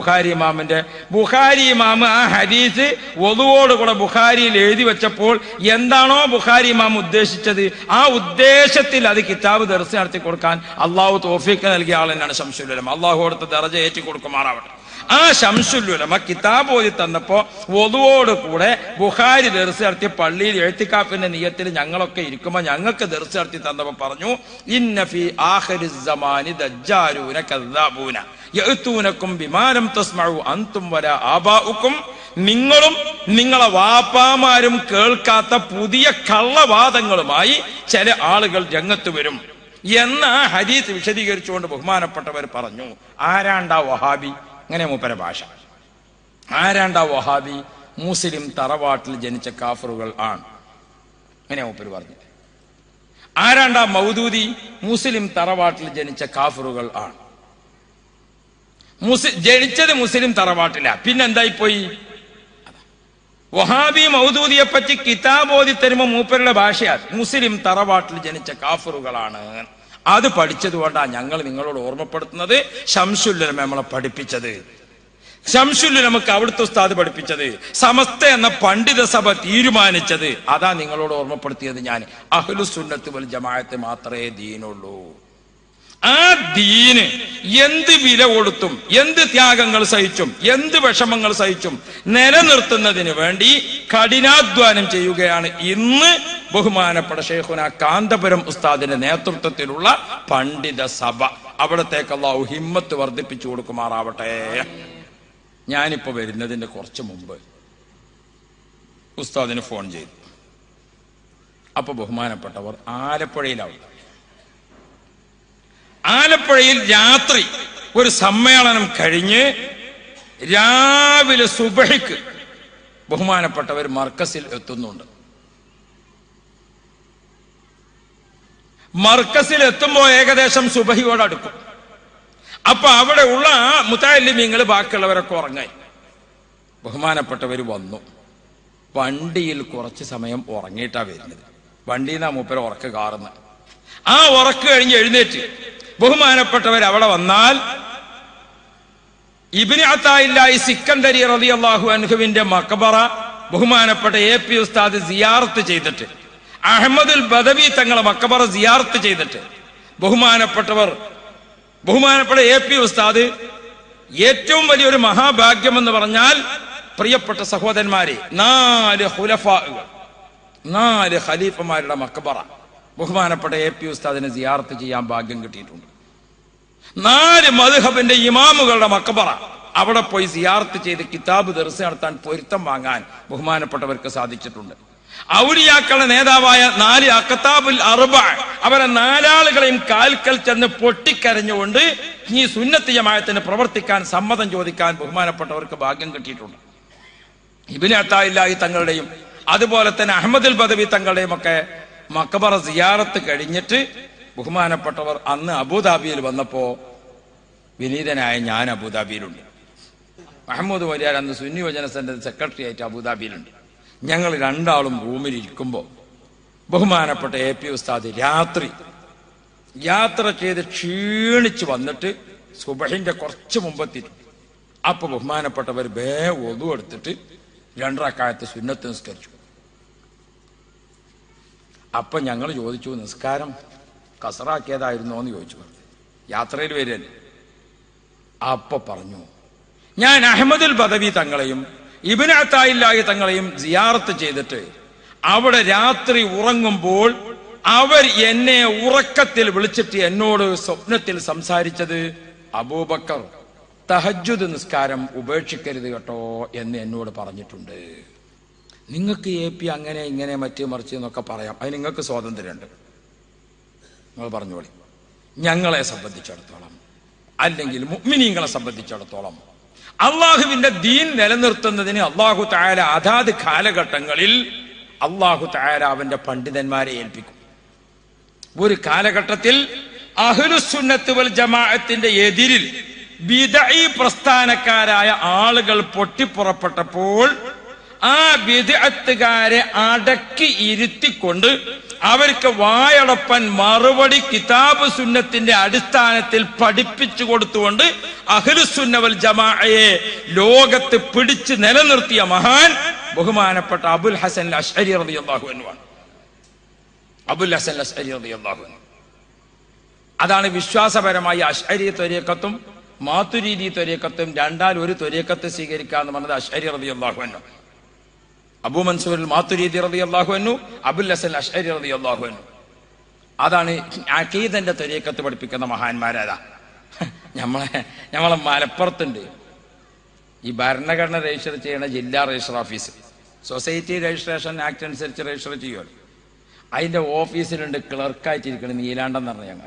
ബുഖാരി ഇമാമിന്റെ ബുഖാരി ഇമാം ആ ഹദീസ് ഒതുവോടുകൂടെ ബുഖാരിയിൽ എഴുതി വെച്ചപ്പോൾ എന്താണോ ബുഖാരി ഇമാം ഉദ്ദേശിച്ചത് ആ ഉദ്ദേശത്തിൽ അത് കിതാബ് ദർശനം നടത്തി കൊടുക്കാൻ അള്ളാഹു തോഫിക്ക് നൽകിയ ആൾ തന്നെയാണ് ശംസുലം അള്ളാഹു കൊടുത്ത ദർജ ഏറ്റി കൊടുക്കുമാറാവട്ടെ ആ ശംസുല്ലുലമ കിതാബ് ഓതി തന്നപ്പോ ഒതുവോട് കൂടെ ബുഖാരി ദർസ് നടത്തി പള്ളിയിൽ എഴുത്തിക്കാപ്പിന്റെ നിയത്തിൽ ഞങ്ങളൊക്കെ ഇരിക്കുമ്പോ ഞങ്ങൾക്ക് ദർസ് നടത്തി തന്നപ്പോ പറഞ്ഞു ഇന്നഫി ആഖിരി സമാനി ദജ്ജാലൂന കദ്ദാബൂന യഅ്തൂനക്കും ബിമാലം തസ്മഉ അൻതും വല ആബാഉക്കും നിങ്ങളും നിങ്ങളെ വാപ്പാമാരും കേൾക്കാത്ത പുതിയ കള്ളവാദങ്ങളുമായി ചില ആളുകൾ രംഗത്ത് വരും എന്ന ആ ഹദീസ് വിശദീകരിച്ചുകൊണ്ട് ബഹുമാനപ്പെട്ടവർ പറഞ്ഞു ആരാണ്ടാ വഹാബി അങ്ങനെ മൂപ്പര ഭാഷ ആരാണ്ടാ വഹാബി മുസ്ലിം തറവാട്ടിൽ ജനിച്ച കാഫറുകൾ ആണ് അങ്ങനെ മൂപ്പര് പറഞ്ഞു ആരാണ്ടാ മൗദൂദി മുസ്ലിം തറവാട്ടിൽ ജനിച്ച കാഫറുകൾ ആണ് മുസ്ലിം ജനിച്ചത് മുസ്ലിം തറവാട്ടില പിന്നെന്തായി പോയി വഹാബി മൗദൂദിയെ പറ്റി കിതാബ് ഓതി തരുമ്പോ മൂപ്പരുടെ ഭാഷയാണ് മുസ്ലിം തറവാട്ടിൽ ജനിച്ച കാഫറുകളാണ് അത് പഠിച്ചതുകൊണ്ടാണ് ഞങ്ങൾ നിങ്ങളോട് ഓർമ്മപ്പെടുത്തുന്നത് ശംസുല്ലം നമ്മളെ പഠിപ്പിച്ചത് ശംസുല്ലു നമുക്ക് അവിടുത്തെ ഉസ്താദ് പഠിപ്പിച്ചത് സമസ്ത എന്ന പണ്ഡിത സഭ തീരുമാനിച്ചത് അതാ നിങ്ങളോട് ഓർമ്മപ്പെടുത്തിയത് ഞാൻ അഹ്ലുസുന്നത്ത് വൽ ജമാഅത്ത് മാത്രമേ ദീനുള്ളൂ ആ ദീന് എന്ത് വില കൊടുത്തും എന്ത് ത്യാഗങ്ങൾ സഹിച്ചും എന്ത് വിഷമങ്ങൾ സഹിച്ചും നിലനിർത്തുന്നതിന് വേണ്ടി കഠിനാധ്വാനം ചെയ്യുകയാണ് ഇന്ന് ബഹുമാനപ്പെട്ട ഷെയ്ഖുന കാന്തപുരം ഉസ്താദിന്റെ നേതൃത്വത്തിലുള്ള പണ്ഡിത സഭ അവിടത്തേക്ക് അള്ളാഹു ഹിമ്മത്ത് വർദ്ധിപ്പിച്ചു കൊടുക്കുമാറാവട്ടെ ഞാനിപ്പോ വരുന്നതിന്റെ കുറച്ച് മുമ്പ് ഉസ്താദിന് ഫോൺ ചെയ്തു അപ്പൊ ബഹുമാനപ്പെട്ടവർ ആലപ്പുഴയിലാവും ആലപ്പുഴയിൽ രാത്രി ഒരു സമ്മേളനം കഴിഞ്ഞ് രാവിലെ സുബഹിക്ക് ബഹുമാനപ്പെട്ടവർ മർക്കസിൽ എത്തുന്നുണ്ട് മർക്കസിൽ എത്തുമ്പോൾ ഏകദേശം സുബഹിയോട് അടുക്കും അപ്പൊ അവിടെ ഉള്ള ആ മുത്താലിമീങ്ങൾ ബാക്കിയുള്ളവരൊക്കെ ഉറങ്ങായി ബഹുമാനപ്പെട്ടവർ വന്നു വണ്ടിയിൽ കുറച്ച് സമയം ഉറങ്ങിയിട്ടാ വരുന്നത് വണ്ടിയിൽ നിന്നാ മൂപ്പര ഉറക്ക് കാറുന്നത് ആ ഉറക്ക് കഴിഞ്ഞ് എഴുന്നേറ്റ് ബഹുമാനപ്പെട്ടവർ അവിടെ വന്നാൽ ഇബിന് അത്തായില്ലായി സിക്കന്ദരി റതി അള്ളാഹു അൻഹുവിന്റെ മക്കബറ ബഹുമാനപ്പെട്ട എ പി ഉസ്താദ് സിയാറത്ത് ചെയ്തിട്ട് അഹമ്മദുൽ ബദവി തങ്ങളെ മക്കബറ സിയാറത്ത് ചെയ്തിട്ട് ബഹുമാനപ്പെട്ടവർ ബഹുമാനപ്പെട്ട എ പി ഉസ്താദ് ഏറ്റവും വലിയൊരു മഹാഭാഗ്യം എന്ന് പറഞ്ഞാൽ പ്രിയപ്പെട്ട സഹോദരന്മാരെ നാല് ഹുലഫാകൾ നാല് ഖലീഫമാരുടെ മക്കബറ ബഹുമാനപ്പെട്ട എ പി ഉസ്താദിനെ സിയാറത്ത് ചെയ്യാൻ ഭാഗ്യം കിട്ടിയിട്ടുണ്ട് നാല് മധുഹബിന്റെ ഇമാമുകളുടെ മക്കബറ അവിടെ പോയി സിയാർത്ത് ചെയ്ത് കിതാബ് ദർശ നടത്താൻ പൊരുത്തം വാങ്ങാൻ ബഹുമാനപ്പെട്ടവർക്ക് സാധിച്ചിട്ടുണ്ട് ഔലിയാക്കളുടെ നേതാവായ നാല് അക്കത്താബുൽ അറുബ അവരെ നാലാളുകളെയും കാൽക്കൽ ചെന്ന് പൊട്ടിക്കരഞ്ഞുകൊണ്ട് ഈ സുന്നത്ത് ജമായത്തിന് പ്രവർത്തിക്കാൻ സമ്മതം ചോദിക്കാൻ ബഹുമാനപ്പെട്ടവർക്ക് ഭാഗ്യം കിട്ടിയിട്ടുണ്ട് ഇബിന് അത്തായില്ലായി തങ്ങളുടെയും അതുപോലെ തന്നെ അഹമ്മദുൽ ബദവി തങ്ങളുടെയും ഒക്കെ മക്കബറ സിയാറത്ത് കഴിഞ്ഞിട്ട് ബഹുമാനപ്പെട്ടവർ അന്ന് അബുദാബിയിൽ വന്നപ്പോ വിനീതനായ ഞാൻ അബുദാബിയിലുണ്ട് മഹമ്മൂദ് വലിയാർ അന്ന് സുന്നി വചന സെന്റർ സെക്രട്ടറി ആയിട്ട് അബുദാബിയിലുണ്ട് ഞങ്ങൾ രണ്ടാളും റൂമിൽ ഇരിക്കുമ്പോൾ ബഹുമാനപ്പെട്ട എ പി ഉസ്താദ് രാത്രി യാത്ര ചെയ്ത് ക്ഷീണിച്ച് വന്നിട്ട് സുബഹിന്റെ കുറച്ച് മുമ്പെത്തി അപ്പൊ ബഹുമാനപ്പെട്ടവർ ബേ ഒതു എടുത്തിട്ട് രണ്ടറക്കാലത്ത് സുന്നത്ത് നിസ്കരിച്ചു അപ്പൊ ഞങ്ങൾ ചോദിച്ചു നിസ്കാരം കസറാക്കിയതായിരുന്നോ എന്ന് ചോദിച്ചു യാത്രയിൽ വരല്ലേ അപ്പൊ പറഞ്ഞു ഞാൻ അഹമ്മദുൽ ബദവി തങ്ങളെയും ഇബിന് അത്തായില്ലാഹി തങ്ങളെയും സിയാറത്ത് ചെയ്തിട്ട് അവിടെ രാത്രി ഉറങ്ങുമ്പോൾ അവർ എന്നെ ഉറക്കത്തിൽ വിളിച്ചിട്ട് എന്നോട് സ്വപ്നത്തിൽ സംസാരിച്ചത് അബൂബക്കർ തഹജുദ് നിസ്കാരം ഉപേക്ഷിക്കരുത് കേട്ടോ എന്ന് എന്നോട് പറഞ്ഞിട്ടുണ്ട് നിങ്ങൾക്ക് എ പി അങ്ങനെ ഇങ്ങനെ മറ്റേ മറിച്ച് എന്നൊക്കെ പറയാം അതിന് നിങ്ങൾക്ക് സ്വാതന്ത്ര്യമുണ്ട് നിങ്ങൾ പറഞ്ഞോളി ഞങ്ങളെ സംബന്ധിച്ചിടത്തോളം അല്ലെങ്കിൽ മുഅ്മിനീങ്ങളെ സംബന്ധിച്ചിടത്തോളം അള്ളാഹുവിന്റെ ദീൻ നിലനിർത്തുന്നതിന് അള്ളാഹു തായാല അതാത് കാലഘട്ടങ്ങളിൽ അള്ളാഹു തായാല അവന്റെ പണ്ഡിതന്മാരെ ഏൽപ്പിക്കും ഒരു കാലഘട്ടത്തിൽ അഹ്ലുസുന്നത്ത് വൽ ജമാഅത്തിന്റെ എതിരിൽ ബിദഈ പ്രസ്ഥാനക്കാരായ ആളുകൾ പൊട്ടിപ്പുറപ്പെട്ടപ്പോൾ ആ വിദഗ്ധക്കാരെ അടക്കി ഇരുത്തിക്കൊണ്ട് അവർക്ക് വായടപ്പൻ മറുപടി കിതാബ് സുന്നത്തിന്റെ അടിസ്ഥാനത്തിൽ പഠിപ്പിച്ചു കൊടുത്തുകൊണ്ട് അഹ്ലുസുന്നവൽ ജമാഅയെ ലോകത്ത് പിടിച്ച് നിലനിർത്തിയ മഹാൻ ബഹുമാനപ്പെട്ട അബുൽ ഹസൻ അഷ്അരി റളിയല്ലാഹു അൻഹു ആണ് അബുൽ ഹസൻ അഷ്അരി റളിയല്ലാഹു അൻഹു അതാണ് വിശ്വാസപരമായി അഷ്അരി ത്വരീക്കത്തും മാത്തുരീതി ത്വരീക്കത്തും രണ്ടാൽ ഒരു ത്വരീക്കത്ത് സ്വീകരിക്കുക എന്ന് പറഞ്ഞത് അഷ്അരി റളിയല്ലാഹു അൻഹു അബൂ മൻസൂർ മാത്തുരീതി റളിയല്ലാഹു അൻഹു അബുൽ ഹസൻ അഷ്അരി റളിയല്ലാഹു അൻഹു അതാണ് അഖീദന്റെ ത്വരീക്കത്ത് പഠിപ്പിക്കുന്ന മഹാന്മാരതാ നമ്മളെ നമ്മളെ മലപ്പുറത്തുണ്ട് ഈ ഭരണഘടന രജിസ്റ്റർ ചെയ്യുന്ന ജില്ലാ register office society registration act അനുസരിച്ച് രജിസ്റ്റർ ചെയ്യുമല്ലോ അതിന്റെ ഓഫീസിലുണ്ട് ക്ലർക്കായിട്ടിരിക്കുന്നത് നീലാണ്ടെന്ന് പറഞ്ഞ ഞങ്ങൾ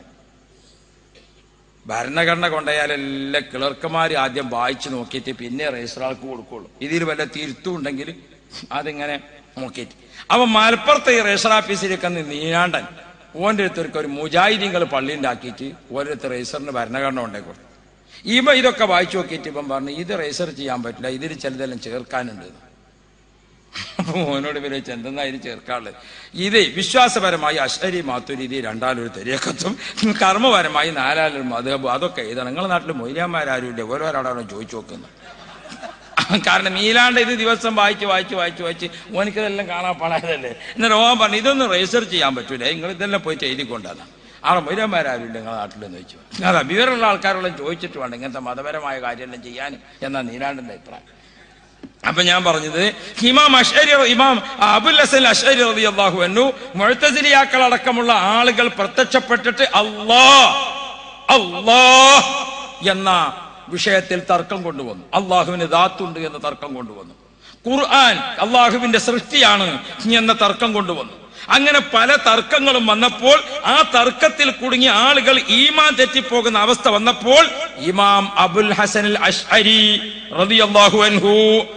ഭരണഘടന കൊണ്ടുപോയാൽ എല്ലാ ക്ലർക്കുമാർ ആദ്യം വായിച്ചു നോക്കിയിട്ട് പിന്നെ രജിസ്റ്റർ ആൾക്ക് കൊടുക്കുള്ളൂ ഇതിൽ വല്ല തിരുത്തും ഉണ്ടെങ്കിൽ അതിങ്ങനെ നോക്കിയിട്ട് അപ്പൊ മലപ്പുറത്തെ ഈ രജിസ്റ്റർ ഓഫീസിലേക്ക് നീലാണ്ടൻ ഓൻ്റെ അടുത്തൊരുക്ക് ഒരു മുജാഹിദീങ്ങൾ പള്ളി ഉണ്ടാക്കിയിട്ട് ഓരോരുത്തർ രജിസ്റ്ററിന് ഭരണഘടന കൊണ്ടേ കൊടുത്തു ഇവ ഇതൊക്കെ വായിച്ചു നോക്കിയിട്ട് ഇപ്പം പറഞ്ഞു ഇത് രജിസ്റ്റർ ചെയ്യാൻ പറ്റില്ല ഇതിൽ ചിലതെല്ലാം ചേർക്കാനുണ്ട് അപ്പൊ മോനോട് വിളിച്ച് എന്തെന്നാ ഇത് ചേർക്കാനുള്ളത് ഇത് വിശ്വാസപരമായി അശ്വരി മാത്തുരീതി രണ്ടാലൊരു തെരിയക്കത്തും കർമ്മപരമായി നാലാലൊരു മധുഹബ് അതൊക്കെ എഴുതണം നിങ്ങളുടെ നാട്ടിൽ മൊയ്യാന്മാരും ഇല്ല ഓരോരാടാണോ ചോദിച്ചു നോക്കുന്നത് കാരണം മീലാണ്ട് ഇത് ദിവസം വായിച്ച് വായിച്ച് വായിച്ച് വായിച്ച് ഓനിക്കതെല്ലാം കാണാൻ പാടാതല്ലേ എന്നിട്ട് ഓൻ പറഞ്ഞു ഇതൊന്നും രജിസ്റ്റർ ചെയ്യാൻ പറ്റൂല നിങ്ങൾ ഇതെല്ലാം പോയിട്ട് എഴുതിക്കൊണ്ടാണ് ആളെ മൊയ്യാന്മാരും ഇല്ല നിങ്ങളുടെ നാട്ടിലെന്ന് വെച്ചു അതാ വിവരമുള്ള ആൾക്കാരെല്ലാം ചോദിച്ചിട്ട് വേണം ഇങ്ങനത്തെ മതപരമായ കാര്യമെല്ലാം ചെയ്യാനും എന്നാ നീലാണ്ടിന്റെ അഭിപ്രായം അപ്പൊ ഞാൻ പറഞ്ഞത് ഇമാം അഷരി ഇമാം അബുൽ ഹസൻ അഷരി റളിയല്ലാഹു അൻഹു മുഴത്തസിരിയാക്കൾ അടക്കമുള്ള ആളുകൾ പ്രത്യക്ഷപ്പെട്ടിട്ട് അല്ലാ അല്ലാ എന്ന വിഷയത്തിൽ തർക്കം കൊണ്ടുവന്നു അള്ളാഹുവിന് ദാത്തുണ്ട് എന്ന തർക്കം കൊണ്ടുവന്നു ഖുർആൻ അള്ളാഹുവിന്റെ സൃഷ്ടിയാണ് എന്ന തർക്കം കൊണ്ടുവന്നു അങ്ങനെ പല തർക്കങ്ങളും വന്നപ്പോൾ ആ തർക്കത്തിൽ കുടുങ്ങിയ ആളുകൾ ഈമാൻ തെറ്റിപ്പോകുന്ന അവസ്ഥ വന്നപ്പോൾ ഇമാം അബുൽ ഹസൻ അഷ്അരി റളിയല്ലാഹു അൻഹു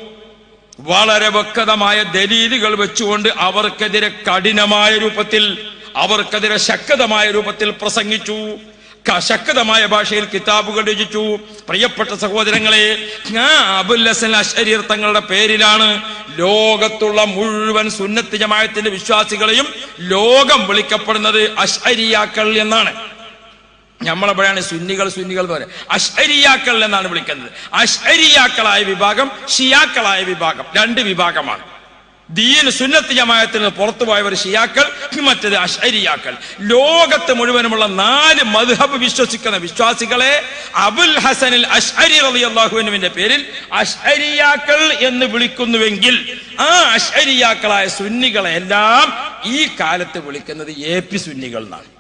വളരെ വ്യക്തമായ ദലീലുകൾ വെച്ചുകൊണ്ട് അവർക്കെതിരെ കഠിനമായ രൂപത്തിൽ അവർക്കെതിരെ ശക്തമായ രൂപത്തിൽ പ്രസംഗിച്ചു ക- ശക്തമായ ഭാഷയിൽ കിതാബുകൾ രചിച്ചു പ്രിയപ്പെട്ട സഹോദരങ്ങളെ ഞാൻ അബുൽ ഹസൻ അഷരീർ തങ്ങളുടെ പേരിലാണ് ലോകത്തുള്ള മുഴുവൻ സുന്നത്ത് ജമായത്തിന്റെ വിശ്വാസികളെയും ലോകം വിളിക്കപ്പെടുന്നത് അഷ്അരിയാക്കൾ എന്നാണ് നമ്മളെവിടെയാണ് സുന്നികൾ സുന്നികൾ എന്ന് പറയുന്നത് അഷ്അരിയാക്കൾ എന്നാണ് വിളിക്കുന്നത് അഷ്അരിയാക്കളായ വിഭാഗം ഷിയാക്കളായ വിഭാഗം രണ്ട് വിഭാഗമാണ് ദീൻ സുന്നത്ത് ജമായത്തിന് പുറത്തു പോയവർ ഷിയാക്കൾ മറ്റത് അഷ്അരിയാക്കൾ ലോകത്ത് മുഴുവനുമുള്ള നാല് മദ്ഹബ് വിശ്വസിക്കുന്ന വിശ്വാസികളെ അബുൽ ഹസനിൽ അഷ്അരി റളിയല്ലാഹുവിന്റെ പേരിൽ അഷ്അരിയാക്കൾ എന്ന് വിളിക്കുന്നുവെങ്കിൽ ആ അഷ്അരിയാക്കളായ സുന്നികളെ എല്ലാം ഈ കാലത്ത് വിളിക്കുന്നത് എ പി സുന്നികൾ എന്നാണ്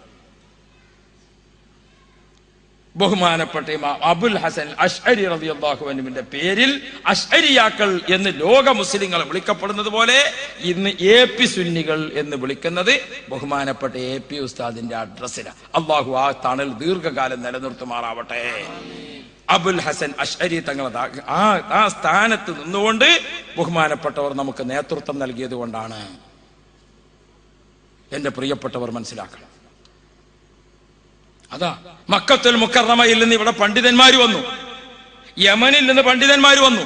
ബഹുമാനപ്പെട്ട ഇമാം അബുൽ ഹസൻ അഷ്അരി റളിയല്ലാഹു അൻഹുവിന്റെ പേരിൽ അഷ്അരിയാക്കൾ എന്ന് ലോക മുസ്ലിങ്ങൾ വിളിക്കപ്പെടുന്നത് പോലെ ഇന്ന് എ പി സുന്നികൾ എന്ന് വിളിക്കുന്നത് ബഹുമാനപ്പെട്ട എ പി ഉസ്താദിന്റെ അഡ്രസ്സിലാണ് അള്ളാഹു ആ തണൽ ദീർഘകാലം നിലനിർത്തുമാറാവട്ടെ അബുൽ ഹസൻ അഷ്അരി തങ്ങളെ ആ ആ സ്ഥാനത്ത് നിന്നുകൊണ്ട് ബഹുമാനപ്പെട്ടവർ നമുക്ക് നേതൃത്വം നൽകിയത് കൊണ്ടാണ് എന്റെ പ്രിയപ്പെട്ടവർ മനസ്സിലാക്കണം അതാ മക്കത്തുൽ മുക്കറമയിൽ നിന്ന് ഇവിടെ പണ്ഡിതന്മാർ വന്നു യമനിൽ നിന്ന് പണ്ഡിതന്മാർ വന്നു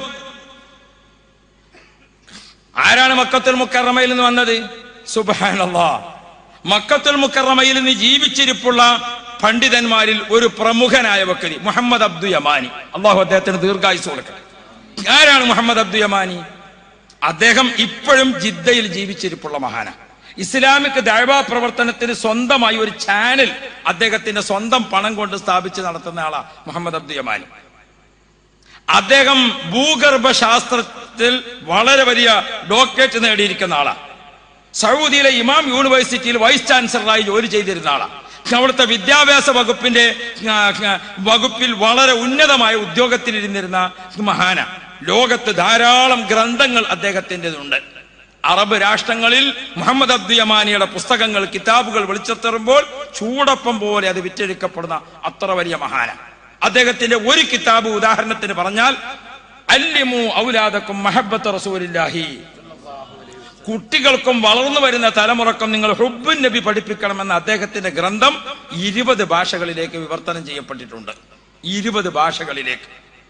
ആരാണ് മക്കത്തുൽ മുക്കറമയിൽ നിന്ന് വന്നത് സുബാനല്ലാ മക്കത്തുൽ മുക്കറമയിൽ നിന്ന് ജീവിച്ചിരിപ്പുള്ള പണ്ഡിതന്മാരിൽ ഒരു പ്രമുഖനായ വക്കലി മുഹമ്മദ് അബ്ദു യമാനി അള്ളാഹു അദ്ദേഹത്തിന് ദീർഘായുസ് കൊടുക്കട്ടെ ആരാണ് മുഹമ്മദ് അബ്ദു യമാനി അദ്ദേഹം ഇപ്പോഴും ജിദ്ദയിൽ ജീവിച്ചിരിപ്പുള്ള മഹാന ഇസ്ലാമിക് ദൈവാ പ്രവർത്തനത്തിന് സ്വന്തമായി ഒരു ചാനൽ അദ്ദേഹത്തിന്റെ സ്വന്തം പണം കൊണ്ട് സ്ഥാപിച്ച് നടത്തുന്ന ആളാ മുഹമ്മദ് അബ്ദു യമാനി അദ്ദേഹം ഭൂഗർഭ ശാസ്ത്രത്തിൽ വളരെ വലിയ ഡോക്ടറേറ്റ് നേടിയിരിക്കുന്ന ആളാ സൗദിയിലെ ഇമാം യൂണിവേഴ്സിറ്റിയിൽ വൈസ് ചാൻസലറായി ജോലി ചെയ്തിരുന്ന ആളാ അവിടുത്തെ വിദ്യാഭ്യാസ വകുപ്പിന്റെ ആ, ആ, വകുപ്പിൽ വളരെ ഉന്നതമായ ഉദ്യോഗത്തിലിരുന്നിരുന്ന മഹാന ലോകത്ത് ധാരാളം ഗ്രന്ഥങ്ങൾ അദ്ദേഹത്തിൻ്റെതുണ്ട് അറബ് രാഷ്ട്രങ്ങളിൽ മുഹമ്മദ് അബ്ദു യമാനിയുടെ പുസ്തകങ്ങൾ കിതാബുകൾ വിളിച്ചെത്തറുമ്പോൾ ചൂടപ്പം പോലെ അത് വിറ്റഴിക്കപ്പെടുന്ന അത്ര വലിയ മഹാന അദ്ദേഹത്തിന്റെ ഒരു കിതാബ് ഉദാഹരണത്തിന് പറഞ്ഞാൽ അല്ലിമു ഔലാദക്കും മഹബത്ത് റസൂലില്ലാഹി കുട്ടികൾക്കും വളർന്നു വരുന്ന തലമുറക്കും നിങ്ങൾ ഹുബുൻ നബി പഠിപ്പിക്കണമെന്ന അദ്ദേഹത്തിന്റെ ഗ്രന്ഥം ഇരുപത് ഭാഷകളിലേക്ക് വിവർത്തനം ചെയ്യപ്പെട്ടിട്ടുണ്ട് ഇരുപത് ഭാഷകളിലേക്ക്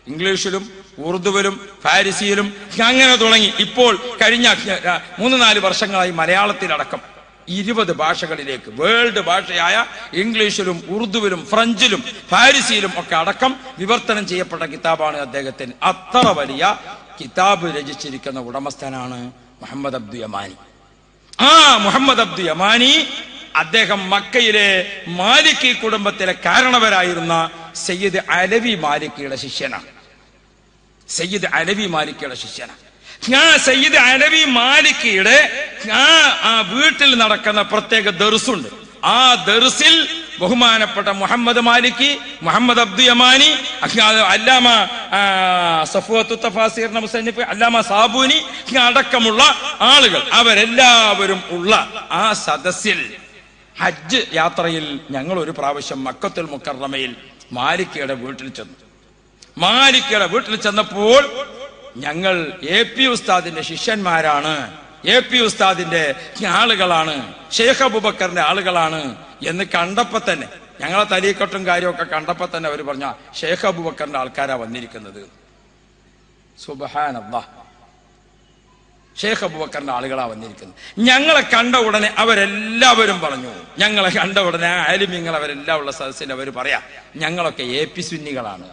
ഇംഗ്ലീഷിലും ഉറുദുവിലും ഫാരിസിയിലും അങ്ങനെ തുടങ്ങി ഇപ്പോൾ കഴിഞ്ഞ ആ, മൂന്ന് നാല് വർഷങ്ങളായി മലയാളത്തിലടക്കം ഇരുപത് ഭാഷകളിലേക്ക് വേൾഡ് ഭാഷയായ ഇംഗ്ലീഷിലും ഉറുദുവിലും ഫ്രഞ്ചിലും ഫാരിസിയിലും ഒക്കെ അടക്കം വിവർത്തനം ചെയ്യപ്പെട്ട കിതാബാണ് അദ്ദേഹത്തിന് അത്ര വലിയ കിതാബ് രചിച്ചിരിക്കുന്ന ഉടമസ്ഥനാണ് മുഹമ്മദ് അബ്ദു യമാനി ആ മുഹമ്മദ് അബ്ദു യമാനി അദ്ദേഹം മക്കയിലെ മാലിക്കി കുടുംബത്തിലെ കാരണവരായിരുന്ന സയ്യിദ് അലവി മാലിക്കിയുടെ ശിഷ്യനാണ് സയ്യിദ് അലവി മാലിക്കിയുടെ ശിഷ്യനാണ് ഞാൻ സയ്യിദ് അലവി മാലിക്കിയുടെ ആ ആ വീട്ടിൽ നടക്കുന്ന പ്രത്യേക ദർസുണ്ട് ആ ദർസിൽ ബഹുമാനപ്പെട്ട മുഹമ്മദ് മാലിക്കി മുഹമ്മദ് അബ്ദു യമാനി അഹ് അല്ലാമ ആ, സഫുവത്തു തഫാസീറിന്റെ മുസന്നിഫ് അല്ലാമ സാബൂനി അടക്കമുള്ള ആളുകൾ അവരെല്ലാവരും ഉള്ള ആ സദസ്സിൽ ഹജ്ജ് യാത്രയിൽ ഞങ്ങൾ ഒരു പ്രാവശ്യം മക്കത്തുൽ മുക്കറമയിൽ മാലിക്കയുടെ വീട്ടിൽ ചെന്നു മാലിക്കയുടെ വീട്ടിൽ ചെന്നപ്പോൾ ഞങ്ങൾ എ പി ഉസ്താദിന്റെ ശിഷ്യന്മാരാണ് എ പി ഉസ്താദിന്റെ ആളുകളാണ് ഷെയ്ഖ് അബൂബക്കറിന്റെ ആളുകളാണ് എന്ന് കണ്ടപ്പോ തന്നെ ഞങ്ങളെ തലീക്കെട്ടും കാര്യമൊക്കെ കണ്ടപ്പോ തന്നെ അവർ പറഞ്ഞ ഷെയ്ഖ് അബൂബക്കറിന്റെ ആൾക്കാരാ വന്നിരിക്കുന്നത് സുബഹാനല്ലാ ഷേഖ് അബൂബക്കറിന്റെ ആളുകളാ വന്നിരിക്കുന്നത് ഞങ്ങളെ കണ്ട ഉടനെ അവരെല്ലാവരും പറഞ്ഞു ഞങ്ങളെ കണ്ട ഉടനെ ആ ആലിമ്യങ്ങൾ അവരെല്ലാം ഉള്ള സദസ്സിൽ അവർ പറയാ ഞങ്ങളൊക്കെ എ പി സുന്നികളാണ്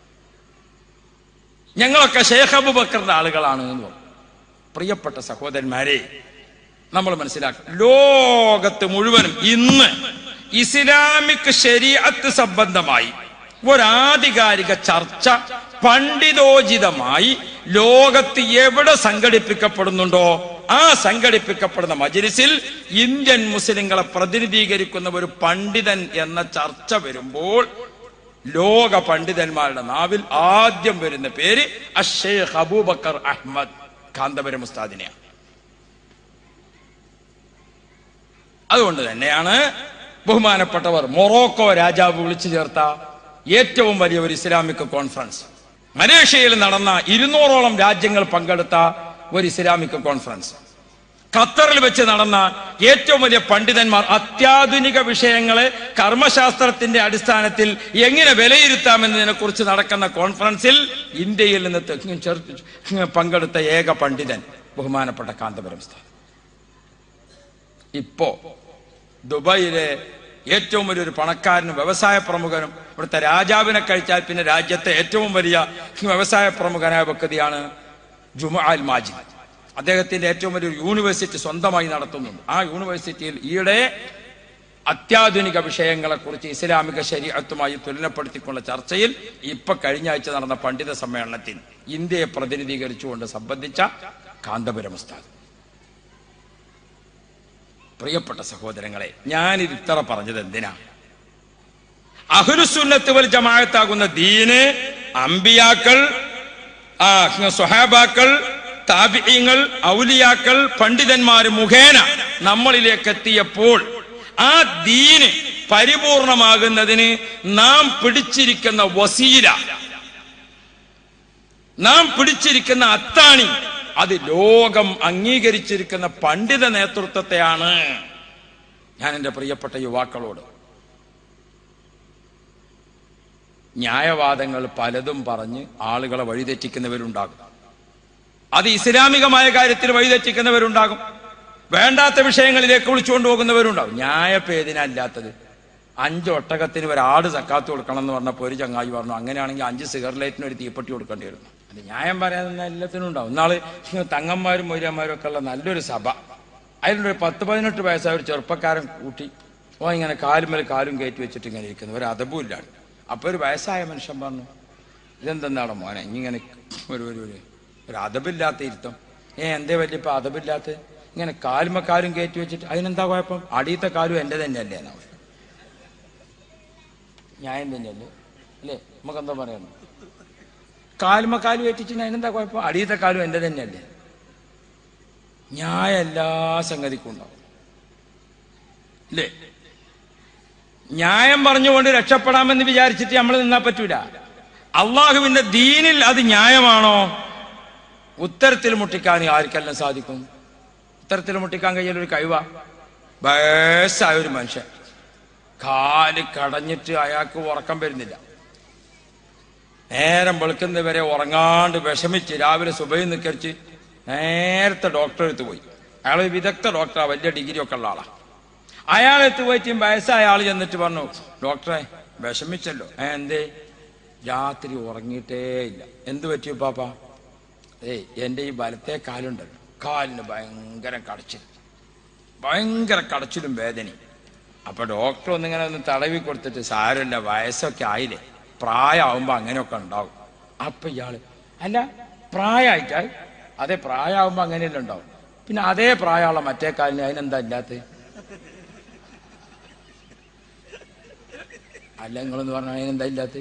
ഞങ്ങളൊക്കെ ഷേഖ് അബൂബക്കറിന്റെ ആളുകളാണ് എന്ന് പറഞ്ഞു പ്രിയപ്പെട്ട സഹോദരന്മാരെ നമ്മൾ മനസ്സിലാക്കും ലോകത്ത് മുഴുവനും ഇന്ന് ഇസ്ലാമിക് ശരീഅത്ത് സംബന്ധമായി ഒരാധികാരിക ചർച്ച പണ്ഡിതോചിതമായി ലോകത്ത് എവിടെ സംഘടിപ്പിക്കപ്പെടുന്നുണ്ടോ ആ സംഘടിപ്പിക്കപ്പെടുന്ന മജിലിസിൽ ഇന്ത്യൻ മുസ്ലിങ്ങളെ പ്രതിനിധീകരിക്കുന്ന ഒരു പണ്ഡിതൻ എന്ന ചർച്ച വരുമ്പോൾ ലോക പണ്ഡിതന്മാരുടെ നാവിൽ ആദ്യം വരുന്ന പേര് അഷേഖ് അബൂബക്കർ അഹ്മദ് കാന്തപുരം ഉസ്താദിനെയാണ് അതുകൊണ്ട് തന്നെയാണ് ബഹുമാനപ്പെട്ടവർ മൊറോക്കോ രാജാവ് വിളിച്ചു ചേർത്ത ഏറ്റവും വലിയ ഒരു ഇസ്ലാമിക് കോൺഫറൻസ് മലേഷ്യയിൽ നടന്ന ഇരുന്നൂറോളം രാജ്യങ്ങൾ പങ്കെടുത്ത ഒരു ഇസ്ലാമിക് കോൺഫറൻസ് ഖത്തറിൽ വെച്ച് നടന്ന ഏറ്റവും വലിയ പണ്ഡിതന്മാർ അത്യാധുനിക വിഷയങ്ങളെ കർമ്മശാസ്ത്രത്തിന്റെ അടിസ്ഥാനത്തിൽ എങ്ങനെ വിലയിരുത്താമെന്നതിനെ കുറിച്ച് നടക്കുന്ന കോൺഫറൻസിൽ ഇന്ത്യയിൽ നിന്ന് തെങ്ങും ചേർ- പങ്കെടുത്ത ഏക പണ്ഡിതൻ ബഹുമാനപ്പെട്ട കാന്തപുരം ഉസ്താദ് ഇപ്പോ ദുബായിലെ ഏറ്റവും വലിയൊരു പണക്കാരനും വ്യവസായ പ്രമുഖനും ഇവിടുത്തെ രാജാവിനെ കഴിച്ചാൽ പിന്നെ രാജ്യത്തെ ഏറ്റവും വലിയ വ്യവസായ പ്രമുഖനായ വ്യക്തിയാണ് ജുമാൽ മാജിദ് അദ്ദേഹത്തിന്റെ ഏറ്റവും വലിയൊരു യൂണിവേഴ്സിറ്റി സ്വന്തമായി നടത്തുന്നുണ്ട് ആ യൂണിവേഴ്സിറ്റിയിൽ ഈയിടെ അത്യാധുനിക വിഷയങ്ങളെ കുറിച്ച് ഇസ്ലാമിക ശരീരത്തുമായി തുലനപ്പെടുത്തിക്കൊണ്ട ചർച്ചയിൽ ഇപ്പൊ കഴിഞ്ഞ ആഴ്ച നടന്ന പണ്ഡിത സമ്മേളനത്തിൽ ഇന്ത്യയെ പ്രതിനിധീകരിച്ചുകൊണ്ട് സംബന്ധിച്ച കാന്തപുരം ഉസ്താദ് പ്രിയപ്പെട്ട സഹോദരങ്ങളെ ഞാനിത് ഇത്ര പറഞ്ഞത് എന്തിനാ അഹുലുസുന്നത്ത് വൽ ജമാഅത്താകുന്ന ദീന് അമ്പിയാക്കൾ ആ സ്വഹാബാക്കൾ താപിയങ്ങൾ ഔലിയാക്കൾ പണ്ഡിതന്മാർ മുഖേന നമ്മളിലേക്ക് എത്തിയപ്പോൾ ആ ദീന് പരിപൂർണമാകുന്നതിന് നാം പിടിച്ചിരിക്കുന്ന വസീല നാം പിടിച്ചിരിക്കുന്ന അത്താണി അത് ലോകം അംഗീകരിച്ചിരിക്കുന്ന പണ്ഡിത നേതൃത്വത്തെയാണ് ഞാൻ എൻ്റെ പ്രിയപ്പെട്ട യുവാക്കളോട് ന്യായവാദങ്ങൾ പലതും പറഞ്ഞ് ആളുകളെ വഴിതെറ്റിക്കുന്നവരുണ്ടാകും അത് ഇസ്ലാമികമായ കാര്യത്തിൽ വഴിതെറ്റിക്കുന്നവരുണ്ടാകും വേണ്ടാത്ത വിഷയങ്ങളിലേക്ക് വിളിച്ചുകൊണ്ട് പോകുന്നവരുണ്ടാകും ന്യായപ്പേതിനല്ലാത്തത് അഞ്ച് ഒട്ടകത്തിന് ഒരാട് സക്കാത്ത് കൊടുക്കണം എന്ന് പറഞ്ഞപ്പോൾ ഒരു ചങ്ങായി പറഞ്ഞു അങ്ങനെയാണെങ്കിൽ അഞ്ച് സിഗരലൈറ്റിന് ഒരു തീപ്പെട്ടി കൊടുക്കേണ്ടി വരുന്നു അത് ന്യായം പറയാൻ എല്ലാത്തിനും ഉണ്ടാവും നാള് തങ്ങന്മാരും മൊയ്യന്മാരും ഒക്കെ ഉള്ള നല്ലൊരു സഭ അതിലൊരു പത്ത് പതിനെട്ട് വയസ്സായ ഒരു ചെറുപ്പക്കാരൻ കൂട്ടി ഓ ഇങ്ങനെ കാലും മേലെ കാലും കയറ്റി വെച്ചിട്ട് ഇങ്ങനെ ഇരിക്കുന്നു ഒരു അതബും ഇല്ലാണ്ട് അപ്പൊ ഒരു വയസ്സായ മനുഷ്യൻ പറഞ്ഞു ഇതെന്തെന്നാണ് മോനെ ഇങ്ങനെ ഒരു ഒരു ഒരു ഒരു അതബില്ലാത്ത ഇരുത്തം ഏ എന്തേ വലിയ ഇപ്പൊ അതബില്ലാത്ത ഇങ്ങനെ കാലുമ കാലും കയറ്റി വെച്ചിട്ട് അതിനെന്താ കുഴപ്പം അടിയത്തെ കാലും എന്റെ തന്നെയല്ലേ എന്നാ പറഞ്ഞത്. ന്യായം തന്നെയല്ലേ അല്ലേ നമുക്കെന്താ പറയുന്നത് കാലുമ കാലും ഏറ്റിച്ച് അതിനെന്താ കുഴപ്പം അടിയത്തെ കാലും എന്റെ തന്നെയല്ലേ ന്യായം എല്ലാ സംഗതിക്കും ഉണ്ടാവും അല്ലേ ന്യായം പറഞ്ഞുകൊണ്ട് രക്ഷപ്പെടാമെന്ന് വിചാരിച്ചിട്ട് നമ്മൾ നിന്നാ പറ്റൂല അള്ളാഹുവിന്റെ ദീനിൽ അത് ന്യായമാണോ ഉത്തരത്തിൽ മുട്ടിക്കാൻ ആർക്കെല്ലാം സാധിക്കും ഉത്തരത്തിൽ മുട്ടിക്കാൻ കഴിയൽ ഒരു കഴിവ വയസ്സായ ഒരു മനുഷ്യൻ കാല് കടഞ്ഞിട്ട് അയാൾക്ക് ഉറക്കം വരുന്നില്ല നേരം വെളുക്കുന്നവരെ ഉറങ്ങാണ്ട് വിഷമിച്ച് രാവിലെ സുബൈ നിക്കരിച്ച് നേരത്തെ ഡോക്ടറെ അടുത്ത് പോയി അയാൾ വിദഗ്ധ ഡോക്ടറാ വലിയ ഡിഗ്രി ഒക്കെ ഉള്ള ആളാ അയാളെടുത്ത് പോയിട്ട് വയസ്സായ ആൾ ചെന്നിട്ട് പറഞ്ഞു ഡോക്ടറെ വിഷമിച്ചല്ലോ ഏ എന്തേ രാത്രി ഉറങ്ങിയിട്ടേ ഇല്ല എന്ത് പറ്റിയോ പാപ്പ ഏയ് എന്റെ ഈ വലത്തെ കാലുണ്ടല്ലോ കാലിന് ഭയങ്കര കടച്ചിൽ ഭയങ്കര കടച്ചിലും വേദനയും അപ്പൊ ഡോക്ടർ ഒന്നിങ്ങനെ ഒന്ന് തടവി കൊടുത്തിട്ട് സാരമില്ല വയസ്സൊക്കെ ആയില്ലേ പ്രായമാവുമ്പോ അങ്ങനെയൊക്കെ ഉണ്ടാവും അപ്പൊ ഇയാള് അല്ല പ്രായമായിട്ടാ അതെ പ്രായമാവുമ്പോ അങ്ങനെയല്ല ഉണ്ടാവും പിന്നെ അതേ പ്രായമുള്ള മറ്റേ കാലിന് അതിനെന്താ ഇല്ലാത്ത അല്ല നിങ്ങളെന്ന് പറഞ്ഞ അതിനെന്താ ഇല്ലാത്ത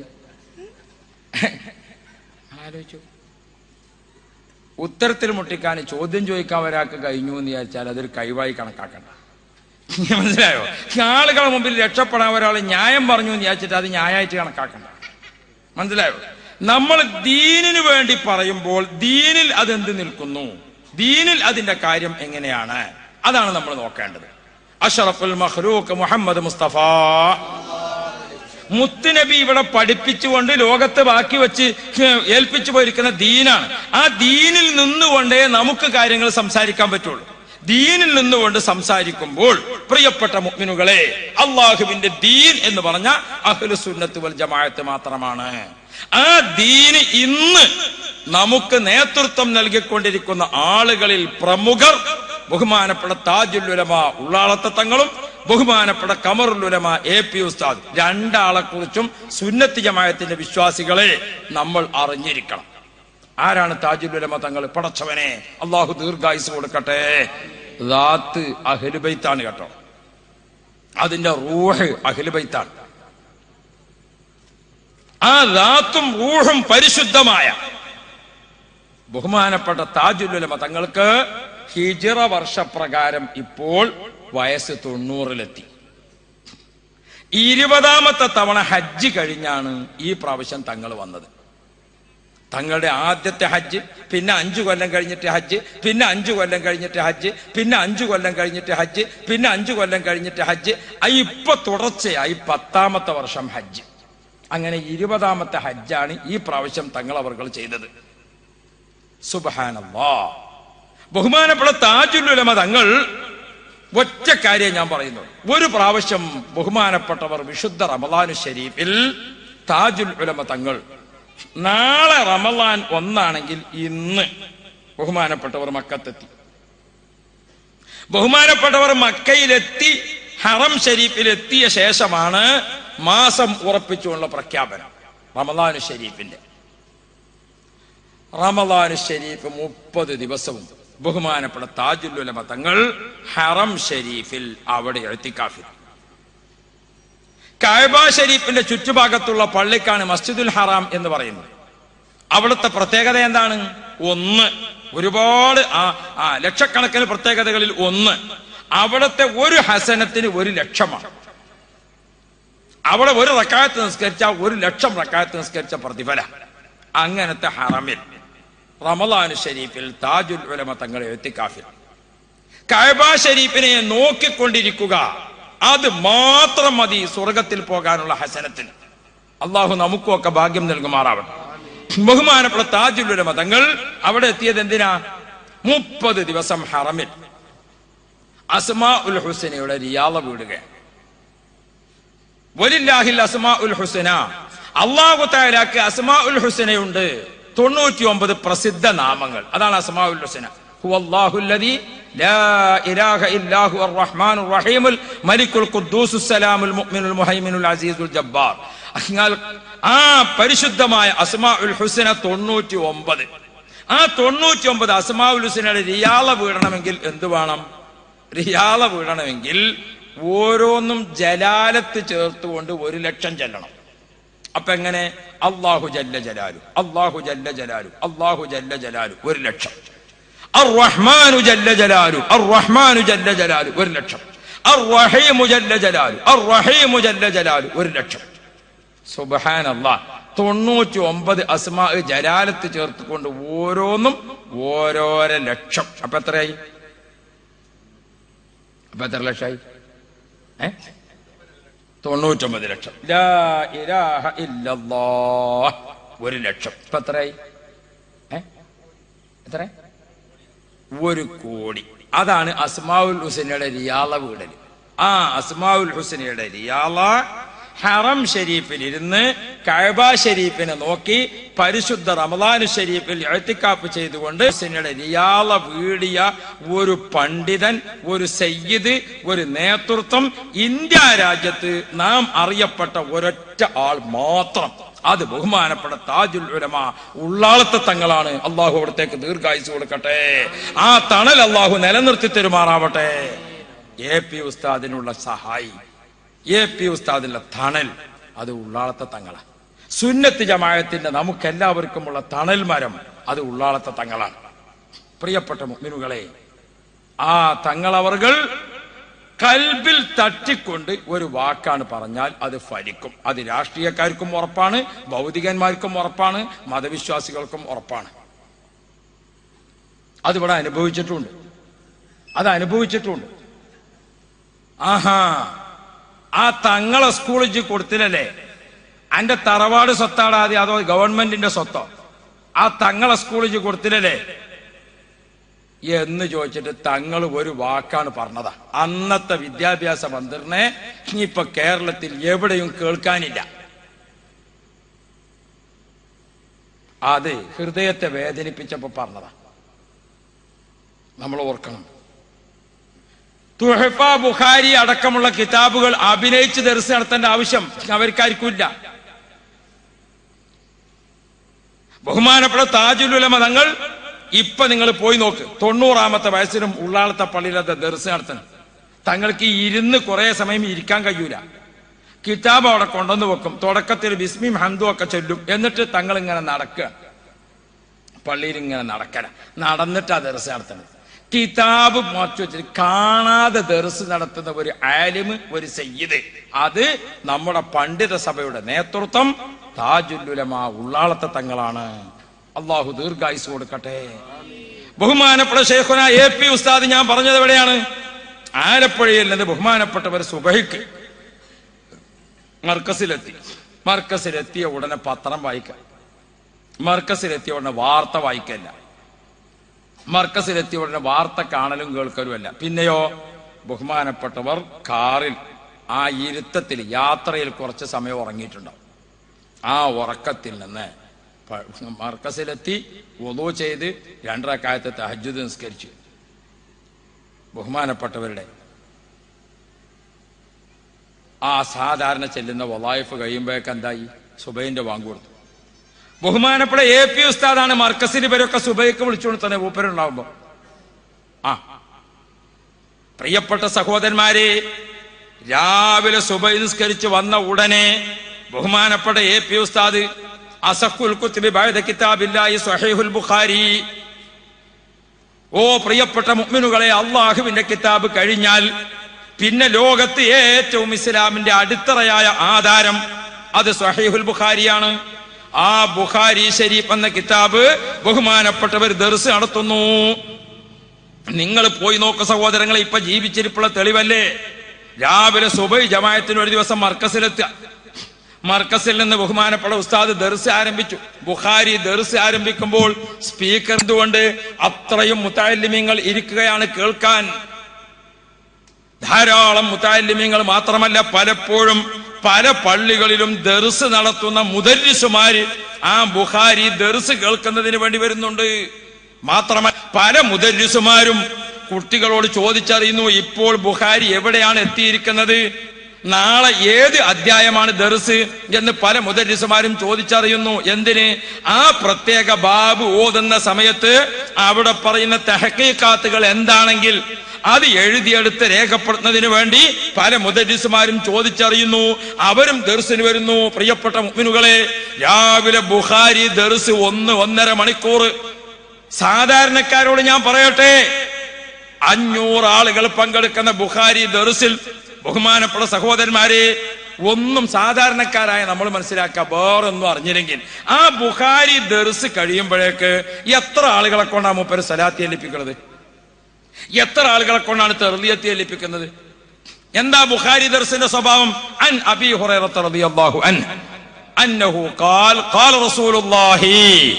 ആലോചിച്ചു ഉത്തരത്തിൽ മുട്ടിക്കാൻ ചോദ്യം ചോദിക്കാൻ ഒരാൾക്ക് കഴിഞ്ഞു എന്ന് വിചാരിച്ചാൽ അതൊരു കഴിവായി കണക്കാക്കണ്ട മനസ്സിലായോ ആളുകളെ മുമ്പിൽ രക്ഷപ്പെടാൻ ഒരാൾ ന്യായം പറഞ്ഞു എന്ന് വിചാരിച്ചിട്ട് അത് ന്യായമായിട്ട് കണക്കാക്കണ്ട മനസ്സിലായോ നമ്മൾ ദീനിനു വേണ്ടി പറയുമ്പോൾ ദീനിൽ അതെന്ത് നിൽക്കുന്നു ദീനിൽ അതിന്റെ കാര്യം എങ്ങനെയാണ് അതാണ് നമ്മൾ നോക്കേണ്ടത് അഷറഫുൽ മഹ്റൂഖ് മുഹമ്മദ് മുസ്തഫ മുത്തുനബി ഇവിടെ പഠിപ്പിച്ചുകൊണ്ട് ലോകത്ത് ബാക്കി വെച്ച് ഏൽപ്പിച്ചു പോയിരിക്കുന്ന ദീനാണ് ആ ദീനിൽ നിന്നുകൊണ്ടേ നമുക്ക് കാര്യങ്ങൾ സംസാരിക്കാൻ പറ്റുള്ളൂ ദീനിൽ നിന്നുകൊണ്ട് സംസാരിക്കുമ്പോൾ പ്രിയപ്പെട്ട മുഗ്മിനുകളെ അള്ളാഹുവിന്റെ ദീൻ എന്ന് പറഞ്ഞ അഹ്ലു സുന്നത്ത് വൽ ജമാഅത്ത് മാത്രമാണ് ആ ദീന് ഇന്ന് നമുക്ക് നേതൃത്വം നൽകിക്കൊണ്ടിരിക്കുന്ന ആളുകളിൽ പ്രമുഖർ ബഹുമാനപ്പെട്ട താജുല്ലുലമ ഉള്ളാളത്തെ തങ്ങളും ബഹുമാനപ്പെട്ട കമറുലുലമ എ പി ഉസ്താദ് രണ്ടാളെ കുറിച്ചും സുന്നത്ത് ജമായത്തിന്റെ വിശ്വാസികളെ നമ്മൾ അറിഞ്ഞിരിക്കണം ആരാണ് താജുലുലമ തങ്ങൾ പടച്ചവനെ അള്ളാഹു ദീർഘായുസ് കൊടുക്കട്ടെ ദാത്ത് അഹ്ലുബൈത്താണ് കേട്ടോ അതിന്റെ റൂഹ് അഹ്ലുബൈത്താണ് ആ ദാത്തും റൂഹും പരിശുദ്ധമായ ബഹുമാനപ്പെട്ട താജുലുലമ തങ്ങൾക്ക് ഹിജിറ വർഷപ്രകാരം ഇപ്പോൾ വയസ്സ് തൊണ്ണൂറിലെത്തി ഇരുപതാമത്തെ തവണ ഹജ്ജ് കഴിഞ്ഞാണ് ഈ പ്രാവശ്യം തങ്ങൾ വന്നത് തങ്ങളുടെ ആദ്യത്തെ ഹജ്ജ് പിന്നെ അഞ്ചു കൊല്ലം കഴിഞ്ഞിട്ട് ഹജ്ജ് പിന്നെ അഞ്ചു കൊല്ലം കഴിഞ്ഞിട്ട് ഹജ്ജ് പിന്നെ അഞ്ചു കൊല്ലം കഴിഞ്ഞിട്ട് ഹജ്ജ് പിന്നെ അഞ്ചു കൊല്ലം കഴിഞ്ഞിട്ട് ഹജ്ജ് ആ ഇപ്പൊ തുടർച്ചയായി പത്താമത്തെ വർഷം ഹജ്ജ് അങ്ങനെ ഇരുപതാമത്തെ ഹജ്ജാണ് ഈ പ്രാവശ്യം തങ്ങൾ അവർ ചെയ്തത് സുബഹാനല്ലാ ബഹുമാനപ്പെട്ട താജുല്ലുലമ തങ്ങൾ ഒറ്റ കാര്യം ഞാൻ പറയുന്നു ഒരു പ്രാവശ്യം ബഹുമാനപ്പെട്ടവർ വിശുദ്ധ റമദാനു ഷരീഫിൽ താജുൽ ഉലമ തങ്ങൾ നാളെ റമദാൻ ഒന്നാണെങ്കിൽ ഇന്ന് ബഹുമാനപ്പെട്ടവർ മക്കത്തെത്തി ബഹുമാനപ്പെട്ടവർ മക്കയിലെത്തി ഹറം ഷരീഫിൽ എത്തിയ ശേഷമാണ് മാസം ഉറപ്പിച്ചുള്ള പ്രഖ്യാപനം റമദാനു ഷരീഫിന്റെ റമദാനു ഷരീഫ് മുപ്പത് ദിവസവും ബഹുമാനപ്പെട്ട താജുല്ലുലമ തങ്ങൾ ഹറം ഷരീഫിൽ അവിടെ എഴുത്തിക്കാഫിൽ കായബ ഷരീഫിന്റെ ചുറ്റുഭാഗത്തുള്ള പള്ളിക്കാണ് മസ്ജിദുൽ ഹറാം എന്ന് പറയുന്നത് അവിടുത്തെ പ്രത്യേകത എന്താണ് ഒന്ന് ഒരുപാട് ആ ആ ലക്ഷക്കണക്കിന് പ്രത്യേകതകളിൽ ഒന്ന് അവിടുത്തെ ഒരു ഹസനത്തിന് ഒരു ലക്ഷമാണ് അവിടെ ഒരു റക്കായത്ത് നിസ്കരിച്ച ഒരു ലക്ഷം റക്കായത്ത് നിസ്കരിച്ച പ്രതിഫല അങ്ങനത്തെ ഹറമിൽ റമദാനു ഷരീഫിൽ താജുൽ ഉലമ തങ്ങൾ എഴുത്തിക്കാഫിൽ കഅബ ഷരീഫിനെ നോക്കിക്കൊണ്ടിരിക്കുക അത് മാത്രം മതി സ്വർഗത്തിൽ പോകാനുള്ള ഹസനത്തിന് അള്ളാഹു നമുക്കൊക്കെ ഭാഗ്യം നൽകുമാറാവട്ടെ ബഹുമാനപ്പെട്ട താജുൽ ഉലമ തങ്ങൾ അവിടെ എത്തിയത് എന്തിനാ മുപ്പത് ദിവസം ഹറമിൽ അസ്മാ ഉൽ ഹുസനയുടെ റിയാള വീടുകയാണ് വലില്ലാഹിൽ അസ്മാ ഉൽ ഹുസന അള്ളാഹു താലാക്ക് അസ്മാ ഉൽ ഹുസനയുണ്ട് തൊണ്ണൂറ്റി ഒമ്പത് പ്രസിദ്ധ നാമങ്ങൾ അതാണ് അസ്മാ ഉൽ ഹുസന ഹുവല്ലാഹുല്ലദീ ലാ ഇലാഹ ഇല്ലാഹു അർറഹ്മാനുർ റഹീമുൽ മലിക്കുൽ ഖുദ്ദൂസുസ് സലാമുൽ മുഅ്മിനുൽ മുഹൈമിനുൽ അസീസുൽ ജബ്ബാർ അതിനാൽ ആ പരിശുദ്ധമായ അസ്മാ ഉൽ ഹുസന തൊണ്ണൂറ്റി ഒമ്പത് ആ തൊണ്ണൂറ്റി ഒമ്പത് അസ്മാ ഉൽ ഹുസനയുടെ റിയാള വീഴണമെങ്കിൽ എന്ത് വേണം റിയാള വീഴണമെങ്കിൽ ഓരോന്നും ജലാലത്ത് ചേർത്തുകൊണ്ട് ഒരു ലക്ഷം ചെല്ലണം അപ്പൊ എങ്ങനെ അള്ളാഹു ജല്ല ജലാലു അള്ളാഹു ജല്ല ജലാലു അള്ളാഹു ജല്ല ജലാലു ഒരു ലക്ഷം അർ റഹ്മാനു ജല്ല ജലാലു അർ റഹ്മാനു ജല്ല ജലാലു ഒരു ലക്ഷം അർ റഹീമു ജല്ല ജലാലു അർ റഹീമു ജല്ല ജലാലു ഒരു ലക്ഷം സുബഹാനല്ലാ തൊണ്ണൂറ്റി ഒമ്പത് അസ്മാ ജലാലത്ത് ചേർത്തുകൊണ്ട് ഓരോന്നും ഓരോരോ ലക്ഷം അപ്പൊ എത്രയായി അപ്പൊ എത്ര ലക്ഷമായി ഏ തൊണ്ണൂറ്റൊമ്പത് ലക്ഷം ലാ ഇലാഹ ഇല്ലല്ലാഹ് ഒരു ലക്ഷം ഇപ്പൊ എത്രയായി ഏ എത്ര ഒരു കോടി അതാണ് അസ്മാവുൽ ഹുസൈനയുടെ റിയാള വീടല് ആ അസ്മാവുൽ ഹുസൈനയുടെ റിയാള ഹറം ഷരീഫിൽ ഇരുന്ന് കഅബ ഷരീഫിനെ നോക്കി പരിശുദ്ധ റമദാനു ഷരീഫിൽ എഴുത്തിക്കാപ്പ് ചെയ്തുകൊണ്ട് ഹുസൈനയുടെ റിയാള വീടിയ ഒരു പണ്ഡിതൻ ഒരു സയ്യിദ് ഒരു നേതൃത്വം ഇന്ത്യ രാജ്യത്ത് നാം അറിയപ്പെട്ട ഒരൊറ്റ ആൾ മാത്രം അത് ബഹുമാനപ്പെട്ട താജുൽ ഉലമ ഉള്ളാളത്തെ തങ്ങളാണ് അള്ളാഹു അവിടത്തേക്ക് ദീർഘായുസ് കൊടുക്കട്ടെ ആ തണൽ അള്ളാഹു നിലനിർത്തി തരുമാറാവട്ടെ എ പി ഉസ്താദിനുള്ള സഹായി എ പി ഉസ്താദിന്റെ തണൽ അത് ഉള്ളാളത്തെ തങ്ങളാണ് സുന്നത്ത് ജമായത്തിന്റെ നമുക്കെല്ലാവർക്കുമുള്ള തണൽ മരം അത് ഉള്ളാളത്തെ തങ്ങളാണ് പ്രിയപ്പെട്ട മുഅ്മിനുകളെ ആ തങ്ങളവർകൾ കൽബിൽ തട്ടിക്കൊണ്ട് ഒരു വാക്കാണ് പറഞ്ഞാൽ അത് ഫലിക്കും അത് രാഷ്ട്രീയക്കാർക്കും ഉറപ്പാണ് ഭൗതികന്മാർക്കും ഉറപ്പാണ് മതവിശ്വാസികൾക്കും ഉറപ്പാണ് അതിവിടെ അനുഭവിച്ചിട്ടുണ്ട് അത് അനുഭവിച്ചിട്ടുണ്ട് ആഹാ ആ തങ്ങളെ സ്കൂളിൽ കൊടുത്തില്ലല്ലേ അന്റെ തറവാട് സ്വത്താടാതെ അതോ ഗവൺമെന്റിന്റെ സ്വത്തോ ആ തങ്ങളെ സ്കൂളിൽ കൊടുത്തില്ലല്ലേ എന്ന് ചോദിച്ചിട്ട് തങ്ങൾ ഒരു വാക്കാണ് പറഞ്ഞതാ അന്നത്തെ വിദ്യാഭ്യാസ മന്ത്രിനെ ഇനിയിപ്പൊ കേരളത്തിൽ എവിടെയും കേൾക്കാനില്ല അത് ഹൃദയത്തെ വേദനിപ്പിച്ചപ്പോ പറഞ്ഞതാ നമ്മൾ ഓർക്കണം തുഹഫ ബുഖാരി അടക്കമുള്ള കിതാബുകൾ അഭിനയിച്ച് ദർശനം നടത്തേണ്ട ആവശ്യം അവർക്കാർക്കില്ല ബഹുമാനപ്പെട്ട താജുലുലമ തങ്ങൾ ഇപ്പൊ നിങ്ങൾ പോയി നോക്ക് തൊണ്ണൂറാമത്തെ വയസ്സിലും ഉള്ളാളത്തെ പള്ളിയിലത്തെ ദർശനം നടത്തണം തങ്ങൾക്ക് ഈ ഇരുന്ന് കുറെ സമയം ഇരിക്കാൻ കഴിയൂല കിതാബ് അവിടെ കൊണ്ടുവന്ന് വെക്കും തുടക്കത്തിൽ ബിസ്മിം ഹന്തും ഒക്കെ ചൊല്ലും എന്നിട്ട് തങ്ങൾ ഇങ്ങനെ നടക്കുക പള്ളിയിൽ ഇങ്ങനെ നടക്കല നടന്നിട്ട് ആ ദർശനം നടത്തണം കിതാബ് മാറ്റി വെച്ചിട്ട് കാണാതെ ദർസ് നടത്തുന്ന ഒരു ആലിമ് ഒരു സയ്യിദ് അത് നമ്മുടെ പണ്ഡിത സഭയുടെ നേതൃത്വം താജുല്ലുലമ ഉള്ളാളത്തെ തങ്ങളാണ് അള്ളാഹു ദീർഘായുസ് കൊടുക്കട്ടെ ബഹുമാനപ്പെട്ട ഷേഖുന എ പി ഉസ്താദ് ഞാൻ പറഞ്ഞത് എവിടെയാണ് ആലപ്പുഴയിൽ നിന്ന് ബഹുമാനപ്പെട്ടവർ സുബഹിക്ക് മർക്കസിലെത്തി മർക്കസിലെത്തിയ ഉടനെ പത്രം വായിക്കാം മർക്കസിലെത്തിയ ഉടനെ വാർത്ത വായിക്കല്ല മർക്കസിലെത്തിയ ഉടനെ വാർത്ത കാണലും കേൾക്കലുമല്ല പിന്നെയോ ബഹുമാനപ്പെട്ടവർ കാറിൽ ആ ഇരുത്തത്തിൽ യാത്രയിൽ കുറച്ച് സമയം ഉറങ്ങിയിട്ടുണ്ടാവും ആ ഉറക്കത്തിൽ നിന്ന് പ- മർക്കസിലെത്തി ഒതു ചെയ്ത് രണ്ടരക്കാലത്തെ തഹജുദ് നിസ്കരിച്ചു ബഹുമാനപ്പെട്ടവരുടെ ആ സാധാരണ ചെല്ലുന്ന വലായിഫ് കഴിയുമ്പോഴേക്ക് എന്തായി സുബൈന്റെ വാങ്ങ് കൊടുത്തു ബഹുമാനപ്പെട്ട എ പി ഉസ്താദാണ് മർക്കസിൽ ഇവരൊക്കെ സുബൈക്ക് വിളിച്ചുകൊണ്ട് തന്നെ ഊപ്പരുണ്ടാവുമ്പോ ആ പ്രിയപ്പെട്ട സഹോദരന്മാരെ രാവിലെ സുബൈ നിസ്കരിച്ച് വന്ന ഉടനെ ബഹുമാനപ്പെട്ട എ പി ഉസ്താദ് അസഖുൽ കുത്തുബി ബഅദ കിതാബില്ലാഹി സ്വഹീഹുൽ ബുഖാരി ഓ പ്രിയപ്പെട്ട മുഅ്മിനുകളെ അള്ളാഹുവിന്റെ കിതാബ് കഴിഞ്ഞാൽ പിന്നെ ലോകത്ത് ഏറ്റവും ഇസ്ലാമിന്റെ അടിത്തറയായ ആധാരം അത് സ്വഹീഹുൽ ബുഖാരിയാണ് ആ ബുഖാരി ഷരീഫ് എന്ന കിതാബ് ബഹുമാനപ്പെട്ടവർ ദർസ് നടത്തുന്നു നിങ്ങൾ പോയി നോക്ക സഹോദരങ്ങളെ ഇപ്പൊ ജീവിച്ചിരിപ്പുള്ള തെളിവല്ലേ രാവിലെ സുബൈ ജമായത്തിന് ഒരു ദിവസം മർക്കസിലെത്തുക മർക്കസിൽ നിന്ന് ബഹുമാനപ്പെട്ട ഉസ്താദ് ദർസ് ആരംഭിച്ചു ബുഖാരി ദർസ് ആരംഭിക്കുമ്പോൾ സ്പീക്കർ എന്തുകൊണ്ട് അത്രയും മുത്താലിമ്യങ്ങൾ ഇരിക്കുകയാണ് കേൾക്കാൻ ധാരാളം മുത്താലിമ്യങ്ങൾ മാത്രമല്ല പലപ്പോഴും പല പള്ളികളിലും ദർസ് നടത്തുന്ന മുദരിസുമാര് ആ ബുഖാരി ദർസ് കേൾക്കുന്നതിന് വേണ്ടി വരുന്നുണ്ട് മാത്രമല്ല പല മുദരിസുമാരും കുട്ടികളോട് ചോദിച്ചറിയുന്നു ഇപ്പോൾ ബുഖാരി എവിടെയാണ് എത്തിയിരിക്കുന്നത് നാളെ ഏത് അധ്യായമാണ് ദർസ് എന്ന് പല മുദരിസുമാരും ചോദിച്ചറിയുന്നു എന്തിന് ആ പ്രത്യേക ബാബ് ഓതുന്ന സമയത്ത് അവിടെ പറയുന്ന തെഹക്കീക്കാത്തുകൾ എന്താണെങ്കിൽ അത് എഴുതിയെടുത്ത് രേഖപ്പെടുത്തുന്നതിന് വേണ്ടി പല മുദരിസുമാരും ചോദിച്ചറിയുന്നു അവരും ദർസിന് വരുന്നു പ്രിയപ്പെട്ട മുഅ്മിനുകളെ രാവിലെ ബുഖാരി ദർസ് ഒന്ന് ഒന്നര മണിക്കൂർ സാധാരണക്കാരോട് ഞാൻ പറയട്ടെ അഞ്ഞൂറ് ആളുകൾ പങ്കെടുക്കുന്ന ബുഖാരി ദർസിൽ ബഹുമാനപ്പെട്ട സഹോദരന്മാരെ ഒന്നും സാധാരണക്കാരായ നമ്മൾ മനസ്സിലാക്കുക വേറൊന്നും അറിഞ്ഞില്ലെങ്കിൽ ആ ബുഖാരി ദർസ് കഴിയുമ്പോഴേക്ക് എത്ര ആളുകളെ കൊണ്ടാണ് മൂപ്പര് സലാത്തി ഏൽപ്പിക്കുന്നത് എത്ര ആളുകളെ കൊണ്ടാണ് തെർലിയത്തി ഏൽപ്പിക്കുന്നത് എന്താ ബുഖാരി ദർസിന്റെ സ്വഭാവം അൻ അബി ഹുറൈറത്ത് റളിയല്ലാഹു അൻ അന്നഹു ഖാൽ ഖാല റസൂലുള്ളാഹി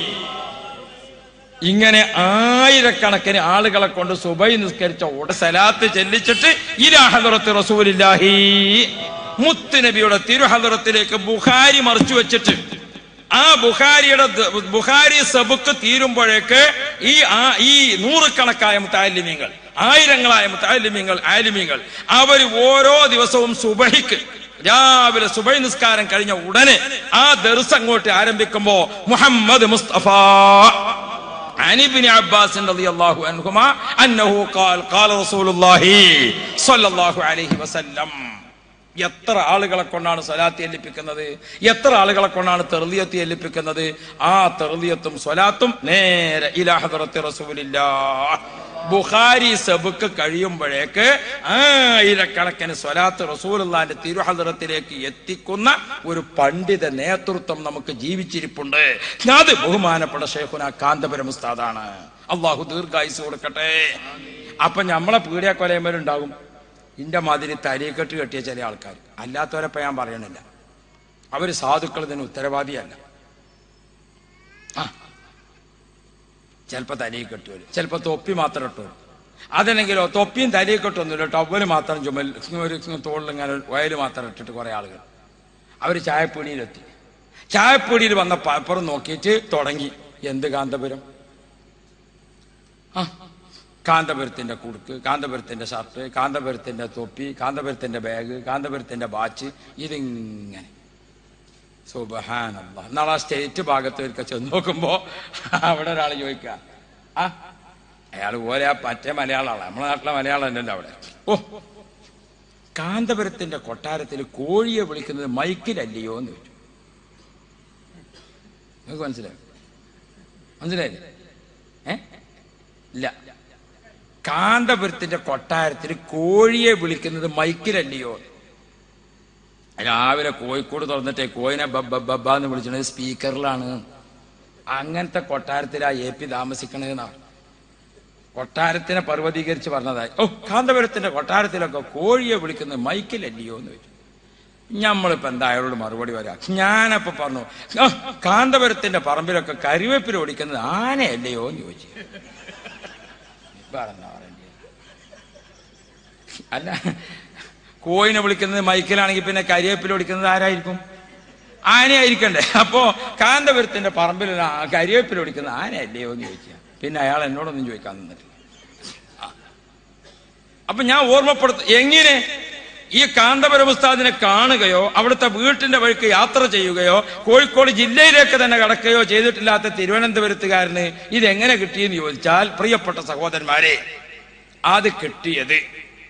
ഇങ്ങനെ ആയിരക്കണക്കിന് ആളുകളെ കൊണ്ട് സുബൈ നിസ്കരിച്ച ഉട സലാത്ത് ചെല്ലിച്ചിട്ട് ഇലാഹദറത്ത് റസൂലില്ലാഹി മുത്തുനബിയുടെ തിരുഹദറത്തിലേക്ക് ബുഖാരി മറിച്ചു വെച്ചിട്ട് ആ ബുഖാരിയുടെ ദ- ബുഖാരി സബുക്ക് തീരുമ്പോഴേക്ക് ഈ ആ ഈ നൂറുകണക്കായ മുത്താലിമീങ്ങൾ ആയിരങ്ങളായ മുത്താലിമീങ്ങൾ ആലിമീങ്ങൾ അവർ ഓരോ ദിവസവും സുബഹിക്ക് രാവിലെ സുബൈ നിസ്കാരം കഴിഞ്ഞ ഉടനെ ആ ദർസ് അങ്ങോട്ട് ആരംഭിക്കുമ്പോ മുഹമ്മദ് മുസ്തഫ عن ابن عباس رضي الله عنهما أنه قال قال رسول الله صلى الله عليه وسلم എത്ര ആളുകളെ കൊണ്ടാണ് സ്വലാത്തി ഏൽപ്പിക്കുന്നത് എത്ര ആളുകളെ കൊണ്ടാണ് തെർലിയത്തി ഏൽപ്പിക്കുന്നത് ആ തെർലിയത്തും സ്വലാത്തും നേരെ ഇലാഹദറത്തി റസൂലില്ല ബുഖാരി സബുക്ക് കഴിയുമ്പോഴേക്ക് ആയിരക്കണക്കിന് സ്വലാത്ത് റസൂലുള്ളാന്റെ തിരുഹദറത്തിലേക്ക് എത്തിക്കുന്ന ഒരു പണ്ഡിത നേതൃത്വം നമുക്ക് ജീവിച്ചിരിപ്പുണ്ട് അത് ബഹുമാനപ്പെട്ട ഷേഖുന കാന്തപുരം ഉസ്താദാണ് അള്ളാഹു ദീർഘായുസ് കൊടുക്കട്ടെ അപ്പൊ നമ്മളെ പീഡിയ കൊലയമ്മലുണ്ടാകും ഇന്റെ മാതിരി തലയെക്കെട്ട് കെട്ടിയ ചില ആൾക്കാർ അല്ലാത്തവരപ്പ ഞാൻ പറയണില്ല അവര് സാധുക്കൾ ഇതിന് ഉത്തരവാദിയല്ല ആ ചിലപ്പോ തലയിൽ കെട്ടുവരും ചിലപ്പോ തൊപ്പി മാത്രം ഇട്ടു അതല്ലെങ്കിലോ തൊപ്പിയും തലയിൽ കെട്ടൊന്നുമില്ല ടവല് മാത്രം ചുമൽ ഒരു തോളിൽ ഇങ്ങനെ വയല് മാത്രം ഇട്ടിട്ട് കുറെ ആളുകൾ അവര് ചായപ്പൊടിയിലെത്തി ചായപ്പൊടിയിൽ വന്ന പേപ്പർ നോക്കിയിട്ട് തുടങ്ങി എന്ത് കാന്തപുരം ആ കാന്തപുരത്തിന്റെ കുടുക്ക് കാന്തപുരത്തിന്റെ ഷർട്ട് കാന്തപുരത്തിന്റെ തൊപ്പി കാന്തപുരത്തിന്റെ ബാഗ് കാന്തപുരത്തിന്റെ വാച്ച് ഇതിങ്ങനെ സുബഹാനല്ല നാളെ ആ സ്റ്റേറ്റ് ഭാഗത്ത് ഒരിക്കൽ ചെന്ന് നോക്കുമ്പോ അവിടെ ഒരാൾ ചോദിക്കുക ആ അയാൾ പോലെ ആ മറ്റേ മലയാളമാണ് നമ്മുടെ നാട്ടിലെ മലയാളം തന്നെയല്ല അവിടെ ഓ കാന്തപുരത്തിന്റെ കൊട്ടാരത്തിൽ കോഴിയെ വിളിക്കുന്നത് മൈക്കിലല്ലയോ എന്ന് ചോദിച്ചു നിങ്ങൾക്ക് മനസ്സിലായോ മനസ്സിലായില്ലേ ഏ ഇല്ല കാന്തപുരത്തിന്റെ കൊട്ടാരത്തിൽ കോഴിയെ വിളിക്കുന്നത് മൈക്കിലല്ലയോ രാവിലെ കോഴിക്കോട് തുറന്നിട്ടേ കോയിനെ ബബ്ബ എന്ന് വിളിച്ചത് സ്പീക്കറിലാണ് അങ്ങനത്തെ കൊട്ടാരത്തിലാ എ പി താമസിക്കണതെന്നാണ് കൊട്ടാരത്തിനെ പർവ്വതീകരിച്ച് പറഞ്ഞതായി ഓ കാന്തപുരത്തിന്റെ കൊട്ടാരത്തിലൊക്കെ കോഴിയെ വിളിക്കുന്നത് മൈക്കിലല്ലയോ എന്ന് ചോദിച്ചു ഞമ്മളിപ്പോ എന്താ അയാളോട് മറുപടി വരാം ഞാനപ്പോ പറഞ്ഞു "ആ, കാന്തപുരത്തിന്റെ പറമ്പിലൊക്കെ കരിവേപ്പില ഓടിക്കുന്നത് ആനയല്ലയോ എന്ന് ചോദിച്ചു പറഞ്ഞ അല്ല കോയിനെ വിളിക്കുന്നത് മൈക്കിലാണെങ്കിൽ പിന്നെ കരിവേപ്പില ഓടിക്കുന്നത് ആരായിരിക്കും ആനയായിരിക്കണ്ടേ അപ്പോ കാന്തപുരത്തിന്റെ പറമ്പിൽ ആ കരിവേപ്പില ഓടിക്കുന്നത് ആനയല്ലയോ എന്ന് ചോദിക്കുക പിന്നെ അയാൾ എന്നോടൊന്നും ചോദിക്കാൻ നിന്നിട്ടില്ല ആ. അപ്പൊ ഞാൻ ഓർമ്മപ്പെടുത്ത എങ്ങനെ ഈ കാന്തപുരം ഉസ്താദിനെ കാണുകയോ അവിടുത്തെ വീട്ടിന്റെ വഴിക്ക് യാത്ര ചെയ്യുകയോ കോഴിക്കോട് ജില്ലയിലേക്ക് തന്നെ കടക്കുകയോ ചെയ്തിട്ടില്ലാത്ത തിരുവനന്തപുരത്തുകാരന് ഇതെങ്ങനെ കിട്ടിയെന്ന് ചോദിച്ചാൽ പ്രിയപ്പെട്ട സഹോദരന്മാരെ അത് കിട്ടിയത്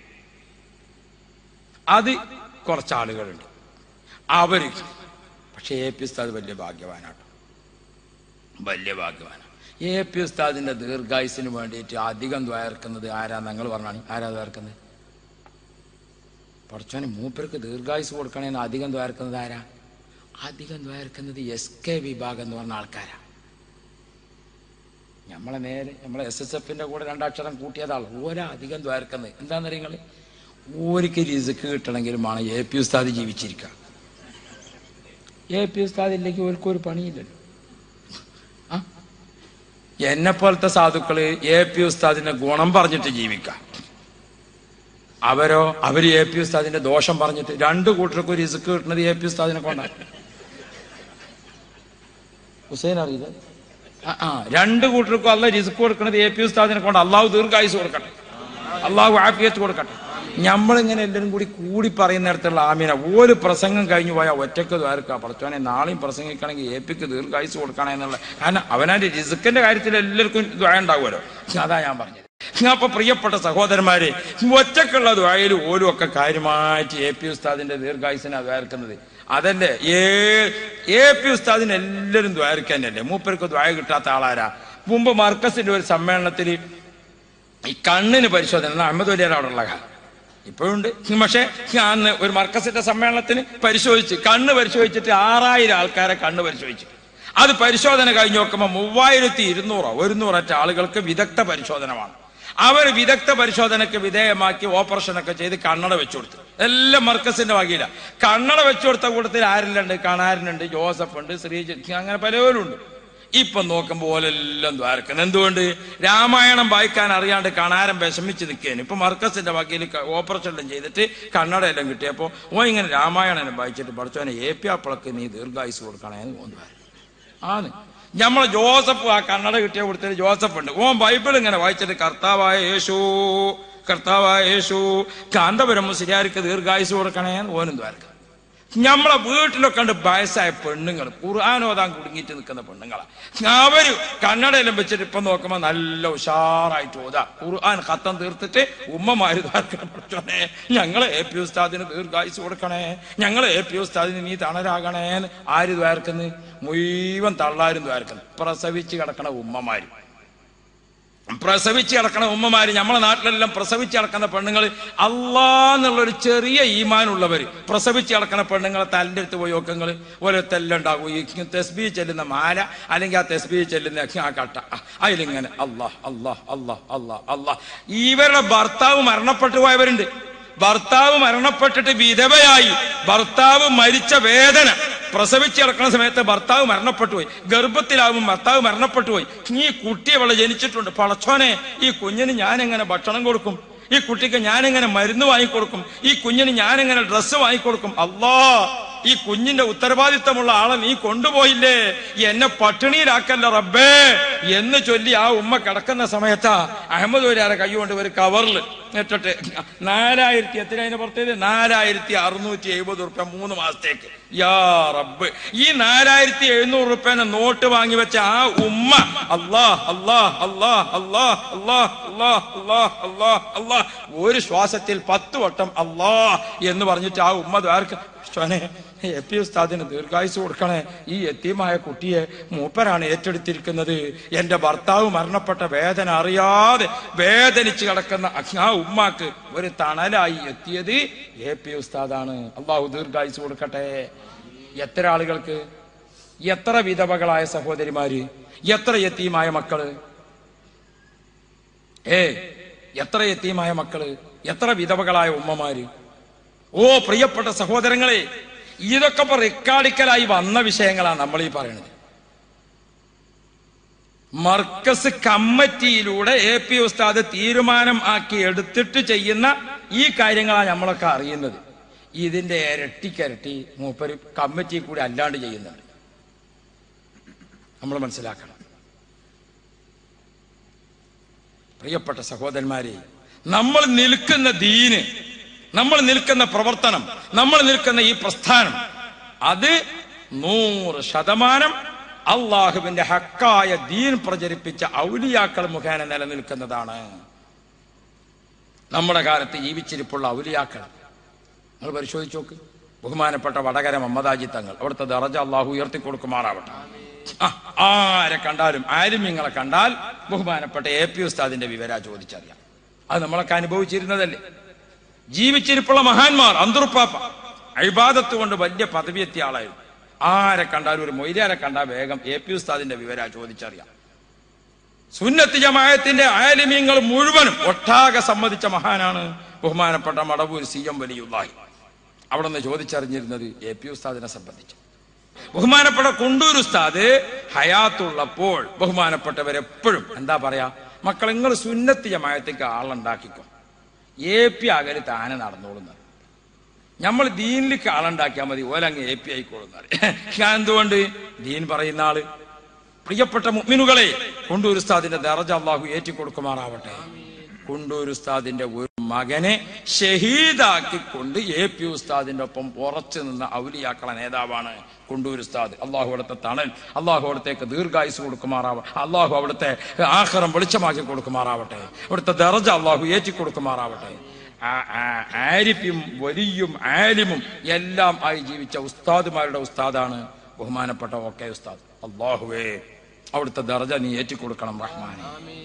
അത് കുറച്ചാളുകളുണ്ട് അവര് പക്ഷെ എ പി ഉസ്താദ് വലിയ ഭാഗ്യവാനാട്ടോ വലിയ ഭാഗ്യവാനാണ് എ പി ഉസ്താദിന്റെ ദീർഘായുസിന് വേണ്ടിയിട്ട് അധികം ദ്വയർക്കുന്നത് ആരാ നിങ്ങൾ പറഞ്ഞാണ് ആരാ ദ്വയർക്കുന്നത് പഠിച്ചോനെ മൂപ്പർക്ക് ദീർഘായുസ് കൊടുക്കണേന്ന് അധികം ദ്വയർക്കുന്നത് ആരാ അധികം ദ്വയർക്കുന്നത് എസ് കെ വിഭാഗം എന്ന് പറഞ്ഞ ആൾക്കാരാ നമ്മളെ നേരെ നമ്മളെ എസ് എസ് എഫിന്റെ കൂടെ രണ്ടക്ഷരം കൂട്ടിയതാണ് ഓരോ അധികം ദ്വാരക്കുന്നത് എന്താണെന്ന് നിങ്ങൾ ഓർക്ക് റിസ്ക് കിട്ടണമെങ്കിലും ആണ് എ പി ഉസ്താദ് ജീവിച്ചിരിക്കുക എ പി ഉസ്താദ് ഇല്ലെങ്കിൽ ഓർക്ക് ഒരു പണിയില്ലല്ലോ ആ എന്നെ പോലത്തെ സാധുക്കള് എ പി ഉസ്താദിന്റെ ഗുണം പറഞ്ഞിട്ട് ജീവിക്കാം അവരോ അവര് എ പി ഉസ്താദിന്റെ ദോഷം പറഞ്ഞിട്ട് രണ്ടു കൂട്ടർക്കും റിസ്ക് കിട്ടുന്നത് എ പി ഉസ്താദിനെ കൊണ്ടാണ് ഹുസൈൻ അറിയില്ല ആ, ആ രണ്ട് കൂട്ടർക്കും അല്ല റിസ്ക് കൊടുക്കുന്നത് എ പി ഉസ്താദിനെ കൊണ്ട് അള്ളാഹു ദീർഘായുസ് കൊടുക്കട്ടെ അള്ളാഹു ആഫിയത്ത് കൊടുക്കട്ടെ നമ്മളിങ്ങനെ എല്ലാവരും കൂടി കൂടി പറയുന്നിടത്തുള്ള ആമീന ഒരു പ്രസംഗം കഴിഞ്ഞു പോയാൽ ഒറ്റക്ക് ദ്വാരക്ക പഠിച്ചോനെ നാളെയും പ്രസംഗിക്കണമെങ്കിൽ എ പിക്ക് ദീർഘായുസ് കൊടുക്കണം എന്നുള്ള കാരണം അവനാന്റെ റിസ്ക്കിന്റെ കാര്യത്തിൽ എല്ലാവർക്കും ദ്വായ ഉണ്ടാവുമല്ലോ അതാ ഞാൻ പറഞ്ഞത് അപ്പൊ പ്രിയപ്പെട്ട സഹോദരന്മാരെ ഒറ്റക്കുള്ള ദ്വായയിൽ ഓരോ ഒക്കെ കാര്യമായിട്ട് എ പി ഉസ്താദിന്റെ ദീർഘായുസിനെ ദ്വാരക്കുന്നത് അതല്ലേ ഏ എ പി ഉസ്താദിന് എല്ലാവരും ദ്വാരക്കാനല്ലേ മൂപ്പർക്ക് ദ്വായ കിട്ടാത്ത ആളാരാ മുമ്പ് മർക്കസിന്റെ ഒരു സമ്മേളനത്തിൽ ഈ കണ്ണിന് പരിശോധന അഹമ്മദ് വലിയ അവിടെ ഉള്ള കാലം ഇപ്പോഴുണ്ട് പക്ഷെ അന്ന് ഒരു മർക്കസിന്റെ സമ്മേളനത്തിന് പരിശോധിച്ച് കണ്ണ് പരിശോധിച്ചിട്ട് ആറായിരം ആൾക്കാരെ കണ്ണ് പരിശോധിച്ചു അത് പരിശോധന കഴിഞ്ഞ് നോക്കുമ്പോൾ മൂവായിരത്തി ഇരുന്നൂറോ ഒരുന്നൂറൊറ്റ ആളുകൾക്ക് വിദഗ്ധ പരിശോധന വേണം അവർ വിദഗ്ധ പരിശോധനയ്ക്ക് വിധേയമാക്കി ഓപ്പറേഷനൊക്കെ ചെയ്ത് കണ്ണട വെച്ചു കൊടുത്തു എല്ലാം മർക്കസിന്റെ വകയില കണ്ണട വെച്ചു കൊടുത്ത കൂട്ടത്തിൽ ആരെല്ലാം കാണാരനുണ്ട് ജോസഫ് ഉണ്ട് ശ്രീജിത്ത് അങ്ങനെ പലരും ഉണ്ട് ഇപ്പൊ നോക്കുമ്പോൾ ഓലെല്ലാം ദ്വാരക്കുന്നത് എന്തുകൊണ്ട് രാമായണം വായിക്കാൻ അറിയാണ്ട് കാണാരം വിഷമിച്ച് നിൽക്കുകയാണ് ഇപ്പൊ മർക്കസിന്റെ വകയിൽ ഓപ്പറേഷൻ എല്ലാം ചെയ്തിട്ട് കണ്ണട എല്ലാം കിട്ടിയപ്പോ ഓ ഇങ്ങനെ രാമായണം വായിച്ചിട്ട് പഠിച്ചോനെ ഏ പി അപ്പളക്ക് നീ ദീർഘായുസ് കൊടുക്കണേന്ന് തോന്നുവായിരുന്നു ആണ് നമ്മളെ ജോസഫ് ആ കണ്ണട കിട്ടിയ കൊടുത്തത് ജോസഫ് ഉണ്ട് ഓൻ ബൈബിൾ ഇങ്ങനെ വായിച്ചിട്ട് കർത്താവായ യേശു കർത്താവായ യേശു കാന്തപുരം മുസ്ലിയാർക്ക് ദീർഘായുസ് കൊടുക്കണേ ഓനും ദ്വാരക്ക നമ്മളെ വീട്ടിലൊക്കെ ഉണ്ട് വയസ്സായ പെണ്ണുങ്ങൾ ഖുർആാനോദാൻ കുടുങ്ങിയിട്ട് നിൽക്കുന്ന പെണ്ണുങ്ങളാ അവര് കണ്ണടയെല്ലാം വെച്ചിട്ട് ഇപ്പൊ നോക്കുമ്പോ നല്ല ഉഷാറായിട്ട് ഓതാ ഖുർആൻ ഖത്തം തീർത്തിട്ട് ഉമ്മമാര് ദ്വാരക്കണം പഠിച്ചോനെ ഞങ്ങളെ എ പി ഉസ്താദിന് ദീർഘായുസ് കൊടുക്കണേ ഞങ്ങളെ എ പി ഉസ്താദിന് നീ തണരാകണേ ആര് ദ്വാരക്കുന്നു മുഴുവൻ തള്ളാരും ദ്വാരക്കുന്നു പ്രസവിച്ച് കിടക്കണ ഉമ്മമാര് പ്രസവിച്ച് കിടക്കണ ഉമ്മമാര് നമ്മളെ നാട്ടിലെല്ലാം പ്രസവിച്ച് കിടക്കുന്ന പെണ്ണുങ്ങൾ അള്ളാന്നുള്ളൊരു ചെറിയ ഈമാനുള്ളവർ പ്രസവിച്ച് കിടക്കുന്ന പെണ്ണുങ്ങളെ തലിൻ്റെ അടുത്ത് പോയി നോക്കങ്ങൾ ഓരോത്തെല്ലാം ഉണ്ടാകും ഈ തെസ്ബി ചെല്ലുന്ന മാല അല്ലെങ്കിൽ ആ തെസ്ബി ചെല്ലുന്ന ആ കട്ട അതിലിങ്ങനെ അള്ളാഹ് അള്ളാഹ് അള്ളാഹ് അള്ളാഹ് അള്ളാഹ് ഇവരുടെ ഭർത്താവ് മരണപ്പെട്ടു പോയവരുണ്ട് ഭർത്താവ് മരണപ്പെട്ടിട്ട് വിധവയായി ഭർത്താവ് മരിച്ച വേദന പ്രസവിച്ച് കിടക്കുന്ന സമയത്ത് ഭർത്താവ് മരണപ്പെട്ടു പോയി ഗർഭത്തിലാവും ഭർത്താവ് മരണപ്പെട്ടു പോയി ഈ കുട്ടി അവളെ ജനിച്ചിട്ടുണ്ട് പളച്ചോനെ ഈ കുഞ്ഞിന് ഞാൻ എങ്ങനെ ഭക്ഷണം കൊടുക്കും ഈ കുട്ടിക്ക് ഞാൻ എങ്ങനെ മരുന്ന് വാങ്ങിക്കൊടുക്കും ഈ കുഞ്ഞിന് ഞാൻ എങ്ങനെ ഡ്രസ്സ് വാങ്ങിക്കൊടുക്കും അല്ലാ ഈ കുഞ്ഞിന്റെ ഉത്തരവാദിത്തമുള്ള ആളെ നീ കൊണ്ടുപോയില്ലേ എന്നെ പട്ടിണിയിലാക്കല്ല റബ്ബേ എന്ന് ചൊല്ലി ആ ഉമ്മ കിടക്കുന്ന സമയത്താ അഹമ്മദ് ഒരാരെ കൈകൊണ്ട് ഒരു കവറിൽ ഇട്ടിട്ട് നാലായിരത്തി എത്ര അതിന്റെ പുറത്തേത് നാലായിരത്തി അറുന്നൂറ്റി എഴുപത് റുപ്യ മൂന്ന് മാസത്തേക്ക് യാ റബ്ബ് ഈ നാലായിരത്തി എഴുന്നൂറ് റുപ്യനെ നോട്ട് വാങ്ങി വെച്ച ആ ഉമ്മ അല്ലാ അല്ലാ അല്ലാ അല്ലാ അല്ലാ അല്ലാ അല്ലാ അല്ലാ അല്ലാ ഒരു ശ്വാസത്തിൽ പത്ത് വട്ടം അല്ലാ എന്ന് പറഞ്ഞിട്ട് ആ ഉമ്മ ദ്വാരക്ക് ചോനെ എ പി ഉസ്താദിന് ദീർഘായുസ് കൊടുക്കണേ ഈ എത്തിയമായ കുട്ടിയെ മൂപ്പരാണ് ഏറ്റെടുത്തിരിക്കുന്നത് എന്റെ ഭർത്താവ് മരണപ്പെട്ട വേദന അറിയാതെ വേദനിച്ച് കിടക്കുന്ന ആ ഉമ്മാക്ക് ഒരു തണലായി എത്തിയത് എ പി ഉസ്താദാണ് അള്ളാഹു ദീർഘായുസ് കൊടുക്കട്ടെ എത്ര ആളുകൾക്ക് എത്ര വിധവകളായ സഹോദരിമാര് എത്ര എത്തിയുമായ മക്കള് ഏ എത്ര എത്തിയുമായ മക്കള് എത്ര വിധവകളായ ഉമ്മമാര് ഓ പ്രിയപ്പെട്ട സഹോദരങ്ങളെ ഇതൊക്കെ ഇപ്പൊ റെക്കാർഡിക്കലായി വന്ന വിഷയങ്ങളാണ് നമ്മൾ ഈ പറയുന്നത് മർക്കസ് കമ്മിറ്റിയിലൂടെ എ പി ഉസ്താദ് തീരുമാനം ആക്കി എടുത്തിട്ട് ചെയ്യുന്ന ഈ കാര്യങ്ങളാണ് നമ്മളൊക്കെ അറിയുന്നത് ഇതിന്റെ ഇരട്ടിക്കരട്ടി മൂപ്പര് കമ്മിറ്റി കൂടി അല്ലാണ്ട് ചെയ്യുന്നുണ്ട് നമ്മൾ മനസ്സിലാക്കണം പ്രിയപ്പെട്ട സഹോദരന്മാരെ നമ്മൾ നിൽക്കുന്ന ദീന് നമ്മൾ നിൽക്കുന്ന പ്രവർത്തനം നമ്മൾ നിൽക്കുന്ന ഈ പ്രസ്ഥാനം അത് നൂറ് ശതമാനം അള്ളാഹുവിന്റെ ഹക്കായ ദീൻ പ്രചരിപ്പിച്ച ഔലിയാക്കൾ മുഖേന നിലനിൽക്കുന്നതാണ് നമ്മുടെ കാലത്ത് ജീവിച്ചിരിപ്പുള്ള ഔലിയാക്കൾ നിങ്ങൾ പരിശോധിച്ച് നോക്ക് ബഹുമാനപ്പെട്ട വടകര മമ്മദാജി തങ്ങൾ അവിടുത്തെ ദറജ അള്ളാഹു ഉയർത്തി കൊടുക്കുമാറാവട്ടെ ആ, ആരെ കണ്ടാലും ആരുമ്യങ്ങളെ കണ്ടാൽ ബഹുമാനപ്പെട്ട എ പി ഉസ്താദിന്റെ വിവര ചോദിച്ചറിയാം അത് നമ്മളൊക്കെ അനുഭവിച്ചിരുന്നതല്ലേ ജീവിച്ചിരിപ്പുള്ള മഹാന്മാർ അന്തർപ്പാപ്പ അഴിബാദത്ത് കൊണ്ട് വലിയ പദവി എത്തിയ ആളായിരുന്നു ആരെ കണ്ടാലും ഒരു മൊയ്ലാരെ കണ്ടാൽ വേഗം എ പി ഉസ്താദിന്റെ വിവര ചോദിച്ചറിയാം സുന്നത്ത് ജമായത്തിന്റെ ആലിമ്യങ്ങൾ മുഴുവനും ഒട്ടാകെ സമ്മതിച്ച മഹാനാണ് ബഹുമാനപ്പെട്ട മടവൂർ സി എം വലിയുള്ളാഹി അവിടെ നിന്ന് ചോദിച്ചറിഞ്ഞിരുന്നത് എ പി ഉസ്താദിനെ സംബന്ധിച്ച് ബഹുമാനപ്പെട്ട കുണ്ടൂർ ഉസ്താദ് ഹയാത്തുള്ളപ്പോൾ ബഹുമാനപ്പെട്ടവരെപ്പോഴും എന്താ പറയാ മക്കൾ നിങ്ങൾ സുന്നത്ത് ജമായത്തേക്ക് ആളുണ്ടാക്കിക്കോ എ പി അകല് താനെ നടന്നോളുന്നത് നമ്മൾ ദീനിലേക്ക് ആളുണ്ടാക്കിയാൽ മതി ഓലങ്ങ് എ പി ആയിക്കോളുന്നത് ഞാൻ എന്തുകൊണ്ട് ദീൻ പറയുന്ന ആള് പ്രിയപ്പെട്ട മുഅ്മിനുകളെ കൊണ്ടൂർ ഉസ്താദിന്റെ ദറജ അള്ളാഹു ഏറ്റിക്കൊടുക്കുമാറാവട്ടെ കൊണ്ടൂർ ഉസ്താദിന്റെ ഒരു മകനെ ഷഹീദാക്കിക്കൊണ്ട് എ പി ഉസ്താദിന്റെ ഒപ്പം ഉറച്ചു നിന്ന ഔലിയാക്കള നേതാവാണ് കൊണ്ടൂർ ഉസ്താദ് അള്ളാഹു അവിടുത്തെ തണൽ അള്ളാഹു അവിടത്തേക്ക് ദീർഘായുസ് കൊടുക്കുമാറാവട്ടെ അള്ളാഹു അവിടുത്തെ ആഹാരം വെളിച്ചമാക്കി കൊടുക്കുമാറാവട്ടെ അവിടുത്തെ ദറജ അള്ളാഹു ഏറ്റിക്കൊടുക്കുമാറാവട്ടെ ആ- ആ- ആരിഫും വലിയും ആലിമും എല്ലാം ആയി ജീവിച്ച ഉസ്താദുമാരുടെ ഉസ്താദാണ് ബഹുമാനപ്പെട്ട ഓക്കെ ഉസ്താദ് അള്ളാഹുവേ അവിടുത്തെ ദർജ നീ ഏറ്റിക്കൊടുക്കണം റഹ്മാനെ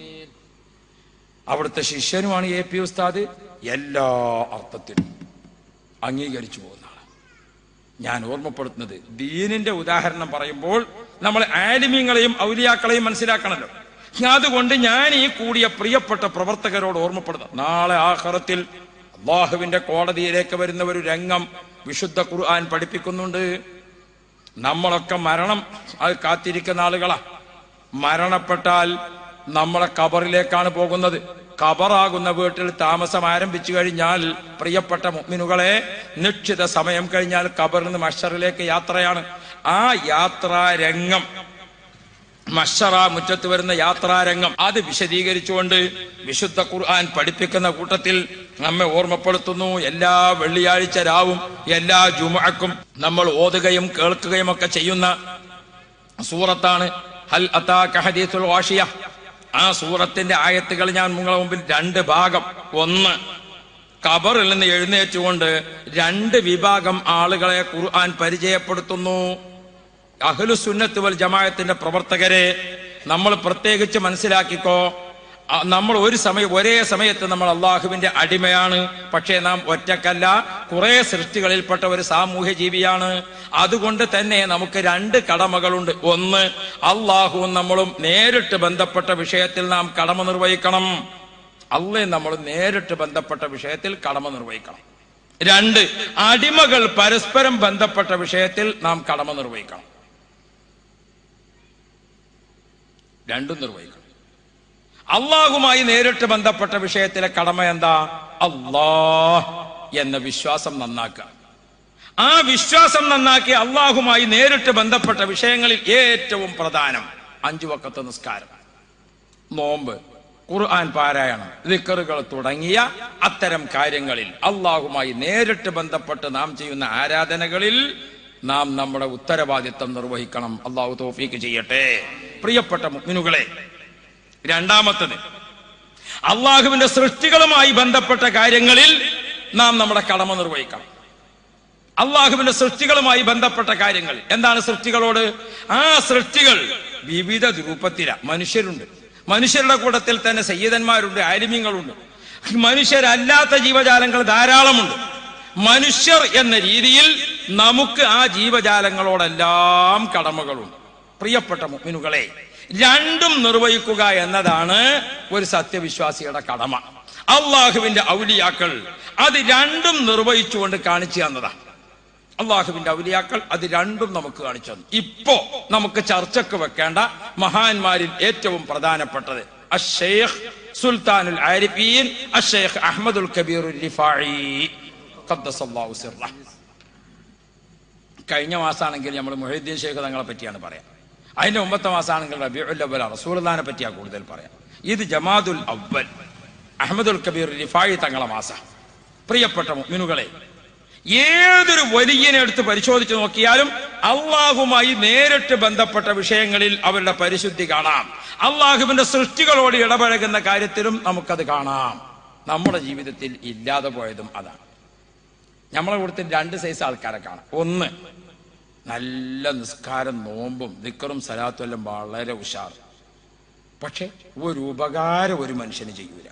അവിടുത്തെ ശിഷ്യനുമാണ് എ പി ഉസ്താദ് എല്ലാ അർത്ഥത്തിലും അംഗീകരിച്ചു പോകുന്ന ആളാണ് ഞാൻ ഓർമ്മപ്പെടുത്തുന്നത് ദീനിന്റെ ഉദാഹരണം പറയുമ്പോൾ നമ്മൾ ആലിമ്യങ്ങളെയും ഔലിയാക്കളെയും മനസ്സിലാക്കണമല്ലോ അതുകൊണ്ട് ഞാൻ ഈ കൂടിയ പ്രിയപ്പെട്ട പ്രവർത്തകരോട് ഓർമ്മപ്പെടുന്നു നാളെ ആഹ്റത്തിൽ അള്ളാഹുവിന്റെ കോടതിയിലേക്ക് വരുന്ന ഒരു രംഗം വിശുദ്ധ ഖുർആൻ പഠിപ്പിക്കുന്നുണ്ട് നമ്മളൊക്കെ മരണം അത് കാത്തിരിക്കുന്ന ആളുകളാ മരണപ്പെട്ടാൽ നമ്മളെ കബറിലേക്കാണ് പോകുന്നത് കബറാകുന്ന വീട്ടിൽ താമസം ആരംഭിച്ചു കഴിഞ്ഞാൽ പ്രിയപ്പെട്ട മുഅ്മിനുകളെ നിശ്ചിത സമയം കഴിഞ്ഞാൽ കബറിൽ നിന്ന് മഷറിലേക്ക് യാത്രയാണ് ആ യാത്രാരംഗം മഷറ മുറ്റത്ത് വരുന്ന യാത്രാരംഗം അത് വിശദീകരിച്ചുകൊണ്ട് വിശുദ്ധ ഖുർആൻ പഠിപ്പിക്കുന്ന കൂട്ടത്തിൽ നമ്മെ ഓർമ്മപ്പെടുത്തുന്നു എല്ലാ വെള്ളിയാഴ്ച രാവും എല്ലാ ജുമഅക്കും നമ്മൾ ഓതുകയും കേൾക്കുകയും ഒക്കെ ചെയ്യുന്ന സൂറത്താണ് ഹൽ അതാക ഹദീസുൽ വാഷിയ ആ സൂറത്തിന്റെ ആയത്തുകൾ ഞാൻ നിങ്ങളുടെ മുമ്പിൽ രണ്ട് ഭാഗം ഒന്ന് കബറിൽ നിന്ന് എഴുന്നേറ്റുകൊണ്ട് രണ്ട് വിഭാഗം ആളുകളെ ഖുർആൻ പരിചയപ്പെടുത്തുന്നു അഹ്ലു സുന്നത്ത് വൽ ജമാഅത്തിന്റെ പ്രവർത്തകരെ നമ്മൾ പ്രത്യേകിച്ച് മനസ്സിലാക്കിക്കോ ആ, നമ്മൾ ഒരു സമയം ഒരേ സമയത്ത് നമ്മൾ അള്ളാഹുവിന്റെ അടിമയാണ് പക്ഷേ നാം ഒറ്റക്കല്ല കുറെ സൃഷ്ടികളിൽപ്പെട്ട ഒരു സാമൂഹ്യ ജീവിയാണ് അതുകൊണ്ട് തന്നെ നമുക്ക് രണ്ട് കടമകളുണ്ട് ഒന്ന് അള്ളാഹുവും നമ്മളും നേരിട്ട് ബന്ധപ്പെട്ട വിഷയത്തിൽ നാം കടമ നിർവഹിക്കണം അള്ളയും നമ്മൾ നേരിട്ട് ബന്ധപ്പെട്ട വിഷയത്തിൽ കടമ നിർവഹിക്കണം രണ്ട് അടിമകൾ പരസ്പരം ബന്ധപ്പെട്ട വിഷയത്തിൽ നാം കടമ നിർവഹിക്കണം രണ്ടും നിർവഹിക്കണം അള്ളാഹുമായി നേരിട്ട് ബന്ധപ്പെട്ട വിഷയത്തിലെ കടമ എന്താ അള്ളാഹ് എന്ന വിശ്വാസം നന്നാക്കുക ആ വിശ്വാസം നന്നാക്കി അള്ളാഹുമായി നേരിട്ട് ബന്ധപ്പെട്ട വിഷയങ്ങളിൽ ഏറ്റവും പ്രധാനം അഞ്ചു വക്കത്ത് നിസ്കാരം നോമ്പ് ഖുർആൻ പാരായണം ദിക്കറുകൾ തുടങ്ങിയ അത്തരം കാര്യങ്ങളിൽ അള്ളാഹുമായി നേരിട്ട് ബന്ധപ്പെട്ട് നാം ചെയ്യുന്ന ആരാധനകളിൽ നാം നമ്മുടെ ഉത്തരവാദിത്തം നിർവഹിക്കണം അള്ളാഹു തോഫീക്ക് ചെയ്യട്ടെ പ്രിയപ്പെട്ട മുഗ്മിനുകളെ രണ്ടാമത്തത് അള്ളാഹുവിന്റെ സൃഷ്ടികളുമായി ബന്ധപ്പെട്ട കാര്യങ്ങളിൽ നാം നമ്മുടെ കടമ നിർവഹിക്കണം അള്ളാഹുവിന്റെ സൃഷ്ടികളുമായി ബന്ധപ്പെട്ട കാര്യങ്ങൾ എന്താണ് സൃഷ്ടികളോട് ആ സൃഷ്ടികൾ വിവിധ രൂപത്തില മനുഷ്യരുണ്ട് മനുഷ്യരുടെ കൂട്ടത്തിൽ തന്നെ സയ്യിദന്മാരുണ്ട് ആലിമ്യങ്ങളുണ്ട് മനുഷ്യരല്ലാത്ത ജീവജാലങ്ങൾ ധാരാളമുണ്ട് മനുഷ്യർ എന്ന രീതിയിൽ നമുക്ക് ആ ജീവജാലങ്ങളോടെല്ലാം കടമകളുണ്ട് പ്രിയപ്പെട്ട മുഅ്മിനുകളെ രണ്ടും നിർവഹിക്കുക എന്നതാണ് ഒരു സത്യവിശ്വാസിയുടെ കടമ അള്ളാഹുവിന്റെ ഔലിയാക്കൾ അത് രണ്ടും നിർവഹിച്ചുകൊണ്ട് കാണിച്ചു തന്നതാണ് അള്ളാഹുവിന്റെ ഔലിയാക്കൾ അത് രണ്ടും നമുക്ക് കാണിച്ചു തന്നു ഇപ്പോ നമുക്ക് ചർച്ചക്ക് വെക്കേണ്ട മഹാന്മാരിൽ ഏറ്റവും പ്രധാനപ്പെട്ടത് അഷേഖ് സുൽത്താനുൽ ആരിഫീൻ അഷേഖ് അഹമ്മദുൽ കബീർ റിഫായി ഖദ്ദസല്ലാഹു സിർറ കഴിഞ്ഞ മാസമാണെങ്കിൽ നമ്മൾ മുഹീദ്ദീൻ ഷെയ്ഖ് തങ്ങളെ പറ്റിയാണ് പറയാം അതിന്റെ മുമ്പത്തെ മാസമാണെങ്കിൽ റബിഉൽ അവ്വൽ റസൂലുള്ളാനെ പറ്റിയാണ് കൂടുതൽ പറയാം ഇത് ജമാദുൽ അവ്വൽ അഹമ്മദുൽ കബീർ റിഫായി തങ്ങളെ മാസ പ്രിയപ്പെട്ട മുഅ്മിനുകളെ ഏതൊരു വലിയനെ എടുത്ത് പരിശോധിച്ച് നോക്കിയാലും അള്ളാഹുമായി നേരിട്ട് ബന്ധപ്പെട്ട വിഷയങ്ങളിൽ അവരുടെ പരിശുദ്ധി കാണാം അള്ളാഹുവിന്റെ സൃഷ്ടികളോട് ഇടപഴകുന്ന കാര്യത്തിലും നമുക്കത് കാണാം നമ്മുടെ ജീവിതത്തിൽ ഇല്ലാതെ പോയതും അതാണ് നമ്മളെ കൂട്ടത്തിൽ രണ്ട് സൈസ് ആൾക്കാരെ കാണാം ഒന്ന് നല്ല നിസ്കാരം നോമ്പും ദിക്കറും സലാത്തും എല്ലാം വളരെ ഉഷാർ പക്ഷെ ഒരു ഉപകാരം ഒരു മനുഷ്യന് ചെയ്യൂല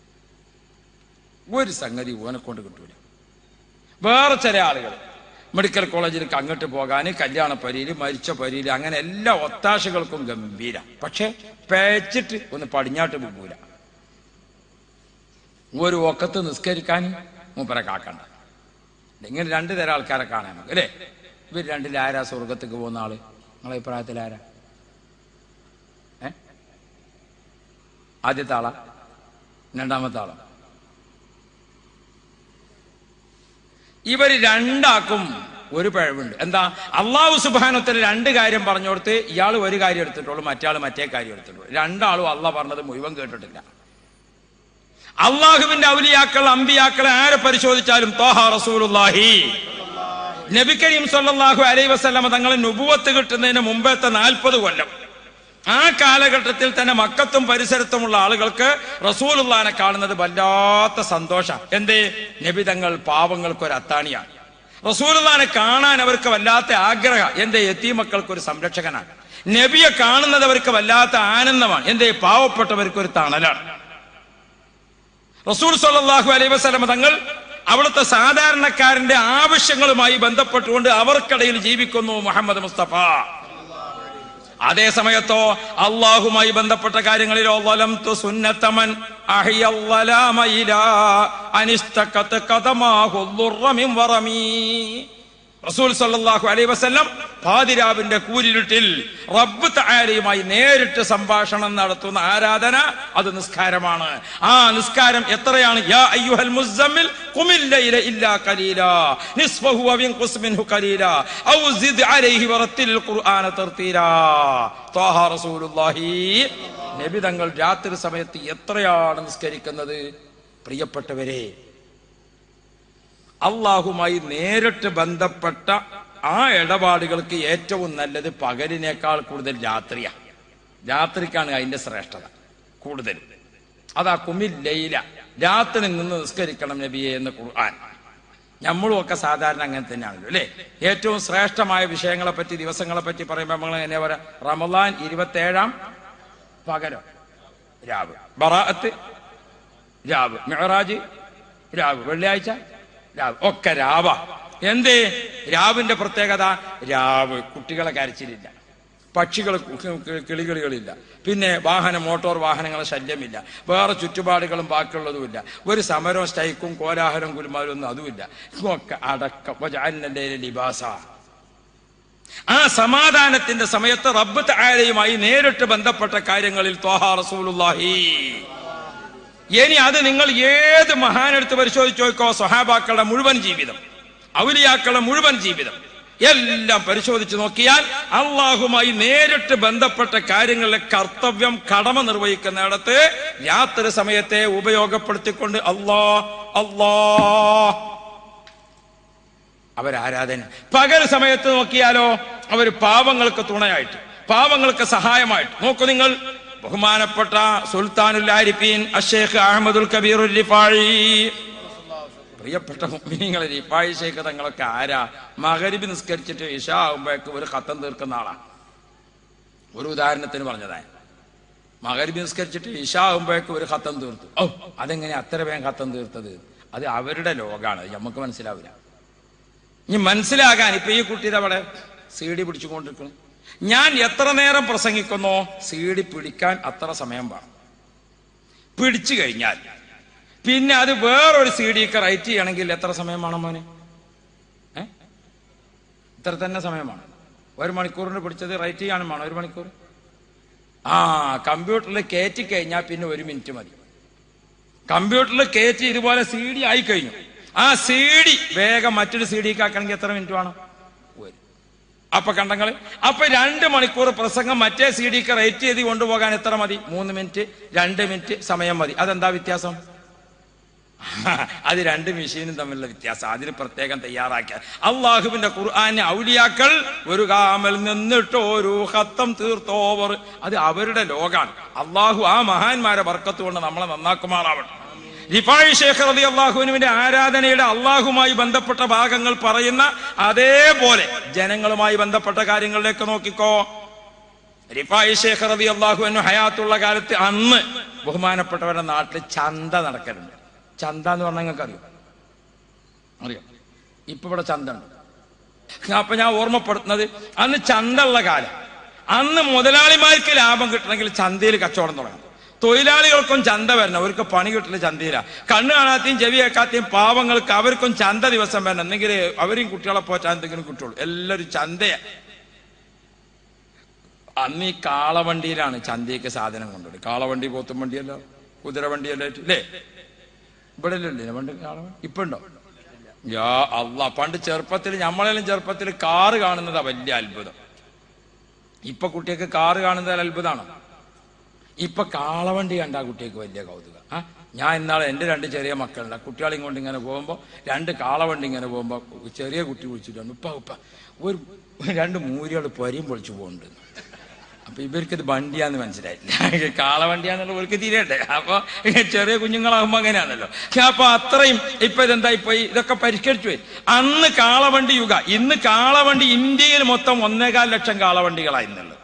ഒരു സംഗതി ഓനെ കൊണ്ട് കിട്ടൂല വേറെ ചില ആളുകൾ മെഡിക്കൽ കോളേജിലേക്ക് അങ്ങോട്ട് പോകാൻ കല്യാണ പരിയിൽ മരിച്ച പരിയിൽ അങ്ങനെ എല്ലാ ഒത്താശകൾക്കും ഗംഭീര പക്ഷെ പേച്ചിട്ട് ഒന്ന് പടിഞ്ഞാട്ട് പോകൂല ഒരു ഒക്കത്ത് നിസ്കരിക്കാൻ മൂപ്പരെ കാക്കണ്ട ഇങ്ങനെ രണ്ട് തരം ആൾക്കാരെ കാണാൻ നമുക്ക് അല്ലേ ഇവർ രണ്ടിൽ ആരാ സ്വർഗത്തേക്ക് പോകുന്ന ആള് നിങ്ങളെ അഭിപ്രായത്തിൽ ആരാ ഏ ആദ്യത്തെ ആളാ രണ്ടാമത്തെ ആളാ ഇവര് രണ്ടാക്കും ഒരു പിഴവുണ്ട് എന്താ അള്ളാഹു സുബാനത്തിൽ രണ്ട് കാര്യം പറഞ്ഞോടത്ത് ഇയാൾ ഒരു കാര്യം എടുത്തിട്ടുള്ളൂ മറ്റാൾ മറ്റേ കാര്യം എടുത്തിട്ടുള്ളൂ രണ്ടാളും അള്ളാഹ് പറഞ്ഞത് മുഴുവൻ കേട്ടിട്ടില്ല അള്ളാഹുവിന്റെ ഔലിയാക്കൾ അമ്പിയാക്കളെ ആരെ പരിശോധിച്ചാലും തോഹ റസൂലുള്ളാഹി നബി കരീം സല്ലല്ലാഹു അലൈഹി വസല്ലമ തങ്ങളെ നുബുവത്ത് കിട്ടുന്നതിന് മുമ്പത്തെ നാൽപ്പത് കൊല്ലം ആ കാലഘട്ടത്തിൽ തന്നെ മക്കത്തും പരിസരത്തുമുള്ള ആളുകൾക്ക് റസൂലുള്ളാനെ കാണുന്നത് വല്ലാത്ത സന്തോഷം എന്തേ നബി തങ്ങൾ പാവങ്ങൾക്ക് ഒരു അത്താണിയാണ് റസൂലുള്ളാനെ കാണാൻ അവർക്ക് വല്ലാത്ത ആഗ്രഹം എന്തേ എത്തിമക്കൾക്ക് ഒരു സംരക്ഷകനാണ് നബിയെ കാണുന്നത് അവർക്ക് വല്ലാത്ത ആനന്ദമാണ് എന്തേ പാവപ്പെട്ടവർക്ക് ഒരു തണലാണ് റസൂൽ സല്ലല്ലാഹു അലൈഹി വസല്ലമ തങ്ങൾ അവിടുത്തെ സാധാരണക്കാരന്റെ ആവശ്യങ്ങളുമായി ബന്ധപ്പെട്ടുകൊണ്ട് അവർക്കിടയിൽ ജീവിക്കുന്നു മുഹമ്മദ് മുസ്തഫ അതേ സമയത്തോ അള്ളാഹുമായി ബന്ധപ്പെട്ട കാര്യങ്ങളിലോ വലം തു സുന്നത്തമൻ അഹിയല്ലലാമ ഇലാ അനിസ്തഖത്ത് ഖദമാഹു ദുർറ മിൻ വറമീ റസൂൽ സല്ലല്ലാഹു അലൈഹി വസല്ലം പാതിരാവിന്റെ കൂരിരുട്ടിൽ റബ്ബ് തആലയുമായി നേരിട്ട് സംഭാഷണം നടത്തുന്ന ആരാധന അത് നിസ്കാരമാണ് ആ നിസ്കാരം എത്രയാണ് യാ അയ്യുഹൽ മുസമ്മിൽ ഖുമിൽ ലൈല ഇല്ലാ ഖലീലാ നിസ്ഫഹു വ ഇൻഖുസ് മിൻഹു ഖലീലാ ഔ സിദ് അലൈഹി വറത്തിൽ ഖുർആന തർത്തീലാ ത്വാഹ റസൂലുള്ളാഹി നബി തങ്ങൾ രാത്രി സമയത്ത് എത്രയാണ് നിസ്കരിക്കുന്നത് പ്രിയപ്പെട്ടവരെ അള്ളാഹുമായി നേരിട്ട് ബന്ധപ്പെട്ട ആ ഇടപാടുകൾക്ക് ഏറ്റവും നല്ലത് പകലിനേക്കാൾ കൂടുതൽ രാത്രിയാണ് രാത്രിക്കാണ് അതിന്റെ ശ്രേഷ്ഠത കൂടുതൽ അതാ കുമില്ലയില രാത്രി നിന്ന് നിസ്കരിക്കണം നബിയെ എന്ന് ഖുർആൻ നമ്മളും ഒക്കെ സാധാരണ അങ്ങനെ തന്നെയാണല്ലോ അല്ലേ ഏറ്റവും ശ്രേഷ്ഠമായ വിഷയങ്ങളെ പറ്റി ദിവസങ്ങളെ പറ്റി പറയുമ്പോൾ നമ്മൾ എങ്ങനെ പറയാം റമദാൻ ഇരുപത്തേഴാം പകരം രാവ് ബറാഅത്ത് രാവ് മെഹറാജ് രാവ് വെള്ളിയാഴ്ച രാവ് ഒക്കെ രാവ എന്തേ രാവിന്റെ പ്രത്യേകത രാവ് കുട്ടികളെ കരച്ചിലില്ല പക്ഷികൾ കിളികളികളില്ല പിന്നെ വാഹന മോട്ടോർ വാഹനങ്ങളെ ശല്യമില്ല വേറെ ചുറ്റുപാടുകളും ബാക്കിയുള്ളതുമില്ല ഒരു സമരവും സ്ട്രൈക്കും കോലാഹലവും കുലുമാലും ഒന്നും അതുമില്ല ഒക്കെ അടക്കം വജഅൽനൽ ലിബാസ ആ സമാധാനത്തിന്റെ സമയത്ത് റബ്ബ് താരയുമായി നേരിട്ട് ബന്ധപ്പെട്ട കാര്യങ്ങളിൽ ത്വാഹാ റസൂലുള്ളാഹി ഇനി അത് നിങ്ങൾ ഏത് മഹാനെടുത്ത് പരിശോധിച്ച് നോക്കോ സ്വഹാബാക്കളുടെ മുഴുവൻ ജീവിതം ഔലിയാക്കളുടെ മുഴുവൻ ജീവിതം എല്ലാം പരിശോധിച്ച് നോക്കിയാൽ അള്ളാഹുമായി നേരിട്ട് ബന്ധപ്പെട്ട കാര്യങ്ങളിലെ കർത്തവ്യം കടമ നിർവഹിക്കുന്നിടത്ത് രാത്രി സമയത്തെ ഉപയോഗപ്പെടുത്തിക്കൊണ്ട് അല്ലാ അല്ലാ അവരാരാധന പകൽ സമയത്ത് നോക്കിയാലോ അവർ പാവങ്ങൾക്ക് തുണയായിട്ട് പാവങ്ങൾക്ക് സഹായമായിട്ട് നോക്കൂ നിങ്ങൾ ബഹുമാനപ്പെട്ട സുൽത്താനുൽ ആരിഫീൻ അഷേഖ് അഹമ്മദുൽ കബീർ റിഫാഴി പ്രിയപ്പെട്ട മുഅ്മിനീങ്ങളെ റിഫാഴി ശേഖ് തങ്ങളൊക്കെ ആരാ മകരിബ് നിസ്കരിച്ചിട്ട് ഇഷ ആകുമ്പോഴേക്ക് ഒരു കത്തം തീർക്കുന്ന ആളാ ഒരു ഉദാഹരണത്തിന് പറഞ്ഞതായി മകരിബ് നിസ്കരിച്ചിട്ട് ഇഷ ആകുമ്പോഴേക്ക് ഒരു കത്തം തീർത്തു ഓ അതെങ്ങനെ അത്ര വേഗം കത്തം തീർത്തത് അത് അവരുടെ ലോകാണ് അത് നമുക്ക് മനസ്സിലാവില്ല ഇനി മനസ്സിലാകാൻ ഇപ്പൊ ഈ കുട്ടി അവിടെ സി ഡി പിടിച്ചുകൊണ്ടിരിക്കുന്നു ഞാൻ എത്ര നേരം പ്രസംഗിക്കുന്നോ സി ഡി പിടിക്കാൻ അത്ര സമയം വേണം പിടിച്ചു കഴിഞ്ഞാൽ പിന്നെ അത് വേറൊരു സി ഡിക്ക് റൈറ്റ് ചെയ്യണമെങ്കിൽ എത്ര സമയം വേണം മോനെ ഏ ഇത്ര തന്നെ സമയം വേണം ഒരു മണിക്കൂറിന് പിടിച്ചത് റൈറ്റ് ചെയ്യാനും വേണം ഒരു മണിക്കൂർ ആ കമ്പ്യൂട്ടറിൽ കയറ്റി കഴിഞ്ഞാൽ പിന്നെ ഒരു മിനിറ്റ് മതി കമ്പ്യൂട്ടറിൽ കയറ്റി ഇതുപോലെ സി ഡി ആയി കഴിഞ്ഞു ആ സി ഡി വേഗം മറ്റൊരു സി ഡിക്ക് ആക്കണമെങ്കിൽ എത്ര മിനിറ്റ് വേണം ഒരു അപ്പൊ കണ്ടങ്ങള് അപ്പൊ രണ്ട് മണിക്കൂർ പ്രസംഗം മറ്റേ സി ഡിക്ക് റേറ്റ് ചെയ്ത് കൊണ്ടുപോകാൻ എത്ര മതി മൂന്ന് മിനിറ്റ് രണ്ട് മിനിറ്റ് സമയം മതി അതെന്താ വ്യത്യാസം അത് രണ്ട് മെഷീനും തമ്മിലുള്ള വ്യത്യാസം അതിന് പ്രത്യേകം തയ്യാറാക്കിയ അള്ളാഹുവിന്റെ ഖുർആാനെ ഔലിയാക്കൾ ഒരു കാമൽ നിന്നിട്ട് ഒരു ഹത്തം തീർത്തോവർ അത് അവരുടെ ലോകാണ് അള്ളാഹു ആ മഹാന്മാരെ വർക്കത്ത് കൊണ്ട് നമ്മളെ നന്നാക്കുമാറാവണം റിഫായി ശേഖർ അലി അള്ളാഹുവിനുവിന്റെ ആരാധനയുടെ അള്ളാഹുമായി ബന്ധപ്പെട്ട ഭാഗങ്ങൾ പറയുന്ന അതേപോലെ ജനങ്ങളുമായി ബന്ധപ്പെട്ട കാര്യങ്ങളിലേക്ക് നോക്കിക്കോ റിഫായി ശേഖർ അലി അള്ളാഹുവിനു ഹയാത്തുള്ള കാലത്ത് അന്ന് ബഹുമാനപ്പെട്ടവരുടെ നാട്ടിൽ ചന്ത നടക്കലുണ്ട് ചന്ത എന്ന് പറഞ്ഞാൽ നിങ്ങൾക്ക് അറിയോ അറിയോ ഇപ്പൊ ഇവിടെ ചന്ത ഉണ്ട് അപ്പൊ ഞാൻ ഓർമ്മപ്പെടുത്തുന്നത് അന്ന് ചന്ത ഉള്ള കാലം അന്ന് മുതലാളിമാർക്ക് ലാഭം കിട്ടണമെങ്കിൽ ചന്തയിൽ കച്ചവടം തുടങ്ങണം തൊഴിലാളികൾക്കും ചന്ത വരണം അവർക്ക് പണി കിട്ടില്ല ചന്തയില കണ്ണ് കാണാത്തെയും ചെവി കേൾക്കാത്തെയും പാവങ്ങൾക്ക് അവർക്കും ചന്ത ദിവസം വരണം എന്നെങ്കിൽ അവരെയും കുട്ടികളെ പോറ്റാൻ എന്തെങ്കിലും കിട്ടുള്ളൂ എല്ലാവരും ചന്തയാ അന്ന് ഈ കാളവണ്ടിയിലാണ് ചന്തയ്ക്ക് സാധനം കൊണ്ടുപോയി കാളവണ്ടി പോത്തും വണ്ടിയല്ലോ കുതിരവണ്ടിയല്ലോ അല്ലേ ഇവിടെ അല്ലേ പണ്ട് കാളവണ്ടി ഇപ്പൊ ഉണ്ടോ യാ അല്ല പണ്ട് ചെറുപ്പത്തിൽ നമ്മളെല്ലാം ചെറുപ്പത്തിൽ കാറ് കാണുന്നതാ വലിയ അത്ഭുതം ഇപ്പൊ കുട്ടിയൊക്കെ കാറ് കാണുന്നത് അത്ഭുതമാണോ ഇപ്പൊ കാളവണ്ടി കണ്ട കുട്ടിക്ക് വലിയ കൗതുക ആ ഞാൻ ഇന്നാളെ എൻ്റെ രണ്ട് ചെറിയ മക്കളുണ്ട് കുട്ടികളെയും കൊണ്ട് ഇങ്ങനെ പോകുമ്പോൾ രണ്ട് കാളവണ്ടി ഇങ്ങനെ പോകുമ്പോൾ ചെറിയ കുട്ടി വിളിച്ചിട്ടുണ്ട് ഉപ്പ ഉപ്പ ഒരു രണ്ട് മൂരികൾ പൊരിയും പൊളിച്ചു പോകുന്നുണ്ട് അപ്പൊ ഇവർക്കിത് വണ്ടിയാന്ന് മനസ്സിലായില്ല കാളവണ്ടിയാന്നുള്ള ഇവർക്ക് തീരട്ടെ അപ്പൊ ചെറിയ കുഞ്ഞുങ്ങളാകുമ്പോ അങ്ങനെയാണല്ലോ അപ്പൊ അത്രയും ഇപ്പൊ ഇതെന്താ ഇപ്പൊ ഇതൊക്കെ പരിഷ്കരിച്ചു പോയി അന്ന് കാളവണ്ടി യുഗ ഇന്ന് കാളവണ്ടി ഇന്ത്യയിൽ മൊത്തം ഒന്നേകാൽ ലക്ഷം കാളവണ്ടികളായിരുന്നുള്ളത്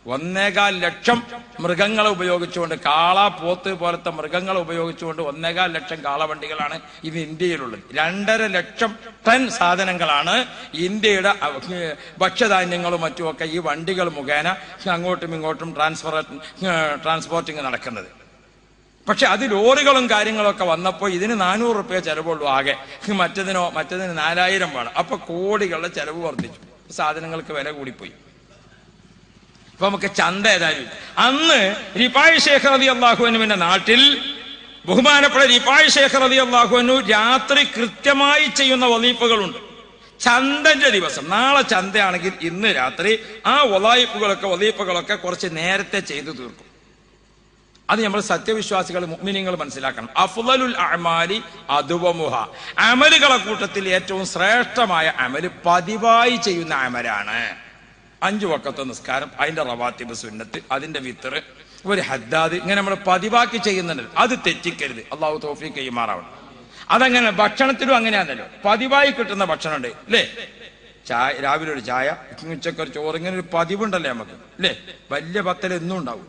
ഒന്നേകാൽ ലക്ഷം മൃഗങ്ങളെ ഉപയോഗിച്ചുകൊണ്ട് കാള പോത്ത് പോലത്തെ മൃഗങ്ങളെ ഉപയോഗിച്ചുകൊണ്ട് ഒന്നേകാൽ ലക്ഷം കാളവണ്ടികളാണ് ഇത് ഇന്ത്യയിലുള്ളത് രണ്ടര ലക്ഷം ടൺ സാധനങ്ങളാണ് ഇന്ത്യയുടെ അഹ്, ഏഹ്, ഭക്ഷ്യധാന്യങ്ങളും മറ്റുമൊക്കെ ഈ വണ്ടികൾ മുഖേന അങ്ങോട്ടും ഇങ്ങോട്ടും ട്രാൻസ്ഫർ ട്രാൻസ്പോർട്ടിങ് നടക്കുന്നത് പക്ഷെ അത് ലോറികളും കാര്യങ്ങളൊക്കെ വന്നപ്പോൾ ഇതിന് നാനൂറ് റുപ്യ ചെലവുള്ളൂ ആകെ മറ്റതിനോ മറ്റതിന് നാലായിരം വേണം അപ്പൊ കോടികളുടെ ചെലവ് വർദ്ധിച്ചു സാധനങ്ങൾക്ക് വില കൂടിപ്പോയി ഇപ്പൊ നമുക്ക് ചന്ത ഏതായാലും ഇല്ല. അന്ന് റിപ്പായ് ശേഖർ അലി അള്ളാഹുവിനുവിന്റെ നാട്ടിൽ ബഹുമാനപ്പെട്ട റിപ്പായ് ശേഖർ അലി അള്ളാഹുവിനു രാത്രി കൃത്യമായി ചെയ്യുന്ന വലീഫുകളുണ്ട് ചന്തന്റെ ദിവസം നാളെ ചന്തയാണെങ്കിൽ ഇന്ന് രാത്രി ആ വലായിപ്പുകളൊക്കെ വലീഫുകളൊക്കെ കുറച്ച് നേരത്തെ ചെയ്തു തീർക്കും അത് നമ്മൾ സത്യവിശ്വാസികൾ മുഅ്മിനീങ്ങൾ മനസ്സിലാക്കണം അഫ്ളലുൽ അഅമാലി അതുവമുഹ അമലുകളെ കൂട്ടത്തിൽ ഏറ്റവും ശ്രേഷ്ഠമായ അമല് പതിവായി ചെയ്യുന്ന അമലാണ് അഞ്ചു വക്കത്തെ നിസ്കാരം അതിന്റെ റവാത്തിബ് സുന്നത്ത് അതിന്റെ വിത്തറ് ഒരു ഹദ്ദാദ് ഇങ്ങനെ നമ്മൾ പതിവാക്കി ചെയ്യുന്നുണ്ട് അത് തെറ്റിക്കരുത് അള്ളാഹു തോഫി കൈമാറാവണം അതങ്ങനെ ഭക്ഷണത്തിലും അങ്ങനെയാണല്ലോ പതിവായി കിട്ടുന്ന ഭക്ഷണമുണ്ട് അല്ലേ ചായ രാവിലെ ഒരു ചായ ഉച്ചക്ക് ഒരു ചോറ് ഇങ്ങനെ ഒരു പതിവുണ്ടല്ലേ നമുക്ക് അല്ലേ വലിയ പത്തൽ എന്നും ഉണ്ടാവും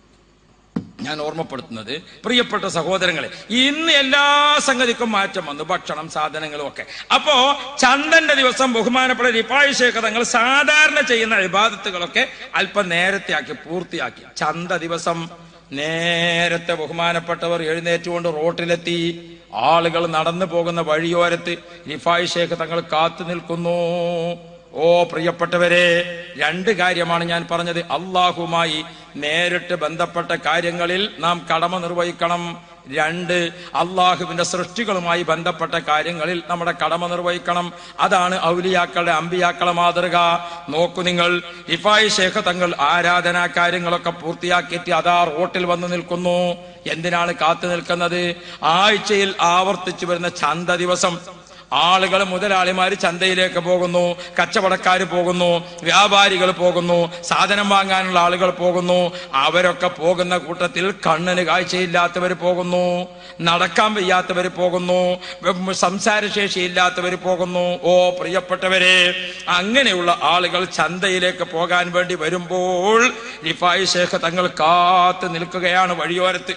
ഞാൻ ഓർമ്മപ്പെടുത്തുന്നത് പ്രിയപ്പെട്ട സഹോദരങ്ങളെ ഇന്ന് എല്ലാ സംഗതിക്കും മാറ്റം വന്നു ഭക്ഷണം സാധനങ്ങളും ഒക്കെ അപ്പോ ചന്ദന്റെ ദിവസം ബഹുമാനപ്പെട്ട റിപ്പായി ശേഖർ തങ്ങൾ സാധാരണ ചെയ്യുന്ന വിവാദത്തുകളൊക്കെ അല്പം നേരത്തെ ആക്കി പൂർത്തിയാക്കി ചന്ത ദിവസം നേരത്തെ ബഹുമാനപ്പെട്ടവർ എഴുന്നേറ്റുകൊണ്ട് റോട്ടിലെത്തി ആളുകൾ നടന്നു പോകുന്ന വഴിയോരത്ത് റിഫായ് ഷേഖ് തങ്ങൾ കാത്തു നിൽക്കുന്നു ഓ പ്രിയപ്പെട്ടവരെ രണ്ട് കാര്യമാണ് ഞാൻ പറഞ്ഞത് അള്ളാഹുമായി നേരിട്ട് ബന്ധപ്പെട്ട കാര്യങ്ങളിൽ നാം കടമ നിർവഹിക്കണം രണ്ട് അള്ളാഹുവിന്റെ സൃഷ്ടികളുമായി ബന്ധപ്പെട്ട കാര്യങ്ങളിൽ നമ്മുടെ കടമ നിർവഹിക്കണം അതാണ് ഔലിയാക്കളുടെ അമ്പിയാക്കളെ മാതൃക നോക്കൂ നിങ്ങൾ ഇഫായി ശേഖ തങ്ങൾ ആരാധനാ കാര്യങ്ങളൊക്കെ പൂർത്തിയാക്കിയിട്ട് അതാ റോട്ടിൽ വന്ന് നിൽക്കുന്നു എന്തിനാണ് കാത്തു നിൽക്കുന്നത് ആഴ്ചയിൽ ആവർത്തിച്ചു വരുന്ന ചന്ത ദിവസം ആളുകൾ മുതലാളിമാര് ചന്തയിലേക്ക് പോകുന്നു കച്ചവടക്കാർ പോകുന്നു വ്യാപാരികൾ പോകുന്നു സാധനം വാങ്ങാനുള്ള ആളുകൾ പോകുന്നു അവരൊക്കെ പോകുന്ന കൂട്ടത്തിൽ കണ്ണിന് കാഴ്ചയില്ലാത്തവർ പോകുന്നു നടക്കാൻ വയ്യാത്തവർ പോകുന്നു ഉം, സംസാരശേഷി ഇല്ലാത്തവർ പോകുന്നു ഓ പ്രിയപ്പെട്ടവരെ അങ്ങനെയുള്ള ആളുകൾ ചന്തയിലേക്ക് പോകാൻ വേണ്ടി വരുമ്പോൾ റിഫായി ശേഖ തങ്ങൾ കാത്തു നിൽക്കുകയാണ് വഴിയോരത്ത്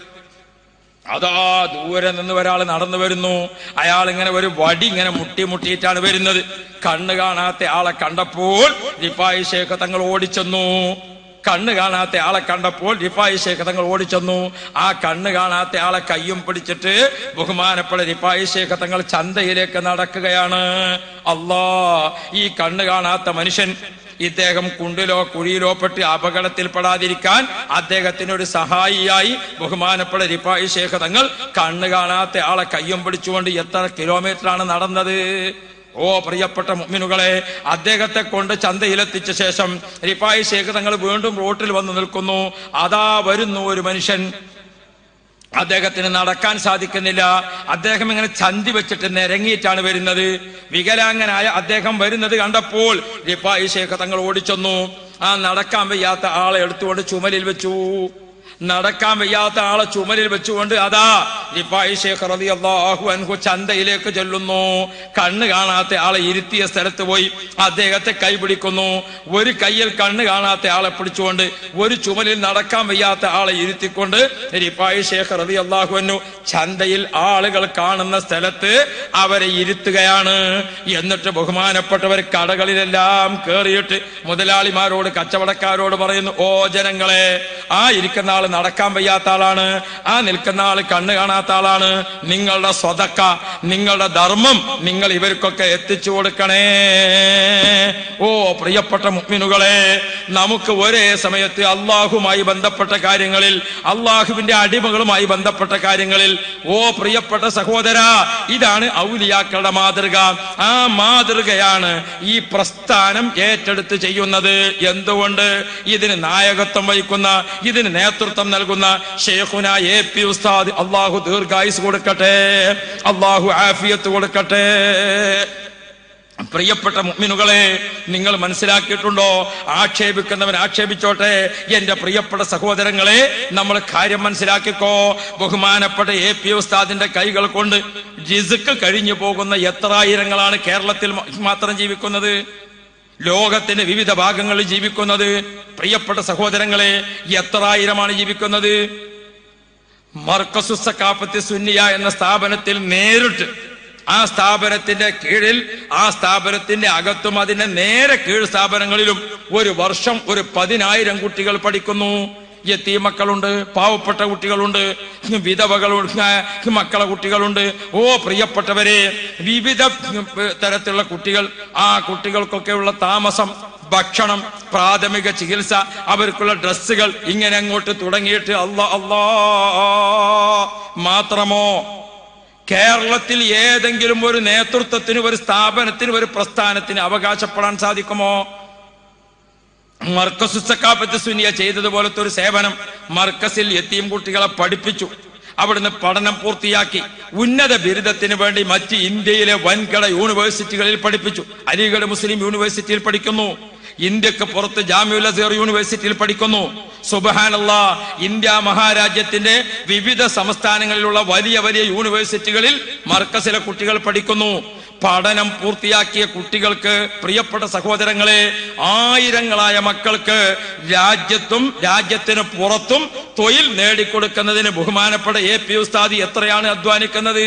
അതാ ദൂരെ നിന്ന് ഒരാൾ നടന്നു വരുന്നു അയാൾ ഇങ്ങനെ ഒരു വടി ഇങ്ങനെ മുട്ടി മുട്ടിയിട്ടാണ് വരുന്നത് കണ്ണ് കാണാത്ത ആളെ കണ്ടപ്പോൾ റിഫായി ശേഖ തങ്ങൾ ഓടിച്ചെന്നു കണ്ണ് കാണാത്ത ആളെ കണ്ടപ്പോൾ റിഫായി ശേഖ തങ്ങൾ ഓടിച്ചെന്നു ആ കണ്ണ് കാണാത്ത ആളെ കയ്യും പിടിച്ചിട്ട് ബഹുമാനപ്പെട്ട റിഫായി ശേഖ തങ്ങൾ ചന്തയിലേക്ക് നടക്കുകയാണ് അല്ലാ ഈ കണ്ണ് കാണാത്ത മനുഷ്യൻ ഇദ്ദേഹം കുണ്ടിലോ കുഴിയിലോ പെട്ട് അപകടത്തിൽപ്പെടാതിരിക്കാൻ അദ്ദേഹത്തിന് ഒരു സഹായിയായി ബഹുമാനപ്പെട്ട റിപ്പായി ശേഖ തങ്ങൾ കണ്ണ് കാണാത്ത ആളെ കയ്യും പിടിച്ചുകൊണ്ട് എത്ര കിലോമീറ്ററാണ് നടന്നത് ഓ പ്രിയപ്പെട്ട മുഅ്മിനുകളെ അദ്ദേഹത്തെ കൊണ്ട് ചന്തയിലെത്തിച്ച ശേഷം റിപ്പായി ശേഖ തങ്ങൾ വീണ്ടും റോട്ടിൽ വന്ന് നിൽക്കുന്നു അതാ വരുന്നു ഒരു മനുഷ്യൻ അദ്ദേഹത്തിന് നടക്കാൻ സാധിക്കുന്നില്ല അദ്ദേഹം ഇങ്ങനെ ചന്തി വെച്ചിട്ട് നിരങ്ങിയിട്ടാണ് വരുന്നത് വികലാംഗനായ അദ്ദേഹം വരുന്നത് കണ്ടപ്പോൾ റിഫായി ശേഖ തങ്ങൾ ഓടിച്ചെന്നു ആ നടക്കാൻ വയ്യാത്ത ആളെ എടുത്തുകൊണ്ട് ചുമലിൽ വെച്ചു നടക്കാൻ വയ്യാത്ത ആളെ ചുമലിൽ വെച്ചുകൊണ്ട് അതാ റിഫായി ശേഖർ റളിയല്ലാഹു അൻഹു ചന്തയിലേക്ക് ചെല്ലുന്നു കണ്ണ് കാണാത്ത ആളെ ഇരുത്തിയ സ്ഥലത്ത് പോയി അദ്ദേഹത്തെ കൈ പിടിക്കുന്നു ഒരു കയ്യിൽ കണ്ണ് കാണാത്ത ആളെ പിടിച്ചുകൊണ്ട് ഒരു ചുമലിൽ നടക്കാൻ വയ്യാത്ത ആളെ ഇരുത്തിക്കൊണ്ട് റിഫായി ശേഖർ റളിയല്ലാഹു അൻഹു ചന്തയിൽ ആളുകൾ കാണുന്ന സ്ഥലത്ത് അവരെ ഇരുത്തുകയാണ് എന്നിട്ട് ബഹുമാനപ്പെട്ടവർ കടകളിലെല്ലാം കേറിയിട്ട് മുതലാളിമാരോട് കച്ചവടക്കാരോട് പറയുന്നു ഓ ജനങ്ങളെ ആ ഇരിക്കുന്ന ആള് നടക്കാൻ വയ്യാത്ത ആളാണ് ആ നിൽക്കുന്ന ആള് കണ്ണ് കാണാത്ത ആളാണ് നിങ്ങളുടെ സ്വതക്ക നിങ്ങളുടെ ധർമ്മം നിങ്ങൾ ഇവർക്കൊക്കെ എത്തിച്ചു കൊടുക്കണേ ഓ പ്രിയപ്പെട്ട മുഗ്മിനുകളെ നമുക്ക് ഒരേ സമയത്ത് അള്ളാഹുമായി ബന്ധപ്പെട്ട കാര്യങ്ങളിൽ അള്ളാഹുവിന്റെ അടിമകളുമായി ബന്ധപ്പെട്ട കാര്യങ്ങളിൽ ഓ പ്രിയപ്പെട്ട സഹോദര ഇതാണ് ഔലിയാക്കളുടെ മാതൃക ആ മാതൃകയാണ് ഈ പ്രസ്ഥാനം ഏറ്റെടുത്ത് ചെയ്യുന്നത് എന്തുകൊണ്ട് ഇതിന് നായകത്വം വഹിക്കുന്ന ഇതിന് നേതൃത്വം നൽകുന്ന ഷേഖുന എ പി ഉസ്താദ് അള്ളാഹു ദീർഘായുസ് കൊടുക്കട്ടെ അള്ളാഹു ആഫിയത്ത് കൊടുക്കട്ടെ പ്രിയപ്പെട്ട മുഅ്മിനുകളെ നിങ്ങൾ മനസ്സിലാക്കിയിട്ടുണ്ടോ ആക്ഷേപിക്കുന്നവൻ ആക്ഷേപിച്ചോട്ടെ എന്റെ പ്രിയപ്പെട്ട സഹോദരങ്ങളെ നമ്മൾ കാര്യം മനസ്സിലാക്കിക്കോ ബഹുമാനപ്പെട്ട എ പി ഉസ്താദിന്റെ കൈകൾ കൊണ്ട് ജിസുക്ക് കഴിഞ്ഞു പോകുന്ന എത്ര ആയിരങ്ങളാണ് കേരളത്തിൽ മ- മാത്രം ജീവിക്കുന്നത് ലോകത്തിന്റെ വിവിധ ഭാഗങ്ങളിൽ ജീവിക്കുന്നത് പ്രിയപ്പെട്ട സഹോദരങ്ങളെ എത്ര ആയിരമാണ് ജീവിക്കുന്നത് മർക്കസുസക്കാപ്പത്തി സുന്നിയ എന്ന സ്ഥാപനത്തിൽ നേരിട്ട് ആ സ്ഥാപനത്തിന്റെ കീഴിൽ ആ സ്ഥാപനത്തിന്റെ അകത്തും അതിന്റെ നേരെ കീഴ് സ്ഥാപനങ്ങളിലും ഒരു വർഷം ഒരു പതിനായിരം കുട്ടികൾ പഠിക്കുന്നു എത്തി മക്കളുണ്ട് പാവപ്പെട്ട കുട്ടികളുണ്ട് വിധവകളുണ്ട് മക്കളെ കുട്ടികളുണ്ട് ഓ പ്രിയപ്പെട്ടവരെ വിവിധ തരത്തിലുള്ള കുട്ടികൾ ആ കുട്ടികൾക്കൊക്കെയുള്ള താമസം ഭക്ഷണം പ്രാഥമിക ചികിത്സ അവർക്കുള്ള ഡ്രസ്സുകൾ ഇങ്ങനെ അങ്ങോട്ട് തുടങ്ങിയിട്ട് അല്ല അല്ലാ മാത്രമോ കേരളത്തിൽ ഏതെങ്കിലും ഒരു നേതൃത്വത്തിന് ഒരു സ്ഥാപനത്തിന് ഒരു പ്രസ്ഥാനത്തിന് അവകാശപ്പെടാൻ സാധിക്കുമോ മർക്കസു സക്കാപ്പത്ത് സുനിയ ചെയ്തതുപോലത്തെ ഒരു സേവനം മർക്കസിൽ എത്തിയും കുട്ടികളെ പഠിപ്പിച്ചു അവിടുന്ന് പഠനം പൂർത്തിയാക്കി ഉന്നത ബിരുദത്തിന് വേണ്ടി മറ്റ് ഇന്ത്യയിലെ വൻകിട യൂണിവേഴ്സിറ്റികളിൽ പഠിപ്പിച്ചു അലിഗഡ് മുസ്ലിം യൂണിവേഴ്സിറ്റിയിൽ പഠിക്കുന്നു ഇന്ത്യക്ക് പുറത്ത് ജാമ്യുൽ അസീർ യൂണിവേഴ്സിറ്റിയിൽ പഠിക്കുന്നു സുബഹാനല്ല ഇന്ത്യ മഹാരാജ്യത്തിന്റെ വിവിധ സംസ്ഥാനങ്ങളിലുള്ള വലിയ വലിയ യൂണിവേഴ്സിറ്റികളിൽ മർക്കസിലെ കുട്ടികൾ പഠിക്കുന്നു പഠനം പൂർത്തിയാക്കിയ കുട്ടികൾക്ക് പ്രിയപ്പെട്ട സഹോദരങ്ങളെ ആയിരങ്ങളായ മക്കൾക്ക് രാജ്യത്തും രാജ്യത്തിന് പുറത്തും തൊഴിൽ നേടിക്കൊടുക്കുന്നതിന് ബഹുമാനപ്പെട്ട എ പി ഉസ്താദി എത്രയാണ് അധ്വാനിക്കുന്നത്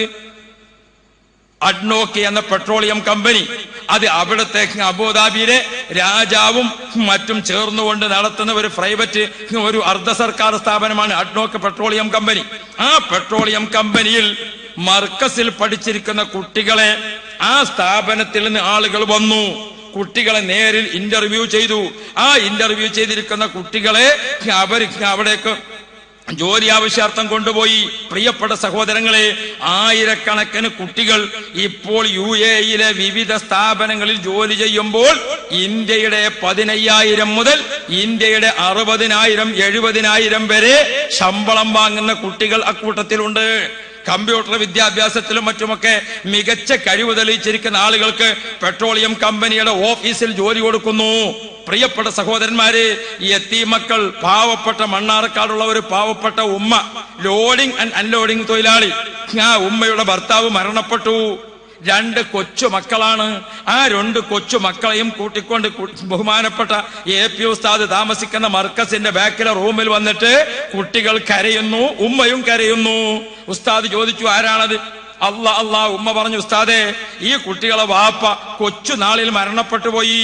അഡ്നോക്കി എന്ന പെട്രോളിയം കമ്പനി അത് അവിടുത്തെ അബുദാബിയിലെ രാജാവും മറ്റും ചേർന്നുകൊണ്ട് നടത്തുന്ന ഒരു പ്രൈവറ്റ് ഒരു അർദ്ധ സർക്കാർ സ്ഥാപനമാണ് അഡ്നോക്ക് പെട്രോളിയം കമ്പനി ആ പെട്രോളിയം കമ്പനിയിൽ മർക്കസിൽ പഠിച്ചിരിക്കുന്ന കുട്ടികളെ ആ സ്ഥാപനത്തിൽ നിന്ന് ആളുകൾ വന്നു കുട്ടികളെ നേരിൽ ഇന്റർവ്യൂ ചെയ്തു ആ ഇന്റർവ്യൂ ചെയ്തിരിക്കുന്ന കുട്ടികളെ അവർ അവിടേക്ക് ജോലി ആവശ്യാർത്ഥം കൊണ്ടുപോയി പ്രിയപ്പെട്ട സഹോദരങ്ങളെ ആയിരക്കണക്കിന് കുട്ടികൾ ഇപ്പോൾ യു എയിലെ വിവിധ സ്ഥാപനങ്ങളിൽ ജോലി ചെയ്യുമ്പോൾ ഇന്ത്യയുടെ പതിനയ്യായിരം മുതൽ ഇന്ത്യയുടെ അറുപതിനായിരം എഴുപതിനായിരം വരെ ശമ്പളം വാങ്ങുന്ന കുട്ടികൾ അക്കൂട്ടത്തിലുണ്ട് കമ്പ്യൂട്ടർ വിദ്യാഭ്യാസത്തിലും മറ്റുമൊക്കെ മികച്ച കഴിവ് തെളിയിച്ചിരിക്കുന്ന ആളുകൾക്ക് പെട്രോളിയം കമ്പനിയുടെ ഓഫീസിൽ ജോലി കൊടുക്കുന്നു പ്രിയപ്പെട്ട സഹോദരന്മാര് ഈ എത്തി മക്കൾ പാവപ്പെട്ട മണ്ണാർക്കാടുള്ള ഒരു പാവപ്പെട്ട ഉമ്മ ലോഡിംഗ് ആൻഡ് അൺലോഡിംഗ് തൊഴിലാളി ആ ഉമ്മയുടെ ഭർത്താവ് മരണപ്പെട്ടു രണ്ട് കൊച്ചു മക്കളാണ് ആ രണ്ട് കൊച്ചു മക്കളെയും കൂട്ടിക്കൊണ്ട് കു- ബഹുമാനപ്പെട്ട എ പി ഉസ്താദ് താമസിക്കുന്ന മർക്കസിന്റെ ബാക്കിലെ റൂമിൽ വന്നിട്ട് കുട്ടികൾ കരയുന്നു ഉമ്മയും കരയുന്നു ഉസ്താദ് ചോദിച്ചു ആരാണത് അല്ല അല്ലാ ഉമ്മ പറഞ്ഞു ഉസ്താദെ ഈ കുട്ടികളെ വാപ്പ കൊച്ചു നാളിൽ മരണപ്പെട്ടു പോയി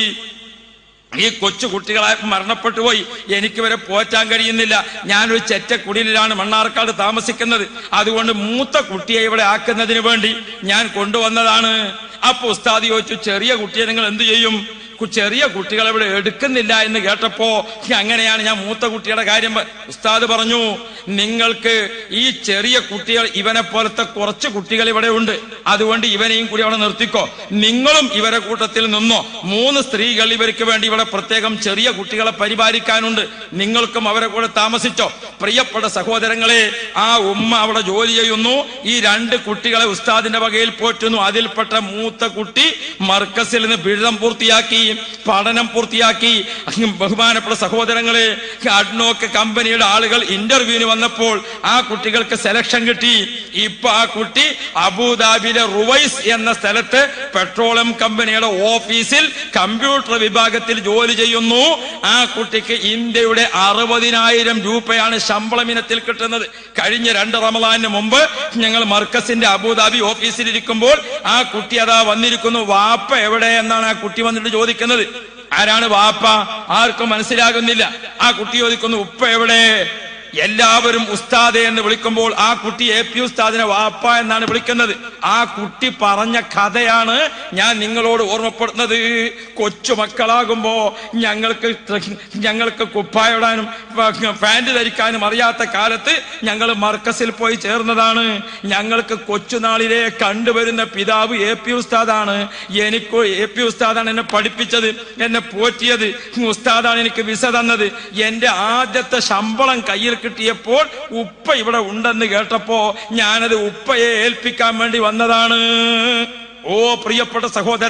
ഈ കൊച്ചു കുട്ടികളെ മരണപ്പെട്ടു പോയി എനിക്ക് വരെ പോറ്റാൻ കഴിയുന്നില്ല ഞാനൊരു ചെറ്റക്കുടിലാണ് മണ്ണാർക്കാട് താമസിക്കുന്നത് അതുകൊണ്ട് മൂത്ത കുട്ടിയെ ഇവിടെ ആക്കുന്നതിന് വേണ്ടി ഞാൻ കൊണ്ടുവന്നതാണ് അപ്പൊ ഉസ്താദ് ചോദിച്ചു ചെറിയ കുട്ടിയെ നിങ്ങൾ എന്ത് ചെയ്യും കു- ചെറിയ കുട്ടികളെ ഇവിടെ എടുക്കുന്നില്ല എന്ന് കേട്ടപ്പോ അങ്ങനെയാണ് ഞാൻ മൂത്ത കുട്ടിയുടെ കാര്യം പ- ഉസ്താദ് പറഞ്ഞു നിങ്ങൾക്ക് ഈ ചെറിയ കുട്ടികൾ ഇവനെ പോലത്തെ കുറച്ച് കുട്ടികൾ ഇവിടെ ഉണ്ട് അതുകൊണ്ട് ഇവനെയും കൂടി അവിടെ നിർത്തിക്കോ നിങ്ങളും ഇവരെ കൂട്ടത്തിൽ നിന്നോ മൂന്ന് സ്ത്രീകൾ ഇവർക്ക് വേണ്ടി ഇവിടെ പ്രത്യേകം ചെറിയ കുട്ടികളെ പരിപാലിക്കാനുണ്ട് നിങ്ങൾക്കും അവരെ കൂടെ താമസിച്ചോ പ്രിയപ്പെട്ട സഹോദരങ്ങളെ ആ ഉമ്മ അവിടെ ജോലി ചെയ്യുന്നു ഈ രണ്ട് കുട്ടികളെ ഉസ്താദിന്റെ വകയിൽ പോറ്റുന്നു അതിൽപ്പെട്ട മൂത്ത കുട്ടി മർക്കസിൽ നിന്ന് ബിരുദം പൂർത്തിയാക്കി പഠനം പൂർത്തിയാക്കി ബഹുമാനപ്പെട്ട സഹോദരങ്ങളെ അഡ്നോക്ക് കമ്പനിയുടെ ആളുകൾ ഇന്റർവ്യൂവിന് വന്നപ്പോൾ ആ കുട്ടികൾക്ക് സെലക്ഷൻ കിട്ടി ഇപ്പൊ ആ കുട്ടി അബുദാബിയിലെ റുവൈസ് എന്ന സ്ഥലത്ത് പെട്രോളിയം കമ്പനിയുടെ ഓഫീസിൽ കമ്പ്യൂട്ടർ വിഭാഗത്തിൽ ജോലി ചെയ്യുന്നു ആ കുട്ടിക്ക് ഇന്ത്യയുടെ അറുപതിനായിരം രൂപയാണ് ശമ്പളം ഇനത്തിൽ കിട്ടുന്നത് കഴിഞ്ഞ രണ്ട് റമദാനിന് മുമ്പ് ഞങ്ങൾ മർക്കസിന്റെ അബുദാബി ഓഫീസിൽ ഇരിക്കുമ്പോൾ ആ കുട്ടി അതാ വന്നിരിക്കുന്നു വാപ്പ എവിടെ എന്നാണ് ആ കുട്ടി വന്നിട്ട് ചോദിക്കുന്നത് ആരാണ് വാപ്പ ആർക്കും മനസ്സിലാകുന്നില്ല ആ കുട്ടി ചോദിക്കുന്നു ഉപ്പ എവിടെ എല്ലാവരും ഉസ്താദെ എന്ന് വിളിക്കുമ്പോൾ ആ കുട്ടി എ പി ഉസ്താദിനെ വാപ്പ എന്നാണ് വിളിക്കുന്നത് ആ കുട്ടി പറഞ്ഞ കഥയാണ് ഞാൻ നിങ്ങളോട് ഓർമ്മപ്പെടുന്നത് കൊച്ചു മക്കളാകുമ്പോ ഞങ്ങൾക്ക് ട്ര- ഞങ്ങൾക്ക് കുപ്പായിടാനും പാൻറ് ധരിക്കാനും അറിയാത്ത കാലത്ത് ഞങ്ങൾ മർക്കസിൽ പോയി ചേർന്നതാണ് ഞങ്ങൾക്ക് കൊച്ചുനാളിലെ കണ്ടുവരുന്ന പിതാവ് എ പി ഉസ്താദാണ് എനിക്ക് എ പി ഉസ്താദാണ് എന്നെ പഠിപ്പിച്ചത് എന്നെ പോറ്റിയത് ഉസ്താദാണ് എനിക്ക് വിസ തന്നത് എന്റെ ആദ്യത്തെ ശമ്പളം കയ്യിൽ കിട്ടിയപ്പോൾ ഉപ്പ ഇവിടെ ഉണ്ടെന്ന് കേട്ടപ്പോ ഞാനത് ഉപ്പയെ ഏൽപ്പിക്കാൻ വേണ്ടി വന്നതാണ് ഓ പ്രിയപ്പെട്ട സഹോദര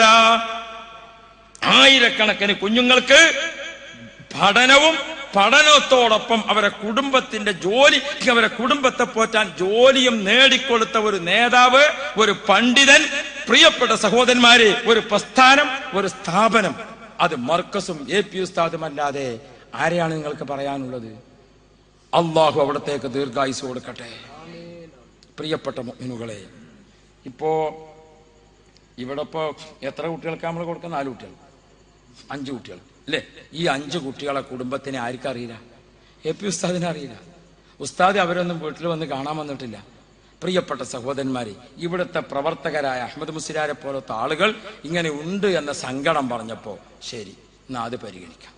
ആയിരക്കണക്കിന് കുഞ്ഞുങ്ങൾക്ക് പഠനവും പഠനത്തോടൊപ്പം അവരെ കുടുംബത്തിന്റെ ജോലി അവരെ കുടുംബത്തെ പോറ്റാൻ ജോലിയും നേടിക്കൊടുത്ത ഒരു നേതാവ് ഒരു പണ്ഡിതൻ പ്രിയപ്പെട്ട സഹോദരന്മാരെ ഒരു പ്രസ്ഥാനം ഒരു സ്ഥാപനം അത് മർക്കസും എ പി ഉസ്താദും അല്ലാതെ ആരെയാണ് നിങ്ങൾക്ക് പറയാനുള്ളത് അള്ളാഹു അവിടത്തേക്ക് ദീർഘായുസ് കൊടുക്കട്ടെ പ്രിയപ്പെട്ട മുഅ്മിനുകളെ ഇപ്പോ ഇവിടെ ഇപ്പോ എത്ര കുട്ടികൾക്ക് നമ്മൾ കൊടുക്കുന്ന നാല് കുട്ടികൾ അഞ്ച് കുട്ടികൾ അല്ലേ ഈ അഞ്ച് കുട്ടികളെ കുടുംബത്തിനെ ആർക്കും അറിയില്ല എ പി ഉസ്താദിനെ അറിയില്ല ഉസ്താദ് അവരൊന്നും വീട്ടിൽ വന്ന് കാണാൻ വന്നിട്ടില്ല പ്രിയപ്പെട്ട സഹോദരന്മാരെ ഇവിടുത്തെ പ്രവർത്തകരായ അഹമ്മദ് മുസ്ലിയാരെ പോലത്തെ ആളുകൾ ഇങ്ങനെ ഉണ്ട് എന്ന സങ്കടം പറഞ്ഞപ്പോ ശരി എന്നാ അത് പരിഗണിക്കാം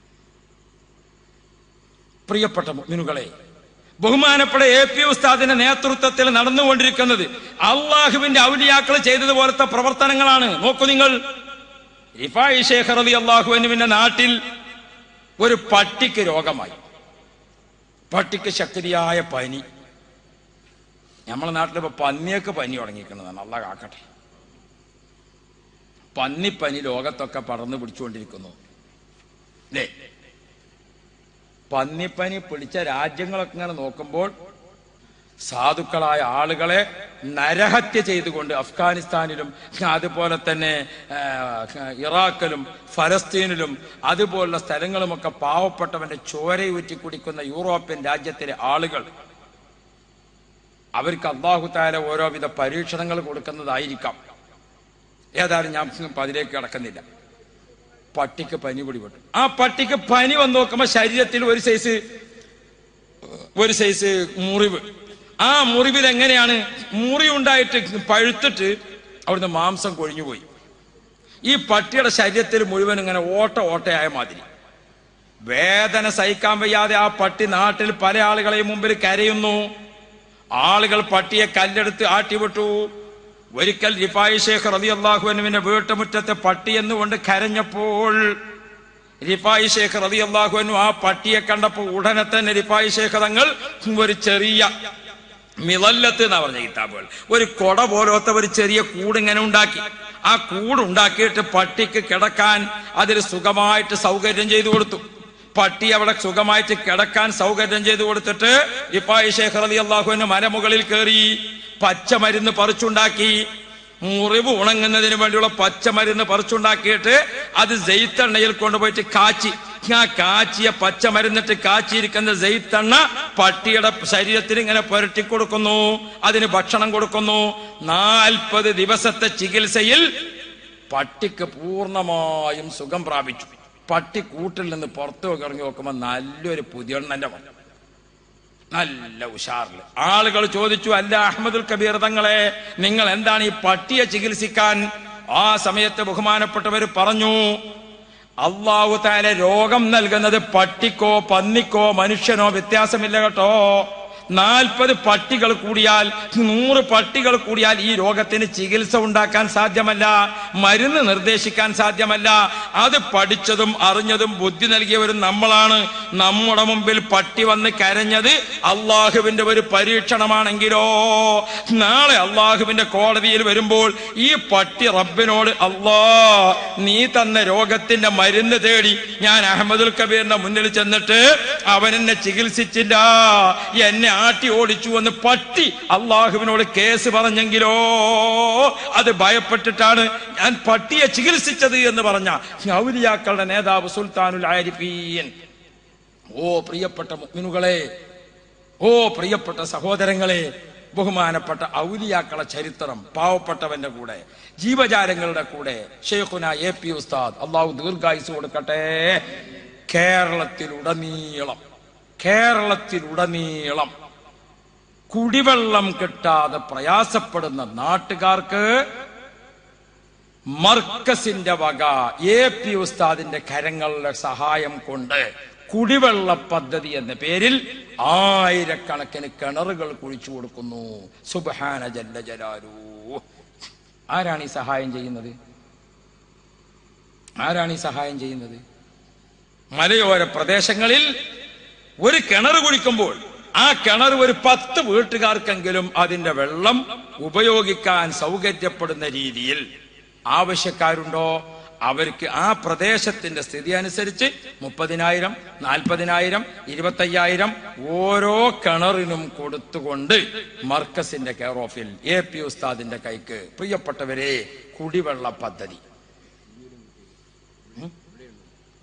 പ്രിയപ്പെട്ട മുഅ്മിനുകളെ ബഹുമാനപ്പെട്ട എ പി ഉസ്താദിന്റെ നേതൃത്വത്തിൽ നടന്നുകൊണ്ടിരിക്കുന്നത് അള്ളാഹുവിന്റെ ഔലിയാക്കൾ ചെയ്തതുപോലത്തെ പ്രവർത്തനങ്ങളാണ് നോക്കൂ നിങ്ങൾ ഇഫായി ശേഖർ അലി അള്ളാഹുവിന്റെ നാട്ടിൽ ഒരു പട്ടിക്ക് രോഗമായി പട്ടിക്ക് ശക്തിയായ പനി നമ്മളെ നാട്ടിൽ ഇപ്പൊ പന്നിയൊക്കെ പനി തുടങ്ങിയിരിക്കുന്നതാണ് അല്ല കാക്കട്ടെ പന്നിപ്പനി ലോകത്തൊക്കെ പടർന്നു പിടിച്ചുകൊണ്ടിരിക്കുന്നു അല്ലേ പന്നിപ്പനി പിടിച്ച രാജ്യങ്ങളൊക്കെ ഇങ്ങനെ നോക്കുമ്പോൾ സാധുക്കളായ ആളുകളെ നരഹത്യ ചെയ്തുകൊണ്ട് അഫ്ഗാനിസ്ഥാനിലും അതുപോലെ തന്നെ ആ, ഇറാഖിലും ഫലസ്തീനിലും അതുപോലുള്ള സ്ഥലങ്ങളുമൊക്കെ പാവപ്പെട്ടവന്റെ ചോരയൂറ്റി കുടിക്കുന്ന യൂറോപ്യൻ രാജ്യത്തിലെ ആളുകൾ അവർക്ക് അള്ളാഹു താല ഓരോവിധ പരീക്ഷണങ്ങൾ കൊടുക്കുന്നതായിരിക്കാം ഏതായാലും ഞാൻ ഇപ്പൊ അതിലേക്ക് കിടക്കുന്നില്ല പട്ടിക്ക് പനി പിടിപെട്ടു ആ പട്ടിക്ക് പനി വന്ന് നോക്കുമ്പോ ശരീരത്തിൽ ഒരു സൈസ് ഒരു സൈസ് മുറിവ് ആ മുറിവിൽ എങ്ങനെയാണ് മുറി ഉണ്ടായിട്ട് പഴുത്തിട്ട് അവിടുന്ന് മാംസം കൊഴിഞ്ഞുപോയി ഈ പട്ടിയുടെ ശരീരത്തിൽ മുഴുവൻ ഇങ്ങനെ ഓട്ട ഓട്ടയായ മാതിരി വേദന സഹിക്കാൻ വയ്യാതെ ആ പട്ടി നാട്ടിൽ പല ആളുകളെയും മുമ്പിൽ കരയുന്നു ആളുകൾ പട്ടിയെ കല്ലെടുത്ത് ആട്ടിവിട്ടു ഒരിക്കൽ റിഫായി ഷേഖ് റതി അള്ളാഹുവിന്റെ വീട്ടുമുറ്റത്തെ പട്ടി എന്നുകൊണ്ട് കരഞ്ഞപ്പോൾ റിഫായി ഷേഖ് റതി അള്ളാഹുവിനു ആ പട്ടിയെ കണ്ടപ്പോൾ ഉടനെ തന്നെ റിഫായി ഷേഖ് തങ്ങൾ ഒരു ചെറിയ മിളല്ലത്ത് എന്നാ പറഞ്ഞ കിതാബുകൾ ഒരു കൊട പോലത്തെ ഒരു ചെറിയ കൂട് ഇങ്ങനെ ഉണ്ടാക്കി ആ കൂട് ഉണ്ടാക്കിയിട്ട് പട്ടിക്ക് കിടക്കാൻ അതിൽ സുഖമായിട്ട് സൗകര്യം ചെയ്തു കൊടുത്തു പട്ടി അവിടെ സുഖമായിട്ട് കിടക്കാൻ സൗകര്യം ചെയ്തു കൊടുത്തിട്ട് ഇപ്പായി ഷേഖ് അലി അള്ളാഹുവിന് മലമുകളിൽ കയറി പച്ചമരുന്ന് പറിച്ചുണ്ടാക്കി മുറിവ് ഉണങ്ങുന്നതിന് വേണ്ടിയുള്ള പച്ചമരുന്ന് പറിച്ചുണ്ടാക്കിയിട്ട് അത് ജെയ്ത്തെണ്ണയിൽ കൊണ്ടുപോയിട്ട് കാച്ചി ആ കാച്ചിയ പച്ചമരുന്നിട്ട് കാച്ചിയിരിക്കുന്ന ജെയ്ത്തെണ്ണ പട്ടിയുടെ ശരീരത്തിൽ ഇങ്ങനെ പുരട്ടി കൊടുക്കുന്നു അതിന് ഭക്ഷണം കൊടുക്കുന്നു നാൽപ്പത് ദിവസത്തെ ചികിത്സയിൽ പട്ടിക്ക് പൂർണ്ണമായും സുഖം പ്രാപിച്ചു പട്ടി കൂട്ടിൽ നിന്ന് പുറത്തു ഇറങ്ങി നോക്കുമ്പോൾ നല്ലൊരു പുതിയണ്ണന്റെ മണം നല്ല ഉഷാറില് ആളുകൾ ചോദിച്ചു അല്ല അഹമ്മദുൽ കബീർ തങ്ങളെ നിങ്ങൾ എന്താണ് ഈ പട്ടിയെ ചികിത്സിക്കാൻ ആ സമയത്ത് ബഹുമാനപ്പെട്ടവർ പറഞ്ഞു അള്ളാഹു താല രോഗം നൽകുന്നത് പട്ടിക്കോ പന്നിക്കോ മനുഷ്യനോ വ്യത്യാസമില്ല കേട്ടോ നാൽപ്പത് പട്ടികൾ കൂടിയാൽ നൂറ് പട്ടികൾ കൂടിയാൽ ഈ രോഗത്തിന് ചികിത്സ ഉണ്ടാക്കാൻ സാധ്യമല്ല മരുന്ന് നിർദ്ദേശിക്കാൻ സാധ്യമല്ല അത് പഠിച്ചതും അറിഞ്ഞതും ബുദ്ധി നൽകിയവരും നമ്മളാണ് നമ്മുടെ മുമ്പിൽ പട്ടി വന്ന് കരഞ്ഞത് അള്ളാഹുവിന്റെ ഒരു പരീക്ഷണമാണെങ്കിലോ നാളെ അള്ളാഹുവിന്റെ കോടതിയിൽ വരുമ്പോൾ ഈ പട്ടി റബ്ബിനോട് അള്ളാ നീ തന്ന രോഗത്തിന്റെ മരുന്ന് തേടി ഞാൻ അഹമ്മദുൽ കബീറിന്റെ മുന്നിൽ ചെന്നിട്ട് അവൻ എന്നെ ചികിത്സിച്ചില്ല എന്നെ ആട്ടി ഓടിച്ചു എന്ന് പട്ടി അള്ളാഹുവിനോട് കേസ് പറഞ്ഞെങ്കിലോ അത് ഭയപ്പെട്ടിട്ടാണ് ഞാൻ പട്ടിയെ ചികിത്സിച്ചത് എന്ന് പറഞ്ഞ ഔലിയാക്കളുടെ നേതാവ് സുൽത്താനുൽ ആരിഫീൻ ഓ പ്രിയപ്പെട്ട മുഅ്മിനുകളെ ഓ പ്രിയപ്പെട്ട സഹോദരങ്ങളെ ബഹുമാനപ്പെട്ട ഔലിയാക്കളെ ചരിത്രം പാവപ്പെട്ടവന്റെ കൂടെ ജീവജാലങ്ങളുടെ കൂടെ ഷെയ്ഖുന എ പി ഉസ്താദ് അള്ളാഹു ദീർഘായുസ് കൊടുക്കട്ടെ കേരളത്തിലുടനീളം കേരളത്തിലുടനീളം കുടിവെള്ളം കിട്ടാതെ പ്രയാസപ്പെടുന്ന നാട്ടുകാർക്ക് മർക്കസിന്റെ വക എ പി ഉസ്താദിന്റെ കരങ്ങളുടെ സഹായം കൊണ്ട് കുടിവെള്ള പദ്ധതി എന്ന പേരിൽ ആയിരക്കണക്കിന് കിണറുകൾ കുഴിച്ചു കൊടുക്കുന്നു സുബഹാന ജല്ല ജലാലു ആരാണ് ഈ സഹായം ചെയ്യുന്നത് ആരാണ് ഈ സഹായം ചെയ്യുന്നത് മലയോര പ്രദേശങ്ങളിൽ ഒരു കിണർ കുഴിക്കുമ്പോൾ ആ കിണർ ഒരു പത്ത് വീട്ടുകാർക്കെങ്കിലും അതിന്റെ വെള്ളം ഉപയോഗിക്കാൻ സൗകര്യപ്പെടുന്ന രീതിയിൽ ആവശ്യക്കാരുണ്ടോ അവർക്ക് ആ പ്രദേശത്തിന്റെ സ്ഥിതി അനുസരിച്ച് മുപ്പതിനായിരം നാൽപ്പതിനായിരം ഇരുപത്തയ്യായിരം ഓരോ കിണറിനും കൊടുത്തുകൊണ്ട് മർക്കസിന്റെ കെയർ ഓഫിൽ എ പി ഉസ്താദിന്റെ കൈക്ക് പ്രിയപ്പെട്ടവരെ കുടിവെള്ള പദ്ധതി ഉം?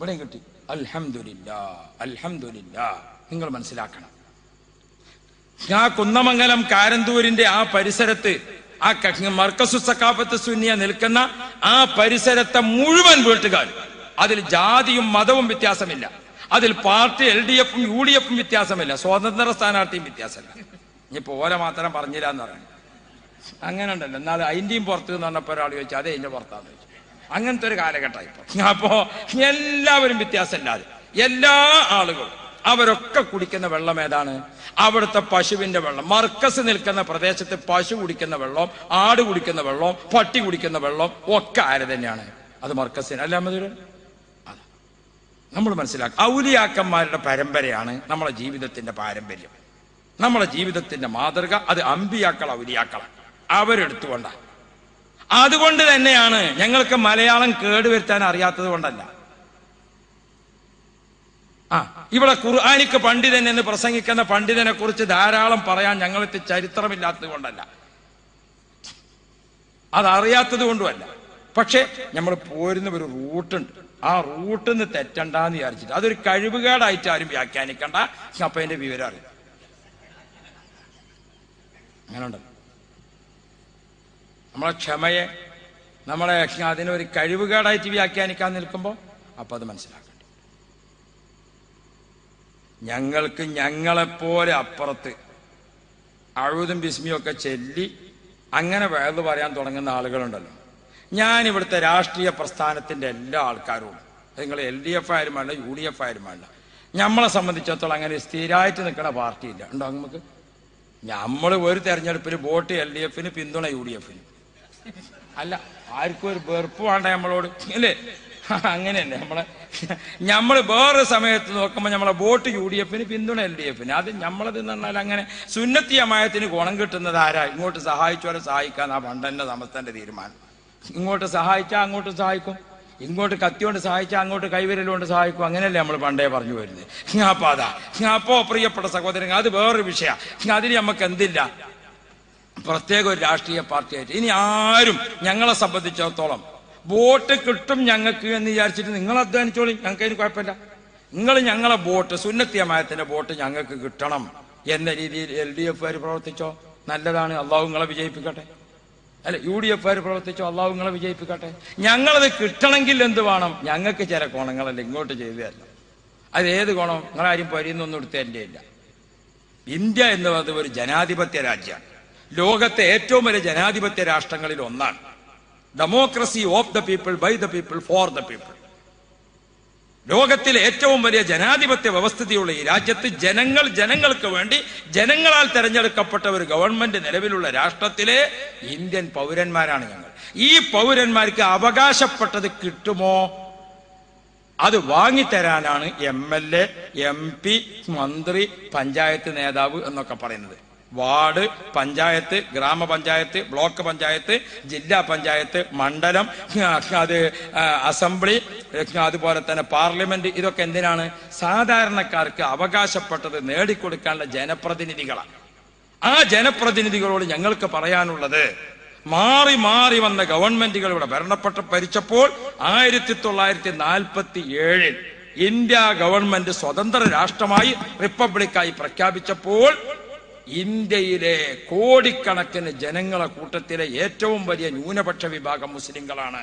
ഇവിടെയും കിട്ടി അൽഹംദുലില്ല അൽഹംദുലില്ല നിങ്ങൾ മനസ്സിലാക്കണം ആ കുന്നമംഗലം കാരന്തൂരിന്റെ ആ പരിസരത്ത് ആ ക- മർക്കസു സക്കാഫത്ത് സുന്നിയ നിൽക്കുന്ന ആ പരിസരത്തെ മുഴുവൻ വീട്ടുകാർ അതിൽ ജാതിയും മതവും വ്യത്യാസമില്ല അതിൽ പാർട്ടി എൽ ഡി എഫും യു ഡി എഫും വ്യത്യാസമില്ല സ്വതന്ത്ര സ്ഥാനാർത്ഥിയും വ്യത്യാസമില്ല ഇനി പോലെ മാത്രം പറഞ്ഞില്ല എന്ന് പറഞ്ഞു അങ്ങനെ ഉണ്ടല്ലോ എന്നാൽ അതിന്റെയും പുറത്ത് എന്ന് പറഞ്ഞപ്പോൾ ഒരാൾ ചോദിച്ചു അതെ ഇതിന്റെ പുറത്താന്ന് ചോദിച്ചു അങ്ങനത്തെ ഒരു കാലഘട്ടം ഇപ്പൊ അപ്പോ എല്ലാവരും വ്യത്യാസമില്ലാതെ എല്ലാ ആളുകളും അവരൊക്കെ കുടിക്കുന്ന വെള്ളം ഏതാണ് അവിടുത്തെ പശുവിന്റെ വെള്ളം മർക്കസ് നിൽക്കുന്ന പ്രദേശത്ത് പശു കുടിക്കുന്ന വെള്ളം ആട് കുടിക്കുന്ന വെള്ളം പട്ടി കുടിക്കുന്ന വെള്ളം ഒക്കെ ആര് തന്നെയാണ് അത് മർക്കസിന് അല്ല മധുര നമ്മൾ മനസ്സിലാക്കുക ഔലിയാക്കന്മാരുടെ പരമ്പരയാണ് നമ്മളെ ജീവിതത്തിന്റെ പാരമ്പര്യം നമ്മളെ ജീവിതത്തിന്റെ മാതൃക അത് അമ്പിയാക്കൾ ഔലിയാക്കളാണ് അവരെടുത്തുകൊണ്ടാണ് അതുകൊണ്ട് തന്നെയാണ് ഞങ്ങൾക്ക് മലയാളം കേടുവരുത്താൻ അറിയാത്തത് കൊണ്ടല്ല ആ ഇവിടെ ഖുർആാനിക്ക് പണ്ഡിതൻ എന്ന് പ്രസംഗിക്കുന്ന പണ്ഡിതനെ കുറിച്ച് ധാരാളം പറയാൻ ഞങ്ങൾക്ക് ചരിത്രമില്ലാത്തത് കൊണ്ടല്ല അതറിയാത്തത് കൊണ്ടുമല്ല പക്ഷെ നമ്മൾ പോരുന്ന ഒരു റൂട്ടുണ്ട് ആ റൂട്ടിൽ നിന്ന് തെറ്റണ്ടെന്ന് വിചാരിച്ചിട്ട് അതൊരു കഴിവുകേടായിട്ട് ആരും വ്യാഖ്യാനിക്കണ്ട അപ്പൊ അതിന്റെ വിവരം അറിയാം അങ്ങനെ ഉണ്ടല്ലോ നമ്മളെ ക്ഷമയെ നമ്മളെ അതിനൊരു കഴിവുകേടായിട്ട് വ്യാഖ്യാനിക്കാൻ നിൽക്കുമ്പോൾ അപ്പൊ അത് മനസ്സിലാക്കണ്ട ഞങ്ങൾക്ക് ഞങ്ങളെപ്പോലെ അപ്പുറത്ത് അഴുതും ബിസ്മിയും ഒക്കെ ചെല്ലി അങ്ങനെ വേദ പറയാൻ തുടങ്ങുന്ന ആളുകളുണ്ടല്ലോ ഞാൻ ഇവിടുത്തെ രാഷ്ട്രീയ പ്രസ്ഥാനത്തിന്റെ എല്ലാ ആൾക്കാരോടും നിങ്ങൾ എൽ ഡി എഫ് ആയാലും വേണ്ട യു ഡി എഫ് ആയാലും വേണ്ട നമ്മളെ സംബന്ധിച്ചിടത്തോളം അങ്ങനെ സ്ഥിരമായിട്ട് നിൽക്കുന്ന പാർട്ടിയില്ല ഉണ്ടോ നമുക്ക് നമ്മൾ ഒരു തെരഞ്ഞെടുപ്പിൽ വോട്ട് എൽ ഡി എഫിന് പിന്തുണ യു ഡി എഫിന് അല്ല ആർക്കും ഒരു വെറുപ്പ് വേണ്ട നമ്മളോട് അല്ലേ അങ്ങനെയല്ലേ നമ്മളെ നമ്മൾ വേറെ സമയത്ത് നോക്കുമ്പോൾ നമ്മളെ വോട്ട് യു ഡി എഫിന് പിന്തുണ എൽ ഡി എഫിന് അത് നമ്മളത് എന്ന് പറഞ്ഞാൽ അങ്ങനെ സുന്നത്തി അമായത്തിന് ഗുണം കിട്ടുന്നത് ആരാ ഇങ്ങോട്ട് സഹായിച്ചോരെ സഹായിക്കാൻ ആ പണ്ടന്റെ സമസ്തന്റെ തീരുമാനം ഇങ്ങോട്ട് സഹായിച്ചാൽ അങ്ങോട്ട് സഹായിക്കും ഇങ്ങോട്ട് കത്തിയോണ്ട് സഹായിച്ചാൽ അങ്ങോട്ട് കൈവിരലുകൊണ്ട് സഹായിക്കും അങ്ങനെയല്ലേ നമ്മൾ പണ്ടേ പറഞ്ഞു വരുന്നത് അപ്പൊ അതാ അപ്പോ പ്രിയപ്പെട്ട സഹോദരങ്ങൾ അത് വേറൊരു വിഷയ അതിന് നമുക്ക് എന്തില്ല പ്രത്യേക ഒരു രാഷ്ട്രീയ പാർട്ടിയായിട്ട് ഇനി ആരും ഞങ്ങളെ സംബന്ധിച്ചിടത്തോളം വോട്ട് കിട്ടും ഞങ്ങൾക്ക് എന്ന് വിചാരിച്ചിട്ട് നിങ്ങൾ അധ്വാനിച്ചോളി ഞങ്ങൾക്ക് അതിന് കുഴപ്പമില്ല നിങ്ങൾ ഞങ്ങളെ വോട്ട് സുന്നത്തിയമായത്തിന്റെ വോട്ട് ഞങ്ങൾക്ക് കിട്ടണം എന്ന രീതിയിൽ എൽ ഡി എഫ് പ്രവർത്തിച്ചോ നല്ലതാണ് അള്ളാഹു നിങ്ങളെ വിജയിപ്പിക്കട്ടെ അല്ല യു ഡി എഫ് പ്രവർത്തിച്ചോ അള്ളാഹു നിങ്ങളെ വിജയിപ്പിക്കട്ടെ ഞങ്ങളത് കിട്ടണമെങ്കിൽ എന്ത് വേണം ഞങ്ങൾക്ക് ചില കോണങ്ങളല്ല ഇങ്ങോട്ട് ചെയ്തതല്ല അത് ഏത് കോണം നിങ്ങളാരും പരിന്നൊന്നും എടുത്തതിൻ്റെ ഇല്ല ഇന്ത്യ എന്ന് പറയുന്നത് ഒരു ജനാധിപത്യ രാജ്യമാണ് ലോകത്തെ ഏറ്റവും വലിയ ജനാധിപത്യ രാഷ്ട്രങ്ങളിൽ ഒന്നാണ് democracy of the people by the people for the people ലോകത്തിലെ ഏറ്റവും വലിയ ജനാധിപത്യ വ്യവസ്ഥിതിയുള്ള ഈ രാജ്യത്ത് ജനങ്ങൾ ജനങ്ങൾക്ക് വേണ്ടി ജനങ്ങളാൽ തെരഞ്ഞെടുക്കപ്പെട്ട ഒരു ഗവൺമെന്റ് നിലവിലുള്ള രാഷ്ട്രത്തിലെ ഇന്ത്യൻ പൗരന്മാരാണ് ഞങ്ങൾ ഈ പൗരന്മാർക്ക് അവകാശപ്പെട്ടത് കിട്ടുമോ അത് വാങ്ങിത്തരാനാണ് M L A M P മന്ത്രി പഞ്ചായത്ത് നേതാവ് എന്നൊക്കെ പറയുന്നത് വാർഡ് പഞ്ചായത്ത് ഗ്രാമപഞ്ചായത്ത് ബ്ലോക്ക് പഞ്ചായത്ത് ജില്ലാ പഞ്ചായത്ത് മണ്ഡലം അത് അസംബ്ലി അതുപോലെ തന്നെ പാർലമെന്റ് ഇതൊക്കെ എന്തിനാണ് സാധാരണക്കാർക്ക് അവകാശപ്പെട്ടത് നേടിക്കൊടുക്കാനുള്ള ജനപ്രതിനിധികളാണ് ആ ജനപ്രതിനിധികളോട് ഞങ്ങൾക്ക് പറയാനുള്ളത് മാറി മാറി വന്ന ഗവൺമെന്റുകൾ ഇവിടെ ഭരണപ്പെട്ട ഭരിച്ചപ്പോൾ ആയിരത്തി തൊള്ളായിരത്തി നാൽപ്പത്തി ഏഴിൽ ഇന്ത്യ ഗവൺമെന്റ് സ്വതന്ത്ര രാഷ്ട്രമായി റിപ്പബ്ലിക്കായി പ്രഖ്യാപിച്ചപ്പോൾ ഇന്ത്യയിലെ കോടിക്കണക്കിന് ജനങ്ങളെ കൂട്ടത്തിലെ ഏറ്റവും വലിയ ന്യൂനപക്ഷ വിഭാഗം മുസ്ലിങ്ങളാണ്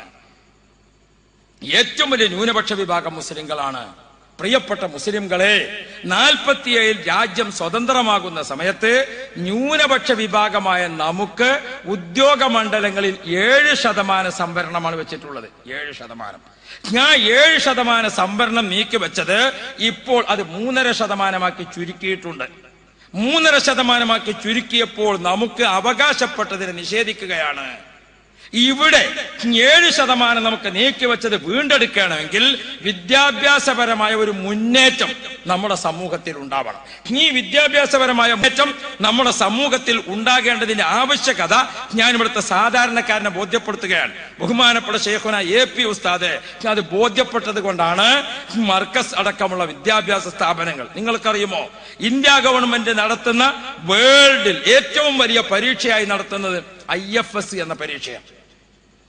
ഏറ്റവും വലിയ ന്യൂനപക്ഷ വിഭാഗം മുസ്ലിങ്ങളാണ് പ്രിയപ്പെട്ട മുസ്ലിംകളെ നാൽപ്പത്തിയേഴിൽ രാജ്യം സ്വതന്ത്രമാകുന്ന സമയത്ത് ന്യൂനപക്ഷ വിഭാഗമായ നമുക്ക് ഉദ്യോഗ മണ്ഡലങ്ങളിൽ ഏഴ് ശതമാനം സംവരണമാണ് വെച്ചിട്ടുള്ളത് ഏഴ് ശതമാനം ഞാൻ ഏഴ് ശതമാനം സംവരണം നീക്കിവെച്ചത് ഇപ്പോൾ അത് മൂന്നര ശതമാനമാക്കി ചുരുക്കിയിട്ടുണ്ട് മൂന്നര ശതമാനമാക്കി ചുരുക്കിയപ്പോൾ നമുക്ക് അവകാശപ്പെട്ടതിനെ നിഷേധിക്കുകയാണ് ഇവിടെ ഏഴ് ശതമാനം നമുക്ക് നീക്കിവെച്ചത് വീണ്ടെടുക്കണമെങ്കിൽ വിദ്യാഭ്യാസപരമായ ഒരു മുന്നേറ്റം നമ്മുടെ സമൂഹത്തിൽ ഉണ്ടാവണം ഈ വിദ്യാഭ്യാസപരമായ മുന്നേറ്റം നമ്മുടെ സമൂഹത്തിൽ ഉണ്ടാകേണ്ടതിന്റെ ആവശ്യകത ഞാൻ ഇവിടുത്തെ സാധാരണക്കാരനെ ബോധ്യപ്പെടുത്തുകയാണ് ബഹുമാനപ്പെട്ട ഷേഖുന എ പി ഉസ്താദ് അത് ബോധ്യപ്പെട്ടത് കൊണ്ടാണ് മർക്കസ് അടക്കമുള്ള വിദ്യാഭ്യാസ സ്ഥാപനങ്ങൾ നിങ്ങൾക്കറിയുമോ ഇന്ത്യ ഗവൺമെന്റ് നടത്തുന്ന വേൾഡിൽ ഏറ്റവും വലിയ പരീക്ഷയായി നടത്തുന്നത് ഐ എഫ് എസ് എന്ന പരീക്ഷയാണ്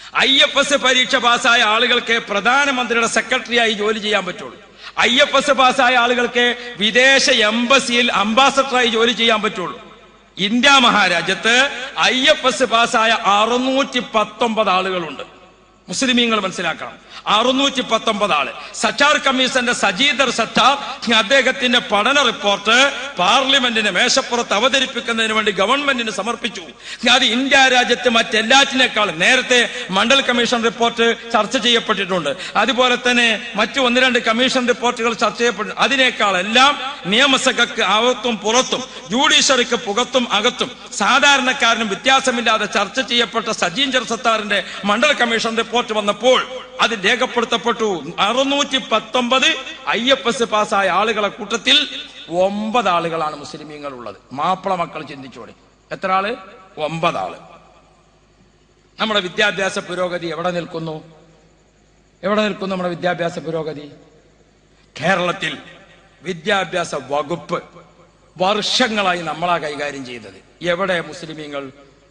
ഐ എഫ് എസ് പരീക്ഷ പാസ്സായ ആളുകൾക്ക് പ്രധാനമന്ത്രിയുടെ സെക്രട്ടറിയായി ജോലി ചെയ്യാൻ പറ്റുള്ളൂ ഐ എഫ് എസ് പാസ്സായ ആളുകൾക്ക് വിദേശ എംബസിയിൽ അംബാസഡറായി ജോലി ചെയ്യാൻ പറ്റുള്ളൂ ഇന്ത്യ മഹാരാജ്യത്ത് ഐ എഫ് എസ് പാസ്സായ അറുന്നൂറ്റി പത്തൊമ്പത് ആളുകളുണ്ട് മുസ്ലിമീങ്ങൾ മനസ്സിലാക്കണം അറുന്നൂറ്റി പത്തൊമ്പത് ആള് സച്ചാർ കമ്മീഷന്റെ സജീദർ സത്താർ അദ്ദേഹത്തിന്റെ പഠന റിപ്പോർട്ട് പാർലമെന്റിന് മേശപ്പുറത്ത് അവതരിപ്പിക്കുന്നതിന് വേണ്ടി ഗവൺമെന്റിന് സമർപ്പിച്ചു അത് ഇന്ത്യ രാജ്യത്ത് മറ്റെല്ലാറ്റിനേക്കാളും നേരത്തെ മണ്ഡൽ കമ്മീഷൻ റിപ്പോർട്ട് ചർച്ച ചെയ്യപ്പെട്ടിട്ടുണ്ട് അതുപോലെ തന്നെ മറ്റു ഒന്ന് രണ്ട് കമ്മീഷൻ റിപ്പോർട്ടുകൾ ചർച്ച ചെയ്യപ്പെട്ടു അതിനേക്കാളെല്ലാം നിയമസഭയ്ക്ക് അകത്തും പുറത്തും ജുഡീഷ്യറിക്ക് പുറത്തും അകത്തും സാധാരണക്കാരനും വ്യത്യാസമില്ലാതെ ചർച്ച ചെയ്യപ്പെട്ട സജീന്ദ്ര സത്താറിന്റെ മണ്ഡൽ കമ്മീഷൻ റിപ്പോർട്ട് വന്നപ്പോൾ അത് രേഖപ്പെടുത്തപ്പെട്ടു അറുന്നൂറ്റി പത്തൊമ്പത് ഐ എഫ് എസ് പാസ്സായ ആളുകളെ കൂട്ടത്തിൽ ഒമ്പത് ആളുകളാണ് മുസ്ലിമീങ്ങൾ ഉള്ളത് മാപ്പിള മക്കൾ ചിന്തിച്ചോടെ എത്ര ആള് ഒമ്പത് ആള് നമ്മുടെ വിദ്യാഭ്യാസ പുരോഗതി എവിടെ നിൽക്കുന്നു എവിടെ നിൽക്കുന്നു നമ്മുടെ വിദ്യാഭ്യാസ പുരോഗതി കേരളത്തിൽ വിദ്യാഭ്യാസ വകുപ്പ് വർഷങ്ങളായി നമ്മളാ കൈകാര്യം ചെയ്തത് എവിടെ മുസ്ലിമീങ്ങൾ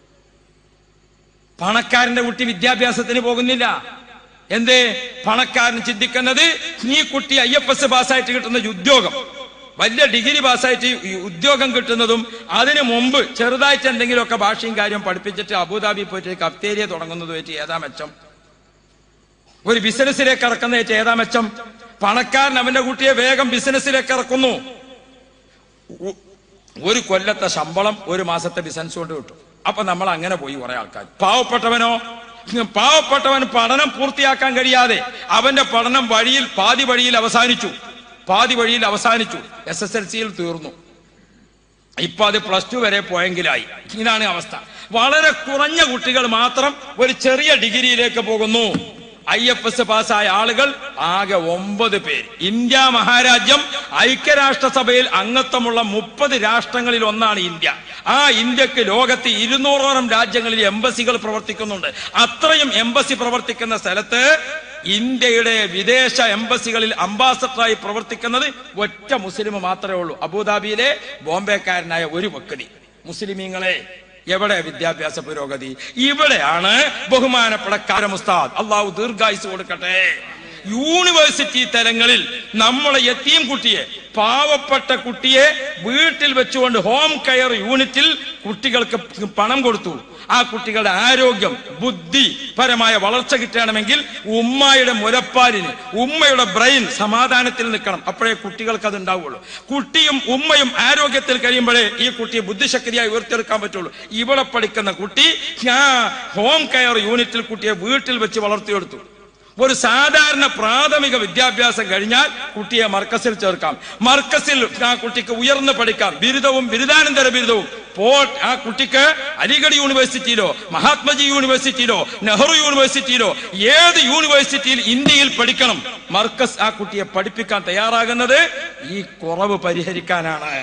പണക്കാരന്റെ കുട്ടി വിദ്യാഭ്യാസത്തിന് പോകുന്നില്ല എന്തേ പണക്കാരൻ ചിന്തിക്കുന്നത് ഈ കുട്ടി ഐ എഫ് എസ് പാസ്സായിട്ട് കിട്ടുന്ന ഈ ഉദ്യോഗം വലിയ ഡിഗ്രി പാസ്സായിട്ട് ഈ ഉദ്യോഗം കിട്ടുന്നതും അതിനു മുമ്പ് ചെറുതായിട്ട് എന്തെങ്കിലുമൊക്കെ ഭാഷയും കാര്യം പഠിപ്പിച്ചിട്ട് അബുദാബി പോയിട്ട് കഫ്തേരിയ തുടങ്ങുന്നതുമായിട്ട് ഏതാ മെച്ചം ഒരു ബിസിനസ്സിലേക്ക് ഇറക്കുന്നതായിട്ട് ഏതാ മെച്ചം പണക്കാരൻ അവന്റെ കുട്ടിയെ വേഗം ബിസിനസ്സിലേക്ക് ഇറക്കുന്നു ഉ- ഒരു കൊല്ലത്തെ ശമ്പളം ഒരു മാസത്തെ ബിസിനസ് കൊണ്ട് കിട്ടും അപ്പൊ നമ്മൾ അങ്ങനെ പോയി കുറെ ആൾക്കാർ പാവപ്പെട്ടവനോ പാവപ്പെട്ടവൻ പഠനം പൂർത്തിയാക്കാൻ കഴിയാതെ അവന്റെ പഠനം വഴിയിൽ പാതി വഴിയിൽ അവസാനിച്ചു പാതി വഴിയിൽ അവസാനിച്ചു എസ് എസ് എൽ സിയിൽ തീർന്നു ഇപ്പൊ അത് പ്ലസ് ടു വരെ പോയെങ്കിലായി ഇതാണ് അവസ്ഥ വളരെ കുറഞ്ഞ കുട്ടികൾ മാത്രം ഒരു ചെറിയ ഡിഗ്രിയിലേക്ക് പോകുന്നു ഐ എഫ് എസ് പാസ്സായ ആളുകൾ ആകെ ഒമ്പത് പേര് ഇന്ത്യ മഹാരാജ്യം ഐക്യരാഷ്ട്രസഭയിൽ അംഗത്വമുള്ള മുപ്പത് രാഷ്ട്രങ്ങളിൽ ഒന്നാണ് ഇന്ത്യ ആ ഇന്ത്യക്ക് ലോകത്ത് ഇരുന്നൂറോളം രാജ്യങ്ങളിൽ എംബസികൾ പ്രവർത്തിക്കുന്നുണ്ട് അത്രയും എംബസി പ്രവർത്തിക്കുന്ന സ്ഥലത്ത് ഇന്ത്യയുടെ വിദേശ എംബസികളിൽ അംബാസഡറായി പ്രവർത്തിക്കുന്നത് ഒറ്റ മുസ്ലിം മാത്രമേ ഉള്ളൂ അബുദാബിയിലെ ബോംബെക്കാരനായ ഒരു വ്യക്തി മുസ്ലിമീങ്ങളെ എവിടെ വിദ്യാഭ്യാസ പുരോഗതി ഇവിടെയാണ് ബഹുമാനപ്പെട്ട കാരമുസ്താദ് അള്ളാഹു ദീർഘായുസ് കൊടുക്കട്ടെ യൂണിവേഴ്സിറ്റി തലങ്ങളിൽ നമ്മളെ എത്തിയും കുട്ടിയെ പാവപ്പെട്ട കുട്ടിയെ വീട്ടിൽ വെച്ചുകൊണ്ട് ഹോം കെയർ യൂണിറ്റിൽ കുട്ടികൾക്ക് പണം കൊടുത്തു ആ കുട്ടികളുടെ ആരോഗ്യം ബുദ്ധി പരമായ വളർച്ച കിട്ടണമെങ്കിൽ ഉമ്മയുടെ മുലപ്പാലിന് ഉമ്മയുടെ ബ്രെയിൻ സമാധാനത്തിൽ നിൽക്കണം അപ്പോഴേ കുട്ടികൾക്ക് അത് ഉണ്ടാവുള്ളൂ കുട്ടിയും ഉമ്മയും ആരോഗ്യത്തിൽ കഴിയുമ്പോഴേ ഈ കുട്ടിയെ ബുദ്ധിശക്തിയായി ഉയർത്തെടുക്കാൻ പറ്റുള്ളൂ ഇവിടെ പഠിക്കുന്ന കുട്ടി ഞാൻ ഹോം കെയർ യൂണിറ്റിൽ കുട്ടിയെ വീട്ടിൽ വെച്ച് വളർത്തിയെടുത്തു ഒരു സാധാരണ പ്രാഥമിക വിദ്യാഭ്യാസം കഴിഞ്ഞാൽ കുട്ടിയെ മർക്കസിൽ ചേർക്കാം മർക്കസിൽ ആ കുട്ടിക്ക് ഉയർന്ന് പഠിക്കാം ബിരുദവും ബിരുദാനന്തര ബിരുദവും പോട്ട് ആ കുട്ടിക്ക് അലിഗഡ് യൂണിവേഴ്സിറ്റിയിലോ മഹാത്മജി യൂണിവേഴ്സിറ്റിയിലോ നെഹ്റു യൂണിവേഴ്സിറ്റിയിലോ ഏത് യൂണിവേഴ്സിറ്റിയിൽ ഇന്ത്യയിൽ പഠിക്കണം മർക്കസ് ആ കുട്ടിയെ പഠിപ്പിക്കാൻ തയ്യാറാകുന്നത് ഈ കുറവ് പരിഹരിക്കാനാണ്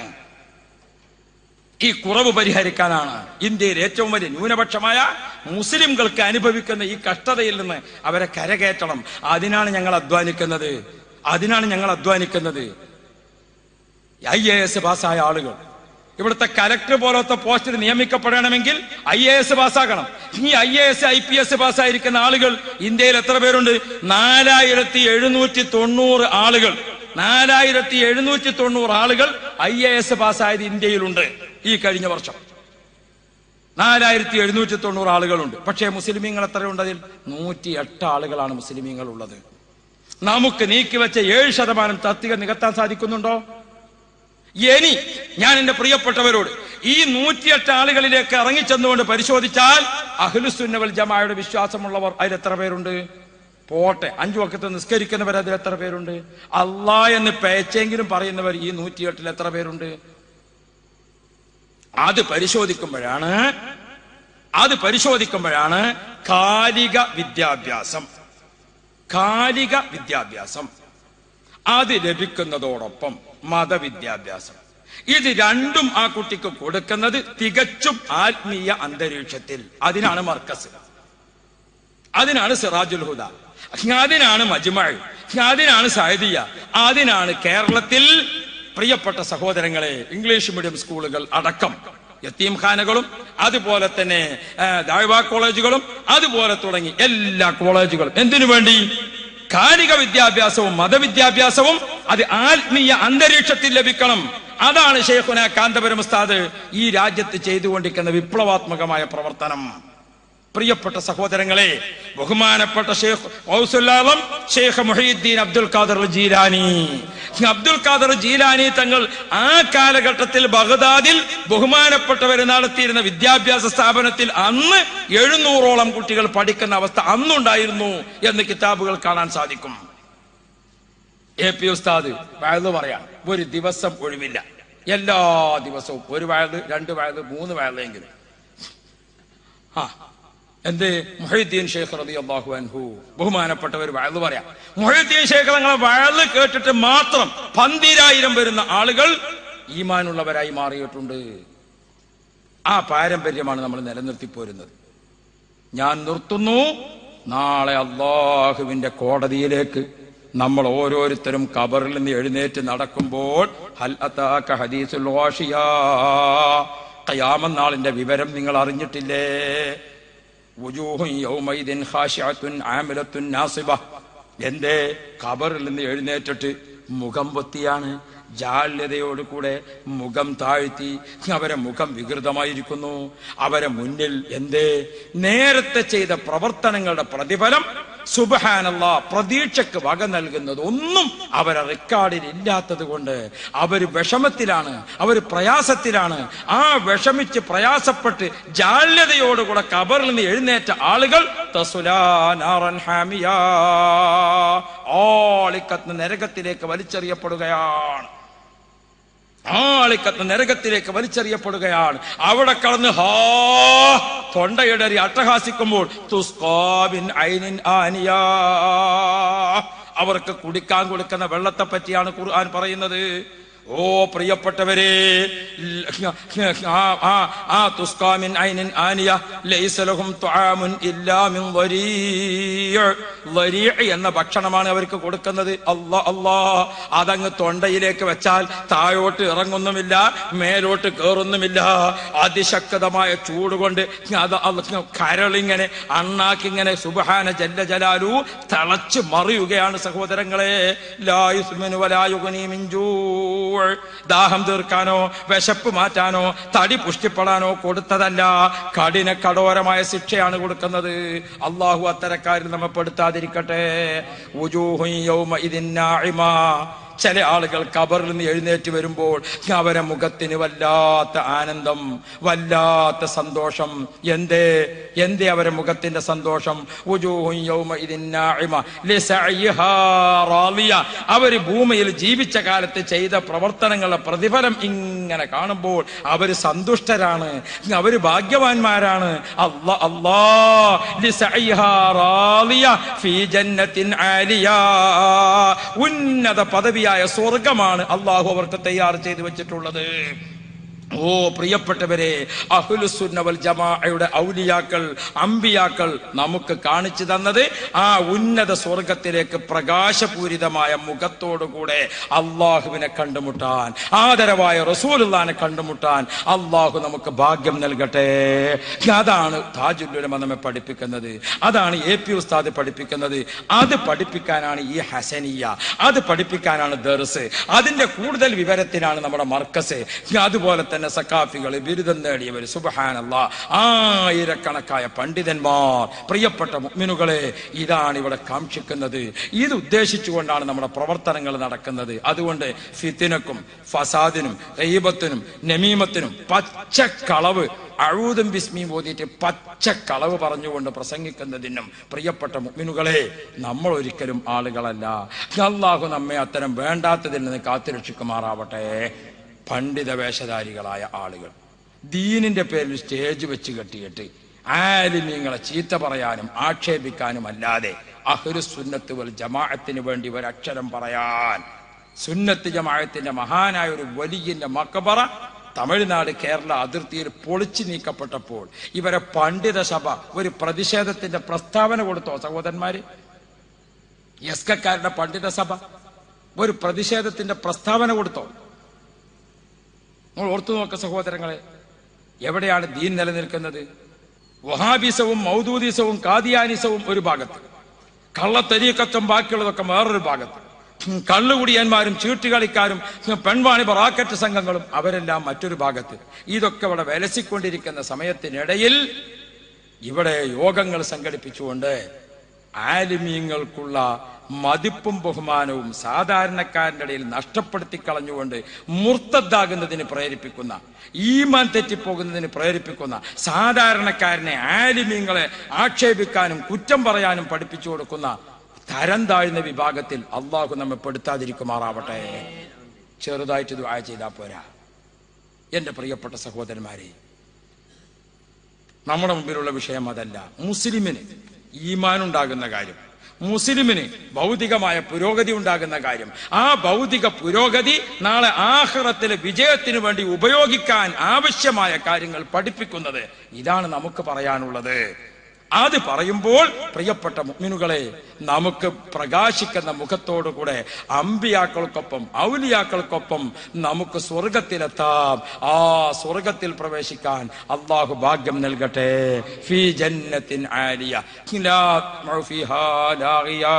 ഈ കുറവ് പരിഹരിക്കാനാണ് ഇന്ത്യയിൽ ഏറ്റവും വലിയ ന്യൂനപക്ഷമായ മുസ്ലിംകൾക്ക് അനുഭവിക്കുന്ന ഈ കഷ്ടതയിൽ നിന്ന് അവരെ കരകയറ്റണം അതിനാണ് ഞങ്ങൾ അധ്വാനിക്കുന്നത് അതിനാണ് ഞങ്ങൾ അധ്വാനിക്കുന്നത് ഐ എ എസ് പാസ്സായ ആളുകൾ ഇവിടുത്തെ കലക്ടർ പോലത്തെ പോസ്റ്റിൽ നിയമിക്കപ്പെടണമെങ്കിൽ ഐ എ എസ് പാസ്സാകണം ഈ I A S I P S പാസ്സായിരിക്കുന്ന ആളുകൾ ഇന്ത്യയിൽ എത്ര പേരുണ്ട് നാലായിരത്തി എഴുന്നൂറ്റി തൊണ്ണൂറ് ആളുകൾ നാലായിരത്തി എഴുന്നൂറ്റി തൊണ്ണൂറ് ആളുകൾ ഐ എ എസ് പാസ്സായത് ഇന്ത്യയിലുണ്ട് ഈ കഴിഞ്ഞ വർഷം നാലായിരത്തി എഴുന്നൂറ്റി തൊണ്ണൂറ് ആളുകളുണ്ട് പക്ഷേ മുസ്ലിമീങ്ങൾ എത്രയുണ്ട് അതിൽ നൂറ്റി എട്ട് ആളുകളാണ് മുസ്ലിമീങ്ങൾ ഉള്ളത് നമുക്ക് നീക്കിവെച്ച ഏഴ് ശതമാനം തസ്തിക നികത്താൻ സാധിക്കുന്നുണ്ടോ ഇനി ഞാൻ എന്റെ പ്രിയപ്പെട്ടവരോട് ഈ നൂറ്റിയെട്ട് ആളുകളിലേക്ക് ഇറങ്ങിച്ചെന്നുകൊണ്ട് പരിശോധിച്ചാൽ അഹ്ലുസുന്നവൽ ജമായുടെ വിശ്വാസമുള്ളവർ അതിൽ എത്ര പേരുണ്ട് പോട്ടെ അഞ്ചു വക്കത്ത് നിസ്കരിക്കുന്നവർ അതിൽ എത്ര പേരുണ്ട് അള്ളാ എന്ന് പേച്ചെങ്കിലും പറയുന്നവർ ഈ നൂറ്റിയെട്ടിൽ എത്ര പേരുണ്ട് അത് പരിശോധിക്കുമ്പോഴാണ് അത് പരിശോധിക്കുമ്പോഴാണ് കാലിക വിദ്യാഭ്യാസം കാലിക വിദ്യാഭ്യാസം അത് ലഭിക്കുന്നതോടൊപ്പം മതവിദ്യാഭ്യാസം ഇത് രണ്ടും ആ കുട്ടിക്ക് കൊടുക്കുന്നത് തികച്ചും ആത്മീയ അന്തരീക്ഷത്തിൽ അതിനാണ് മർക്കസ് അതിനാണ് സിറാജുൽ ഹുദ അതിനാണ് മജ്മഅ് അതിനാണ് സഹദിയ അതിനാണ് കേരളത്തിൽ പ്രിയപ്പെട്ട സഹോദരങ്ങളെ ഇംഗ്ലീഷ് മീഡിയം സ്കൂളുകൾ അടക്കം യത്തീംഖാനകളും അതുപോലെ തന്നെ ആ, ദാഴ്വാ കോളേജുകളും അതുപോലെ തുടങ്ങി എല്ലാ കോളേജുകളും എന്തിനു വേണ്ടി കാലിക വിദ്യാഭ്യാസവും മതവിദ്യാഭ്യാസവും അത് ആത്മീയ അന്തരീക്ഷത്തിൽ ലഭിക്കണം അതാണ് ഷെയ്ഖുന കാന്തപുരം ഉസ്താദ് ഈ രാജ്യത്ത് ചെയ്തുകൊണ്ടിരിക്കുന്ന വിപ്ലവാത്മകമായ പ്രവർത്തനം പ്രിയപ്പെട്ട സഹോദരങ്ങളെ ബഹുമാനപ്പെട്ട ഷെയ്ഖ് ഔസുല്ലാളം ഷെയ്ഖ് മുഹീദ്ദീൻ അബ്ദുൽ ഖാദർ ജീലാനി അബ്ദുൽ ഖാദർ ജീലാനി തങ്ങൾ ആ കാലഘട്ടത്തിൽ ബഗ്ദാദിൽ ബഹുമാനപ്പെട്ടവർ നടത്തിയിരുന്ന വിദ്യാഭ്യാസ സ്ഥാപനത്തിൽ അന്ന് എഴുന്നൂറോളം കുട്ടികൾ പഠിക്കുന്ന അവസ്ഥ അന്നുണ്ടായിരുന്നു എന്ന് കിതാബുകൾ കാണാൻ സാധിക്കും എ പി ഉസ്താദ് വയല് പറയാൻ ഒരു ദിവസം ഒഴിവില്ല എല്ലാ ദിവസവും ഒരു വയല് രണ്ട് വയല് മൂന്ന് വയലെങ്കിലും ആ എന്ത് മുഹീദ്ദീൻ ഷേഖ് റതി അള്ളാഹു അൻഹു ബഹുമാനപ്പെട്ടവർ വയല് പറയാം മുഹീദ്ദീൻ ഷേഖ് തങ്ങളെ വയല് കേട്ടിട്ട് മാത്രം പന്തിരായിരം വരുന്ന ആളുകൾ ഈമാനുള്ളവരായി മാറിയിട്ടുണ്ട് ആ പാരമ്പര്യമാണ് നമ്മൾ നിലനിർത്തി പോരുന്നത് ഞാൻ നിർത്തുന്നു നാളെ അള്ളാഹുവിന്റെ കോടതിയിലേക്ക് നമ്മൾ ഓരോരുത്തരും കബറിൽ നിന്ന് എഴുന്നേറ്റ് നടക്കുമ്പോൾ ഹൽ അതാക ഹദീസുൽ വാഷിയാ ഖിയാമത്ത് നാളിന്റെ വിവരം നിങ്ങൾ അറിഞ്ഞിട്ടില്ലേ വുജൂഹുൻ യൗമൈദിൻ ഖാശിഅത്തുൻ ആമിലത്തുൻ നാസിബ എന്തേ ഖബറിൽ നിന്ന് എഴുന്നേറ്റിട്ട് മുഖം പൊത്തിയാണ് ജാള്യതയോടുകൂടെ മുഖം താഴ്ത്തി അവരെ മുഖം വികൃതമായിരിക്കുന്നു അവരെ മുന്നിൽ എന്തേ നേരത്തെ ചെയ്ത പ്രവർത്തനങ്ങളുടെ പ്രതിഫലം സുബഹാനല്ല പ്രതീക്ഷക്ക് വക നൽകുന്നത് ഒന്നും അവരെ റെക്കോർഡിൽ ഇല്ലാത്തത് കൊണ്ട് അവർ വിഷമത്തിലാണ് അവർ പ്രയാസത്തിലാണ് ആ വിഷമിച്ച് പ്രയാസപ്പെട്ട് ജാള്യതയോടുകൂടെ കബറിൽ നിന്ന് എഴുന്നേറ്റ ആളുകൾ തസുലാ നാറൻ ഹാമിയാ ആളിക്കത്ത് നരകത്തിലേക്ക് വലിച്ചെറിയപ്പെടുകയാണ് ആളിക്കത്ത് നരകത്തിലേക്ക് വലിച്ചെറിയപ്പെടുകയാണ് അവിടെ കടന്ന് ഹാ തൊണ്ടയിടറി അട്ടഹാസിക്കുമ്പോൾ തുസ്കാബിൻ ഐനിൻ ആനിയാ അവർക്ക് കുടിക്കാൻ കൊടുക്കുന്ന വെള്ളത്തെ പറ്റിയാണ് ഖുർആൻ പറയുന്നത് ഓ പ്രിയപ്പെട്ടവരെ ആ ആ ആ തുസ്കാമിൻ ഐനിൻ ആനിയ ലൈസ ലഹും തുആമുൻ ഇല്ലാ മിൻ ളരീഅ് ളരീഅ് എന്ന ഭക്ഷണമാണ് അവർക്ക് കൊടുക്കുന്നത് അല്ലാ അല്ലാ അതങ്ങ് തൊണ്ടയിലേക്ക് വെച്ചാൽ താഴോട്ട് ഇറങ്ങുന്നുമില്ല മേലോട്ട് കേറുന്നുമില്ല അതിശക്തമായ ചൂട് കൊണ്ട് അത് അത് കരളിങ്ങനെ അണ്ണാക്കിങ്ങനെ സുബഹാന ജല്ല ജലാലു തിളച്ച് മറിയുകയാണ് സഹോദരങ്ങളെ ലായുസ്മിനു വലായുഗനി മിഞ്ചൂ ദാഹം തീർക്കാനോ വിശപ്പ് മാറ്റാനോ തടി പുഷ്ടിപ്പെടാനോ കൊടുത്തതല്ല കഠിന കഠോരമായ ശിക്ഷയാണ് കൊടുക്കുന്നത് അള്ളാഹു അത്തരക്കാരിൽ നമ്മെ പെടുത്താതിരിക്കട്ടെ വുജൂഹുൻ യൗമഇദിൻ നാഇമ. ചില ആളുകൾ കബറിൽ നിന്ന് എഴുന്നേറ്റ് വരുമ്പോൾ അവരെ മുഖത്തിന് വല്ലാത്ത ആനന്ദം വല്ലാത്ത സന്തോഷം എന്തേ എന്തേ അവരെ മുഖത്തിന്റെ സന്തോഷം വുജൂഹുൻ യൗമഇദിൻ നാഇമ ലിസഅയിഹാ റാളിയ. അവര് ഭൂമിയിൽ ജീവിച്ച കാലത്ത് ചെയ്ത പ്രവർത്തനങ്ങളുടെ പ്രതിഫലം ഇങ്ങനെ കാണുമ്പോൾ അവര് സന്തുഷ്ടരാണ് അവര് ഭാഗ്യവാന്മാരാണ് അല്ലാ അല്ലാ ലിസഅയിഹാ റാളിയ ഫീ ജന്നത്തിൻ ആലിയ ഉന്നത പദവിയായ സ്വർഗമാണ് അള്ളാഹു അവർക്ക് തയ്യാർ ചെയ്തു വെച്ചിട്ടുള്ളത് ഓ പ്രിയപ്പെട്ടവരെ അഹുലുസുന്നവൽ ജമാഅയുടെ ഔലിയാക്കൾ അമ്പിയാക്കൾ നമുക്ക് കാണിച്ചു തന്നത് ആ ഉന്നത സ്വർഗത്തിലേക്ക് പ്രകാശപൂരിതമായ മുഖത്തോടുകൂടെ അള്ളാഹുവിനെ കണ്ടുമുട്ടാൻ ആദരവായ റസൂലുള്ളാനെ കണ്ടുമുട്ടാൻ അള്ളാഹു നമുക്ക് ഭാഗ്യം നൽകട്ടെ അതാണ് താജുല്ലുലമ നമ്മെ പഠിപ്പിക്കുന്നത് അതാണ് എ പി ഉസ്താദ് പഠിപ്പിക്കുന്നത് അത് പഠിപ്പിക്കാനാണ് ഈ ഹസനിയ അത് പഠിപ്പിക്കാനാണ് ദർസ് അതിന്റെ കൂടുതൽ വിവരത്തിനാണ് നമ്മുടെ മർക്കസ് അതുപോലെ തന്നെ സക്കാഫികൾ ബിരുദം നേടിയവർ സുബഹാനല്ല ആയിരക്കണക്കായ പണ്ഡിതന്മാർ പ്രിയപ്പെട്ട മുഅ്മിനുകളെ ഇതാണ് ഇവിടെ കാക്ഷിക്കുന്നത് ഇത് ഉദ്ദേശിച്ചുകൊണ്ടാണ് നമ്മുടെ പ്രവർത്തനങ്ങൾ നടക്കുന്നത് അതുകൊണ്ട് ഫിത്തിനക്കും ഫസാദിനും റീബത്തിനും നമീമത്തിനും പച്ചക്കളവ് അഴൂതും ബിസ്മിയും ഓതിയിട്ട് പച്ചക്കളവ് പറഞ്ഞുകൊണ്ട് പ്രസംഗിക്കുന്നതിനും പ്രിയപ്പെട്ട മുഅ്മിനുകളെ നമ്മൾ ഒരിക്കലും ആളുകളല്ല അള്ളാഹു നമ്മെ അത്തരം വേണ്ടാത്തതിൽ നിന്ന് കാത്തുരക്ഷിക്കുമാറാവട്ടെ പണ്ഡിത വേഷധാരികളായ ആളുകൾ ദീനിന്റെ പേരിൽ സ്റ്റേജ് വെച്ച് കെട്ടിയിട്ട് ആലിമീങ്ങളെ ചീത്ത പറയാനും ആക്ഷേപിക്കാനും അല്ലാതെ അഹ്ലു സുന്നത്ത് വൽ ജമാഅത്തിന് വേണ്ടി ഒരക്ഷരം പറയാൻ സുന്നത്ത് ജമാഅത്തിന്റെ മഹാനായ ഒരു വലിയന്റെ മക്കബറ തമിഴ്നാട് കേരള അതിർത്തിയിൽ പൊളിച്ചു നീക്കപ്പെട്ടപ്പോൾ ഇവരെ പണ്ഡിത സഭ ഒരു പ്രതിഷേധത്തിന്റെ പ്രസ്താവന കൊടുത്തോ സഹോദരന്മാര് എസ്കക്കാരുടെ പണ്ഡിത സഭ ഒരു പ്രതിഷേധത്തിന്റെ പ്രസ്താവന കൊടുത്തോ നമ്മൾ ഓർത്തു നോക്ക സഹോദരങ്ങളെ എവിടെയാണ് ദീൻ നിലനിൽക്കുന്നത് വഹാബിസവും മൗദൂദിസവും കാദിയാനിസവും ഒരു ഭാഗത്ത് കള്ളത്തരീക്കത്തും ബാക്കിയുള്ളതൊക്കെ വേറൊരു ഭാഗത്ത് ഉം, കള്ളുകുടിയന്മാരും ചീട്ടുകളിക്കാരും ഉം, പെൺവാണിഭ റാക്കറ്റ് സംഘങ്ങളും അവരെല്ലാം മറ്റൊരു ഭാഗത്ത് ഇതൊക്കെ ഇവിടെ വിലസിക്കൊണ്ടിരിക്കുന്ന സമയത്തിനിടയിൽ ഇവിടെ യോഗങ്ങൾ സംഘടിപ്പിച്ചുകൊണ്ട് ആലിമീങ്ങൾക്കുള്ള മതിപ്പും ബഹുമാനവും സാധാരണക്കാരന്റെ ഇടയിൽ നഷ്ടപ്പെടുത്തി കളഞ്ഞുകൊണ്ട് മുർത്തദ്ദാകുന്നതിന് പ്രേരിപ്പിക്കുന്ന ഈമാൻ തെറ്റിപ്പോകുന്നതിന് പ്രേരിപ്പിക്കുന്ന സാധാരണക്കാരനെ ആലിമീങ്ങളെ ആക്ഷേപിക്കാനും കുറ്റം പറയാനും പഠിപ്പിച്ചു കൊടുക്കുന്ന തരം താഴ്ന്ന വിഭാഗത്തിൽ അള്ളാഹു നമ്മെ പെടുത്താതിരിക്കുമാറാവട്ടെ ചെറുതായിട്ട് ദുആ ചെയ്താൽ പോരാ എന്റെ പ്രിയപ്പെട്ട സഹോദരന്മാരെ നമ്മുടെ മുമ്പിലുള്ള വിഷയം അതല്ല മുസ്ലിമിന് ഈമാൻ ഉണ്ടാകുന്ന കാര്യം മുസ്ലിമിന് ഭൗതികമായ പുരോഗതി ഉണ്ടാകുന്ന കാര്യം ആ ഭൗതിക പുരോഗതി നാളെ ആഹ്റത്തിലെ വിജയത്തിന് വേണ്ടി ഉപയോഗിക്കാൻ ആവശ്യമായ കാര്യങ്ങൾ പഠിപ്പിക്കുന്നത് ഇതാണ് നമുക്ക് പറയാനുള്ളത് അത് പറയുമ്പോൾ പ്രിയപ്പെട്ട മുഗ്മിനുകളെ നമുക്ക് പ്രകാശിക്കുന്ന മുഖത്തോടുകൂടെ അമ്പിയാക്കൾക്കൊപ്പം ഔലിയാക്കൾക്കൊപ്പം നമുക്ക് സ്വർഗത്തിലെത്താം ആ സ്വർഗത്തിൽ പ്രവേശിക്കാൻ അള്ളാഹു ഭാഗ്യം നൽകട്ടെ ഫി ജന്നത്തിൻ ആലിയ ലാ യസ്മഉ ഫീഹാ ലാഗിയാ.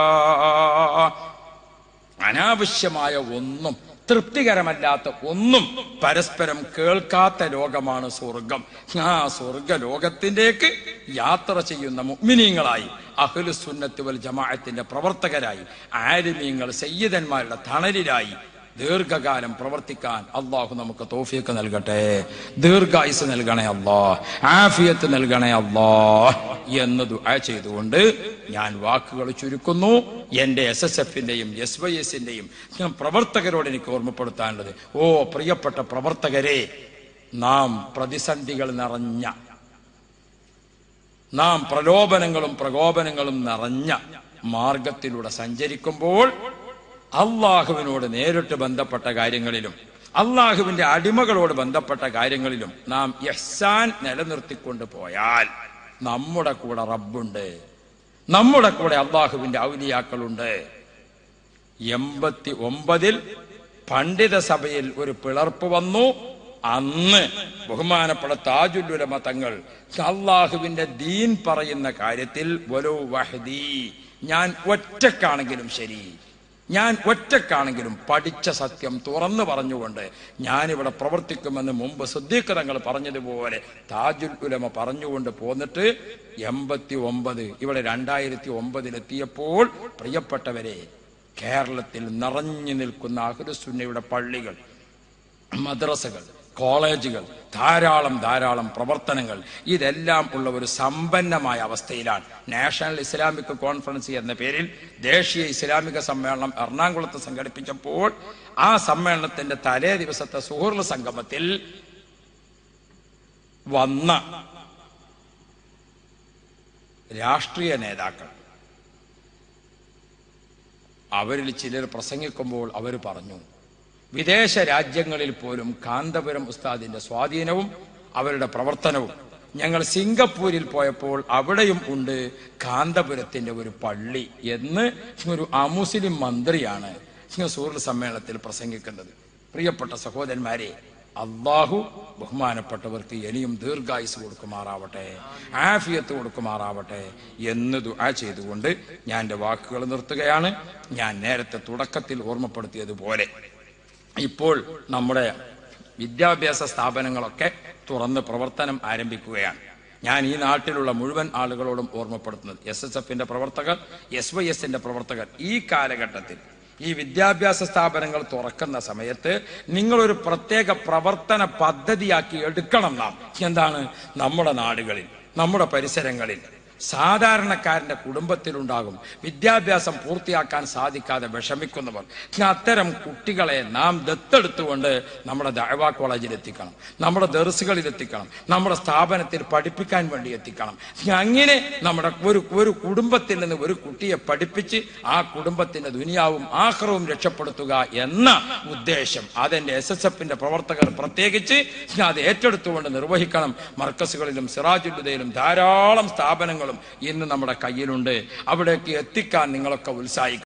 അനാവശ്യമായ ഒന്നും തൃപ്തികരമല്ലാത്ത ഒന്നും പരസ്പരം കേൾക്കാത്ത ലോകമാണ് സ്വർഗം ആ സ്വർഗ ലോകത്തിലേക്ക് യാത്ര ചെയ്യുന്ന മുഗ്മിനീങ്ങളായി അഹ്ലുസുന്നത്ത് വൽ ജമാഅത്തിന്റെ പ്രവർത്തകരായി ആലിമീങ്ങൾ സയ്യിദന്മാരുടെ തണലിലായി ദീർഘകാലം പ്രവർത്തിക്കാൻ അള്ളാഹു നമുക്ക് തോഫിയൊക്കെ നൽകട്ടെ ദീർഘായുസ് നൽകണേ അള്ളാ ആഫിയത്ത് നൽകണേ അള്ളാ എന്ന് ദുആ ചെയ്തുകൊണ്ട് ഞാൻ വാക്കുകൾ ചുരുക്കുന്നു എന്റെ എസ് എസ് എഫിന്റെയും എസ് വൈ എസിന്റെയും പ്രവർത്തകരോട് എനിക്ക് ഓർമ്മപ്പെടുത്താനുള്ളത് ഓ പ്രിയപ്പെട്ട പ്രവർത്തകരെ നാം പ്രതിസന്ധികൾ നിറഞ്ഞ നാം പ്രലോഭനങ്ങളും പ്രകോപനങ്ങളും നിറഞ്ഞ മാർഗത്തിലൂടെ സഞ്ചരിക്കുമ്പോൾ അള്ളാഹുവിനോട് നേരിട്ട് ബന്ധപ്പെട്ട കാര്യങ്ങളിലും അള്ളാഹുവിന്റെ അടിമകളോട് ബന്ധപ്പെട്ട കാര്യങ്ങളിലും നാം യഹ്സാൻ നിലനിർത്തിക്കൊണ്ട് പോയാൽ നമ്മുടെ കൂടെ റബ്ബുണ്ട് നമ്മുടെ കൂടെ അള്ളാഹുവിന്റെ ഔലിയാക്കളുണ്ട് എൺപത്തി ഒമ്പതിൽ പണ്ഡിത സഭയിൽ ഒരു പിളർപ്പ് വന്നു അന്ന് ബഹുമാനപ്പെട്ട താജുല്ലുലമ തങ്ങൾ അള്ളാഹുവിന്റെ ദീൻ പറയുന്ന കാര്യത്തിൽ ഒരു വഹദി ഞാൻ ഒറ്റക്കാണെങ്കിലും ശരി ഞാൻ ഒറ്റക്കാണെങ്കിലും പഠിച്ച സത്യം തുറന്നു പറഞ്ഞുകൊണ്ട് ഞാനിവിടെ പ്രവർത്തിക്കുമെന്ന് മുമ്പ് സിദ്ധീകരങ്ങൾ പറഞ്ഞതുപോലെ താജുൽ ഉലമ പറഞ്ഞുകൊണ്ട് പോന്നിട്ട് എൺപത്തി ഒമ്പത് ഇവിടെ രണ്ടായിരത്തി ഒമ്പതിലെത്തിയപ്പോൾ പ്രിയപ്പെട്ടവരെ കേരളത്തിൽ നിറഞ്ഞു നിൽക്കുന്ന അഹ്ലുസുന്നയുടെ പള്ളികൾ മദ്രസകൾ കോളേജുകൾ ധാരാളം ധാരാളം പ്രവർത്തനങ്ങൾ ഇതെല്ലാം ഉള്ള ഒരു സമ്പന്നമായ അവസ്ഥയിലാണ് നാഷണൽ ഇസ്ലാമിക് കോൺഫറൻസ് എന്ന പേരിൽ ദേശീയ ഇസ്ലാമിക സമ്മേളനം എറണാകുളത്ത് സംഘടിപ്പിച്ചപ്പോൾ ആ സമ്മേളനത്തിന്റെ തലേ ദിവസത്തെ സുഹൃത്ത് സംഗമത്തിൽ വന്ന രാഷ്ട്രീയ നേതാക്കൾ അവരിൽ ചിലർ പ്രസംഗിക്കുമ്പോൾ അവർ പറഞ്ഞു വിദേശ രാജ്യങ്ങളിൽ പോലും കാന്തപുരം ഉസ്താദിന്റെ സ്വാധീനവും അവരുടെ പ്രവർത്തനവും ഞങ്ങൾ സിംഗപ്പൂരിൽ പോയപ്പോൾ അവിടെയും ഉണ്ട് കാന്തപുരത്തിന്റെ ഒരു പള്ളി എന്ന് ഒരു അമുസ്ലിം മന്ത്രിയാണ് സൂറിൽ സമ്മേളനത്തിൽ പ്രസംഗിക്കുന്നത് പ്രിയപ്പെട്ട സഹോദരന്മാരെ അള്ളാഹു ബഹുമാനപ്പെട്ടവർക്ക് ഇനിയും ദീർഘായുസ് കൊടുക്കുമാറാവട്ടെ ആഫിയത്ത് കൊടുക്കുമാറാവട്ടെ എന്ന് ദുആ ചെയ്തുകൊണ്ട് ഞാൻ എൻ്റെ വാക്കുകൾ നിർത്തുകയാണ് ഞാൻ നേരത്തെ തുടക്കത്തിൽ ഓർമ്മപ്പെടുത്തിയതുപോലെ ഇപ്പോൾ നമ്മുടെ വിദ്യാഭ്യാസ സ്ഥാപനങ്ങളൊക്കെ തുറന്ന് പ്രവർത്തനം ആരംഭിക്കുകയാണ് ഞാൻ ഈ നാട്ടിലുള്ള മുഴുവൻ ആളുകളോടും ഓർമ്മപ്പെടുത്തുന്നത് എസ് എസ് എഫിന്റെ പ്രവർത്തകർ എസ് വൈ എസിന്റെ പ്രവർത്തകർ ഈ കാലഘട്ടത്തിൽ ഈ വിദ്യാഭ്യാസ സ്ഥാപനങ്ങൾ തുറക്കുന്ന സമയത്ത് നിങ്ങളൊരു പ്രത്യേക പ്രവർത്തന പദ്ധതിയാക്കി എടുക്കണം നാം എന്താണ് നമ്മുടെ നാടുകളിൽ നമ്മുടെ പരിസരങ്ങളിൽ സാധാരണക്കാരന്റെ കുടുംബത്തിലുണ്ടാകും വിദ്യാഭ്യാസം പൂർത്തിയാക്കാൻ സാധിക്കാതെ വിഷമിക്കുന്നവർ അത്തരം കുട്ടികളെ നാം ദത്തെടുത്തുകൊണ്ട് നമ്മുടെ ദഴവ കോളേജിൽ എത്തിക്കണം നമ്മുടെ ദർസുകളിൽ എത്തിക്കണം നമ്മുടെ സ്ഥാപനത്തിൽ പഠിപ്പിക്കാൻ വേണ്ടി എത്തിക്കണം അങ്ങനെ നമ്മുടെ ഒരു ഒരു കുടുംബത്തിൽ നിന്ന് ഒരു കുട്ടിയെ പഠിപ്പിച്ച് ആ കുടുംബത്തിന്റെ ദുനിയാവും ആഹ്റവും രക്ഷപ്പെടുത്തുക എന്ന ഉദ്ദേശം അതെന്റെ എസ് എസ് എഫിന്റെ പ്രവർത്തകർ പ്രത്യേകിച്ച് അത് ഏറ്റെടുത്തുകൊണ്ട് നിർവഹിക്കണം മർക്കസുകളിലും സിറാജുദ്ദയിലും ധാരാളം സ്ഥാപനങ്ങളും ഇന്ന് നമ്മുടെ കയ്യിലുണ്ട് അവിടേക്ക് എത്തിക്കാൻ നിങ്ങളൊക്കെ ഉത്സാഹിക്കും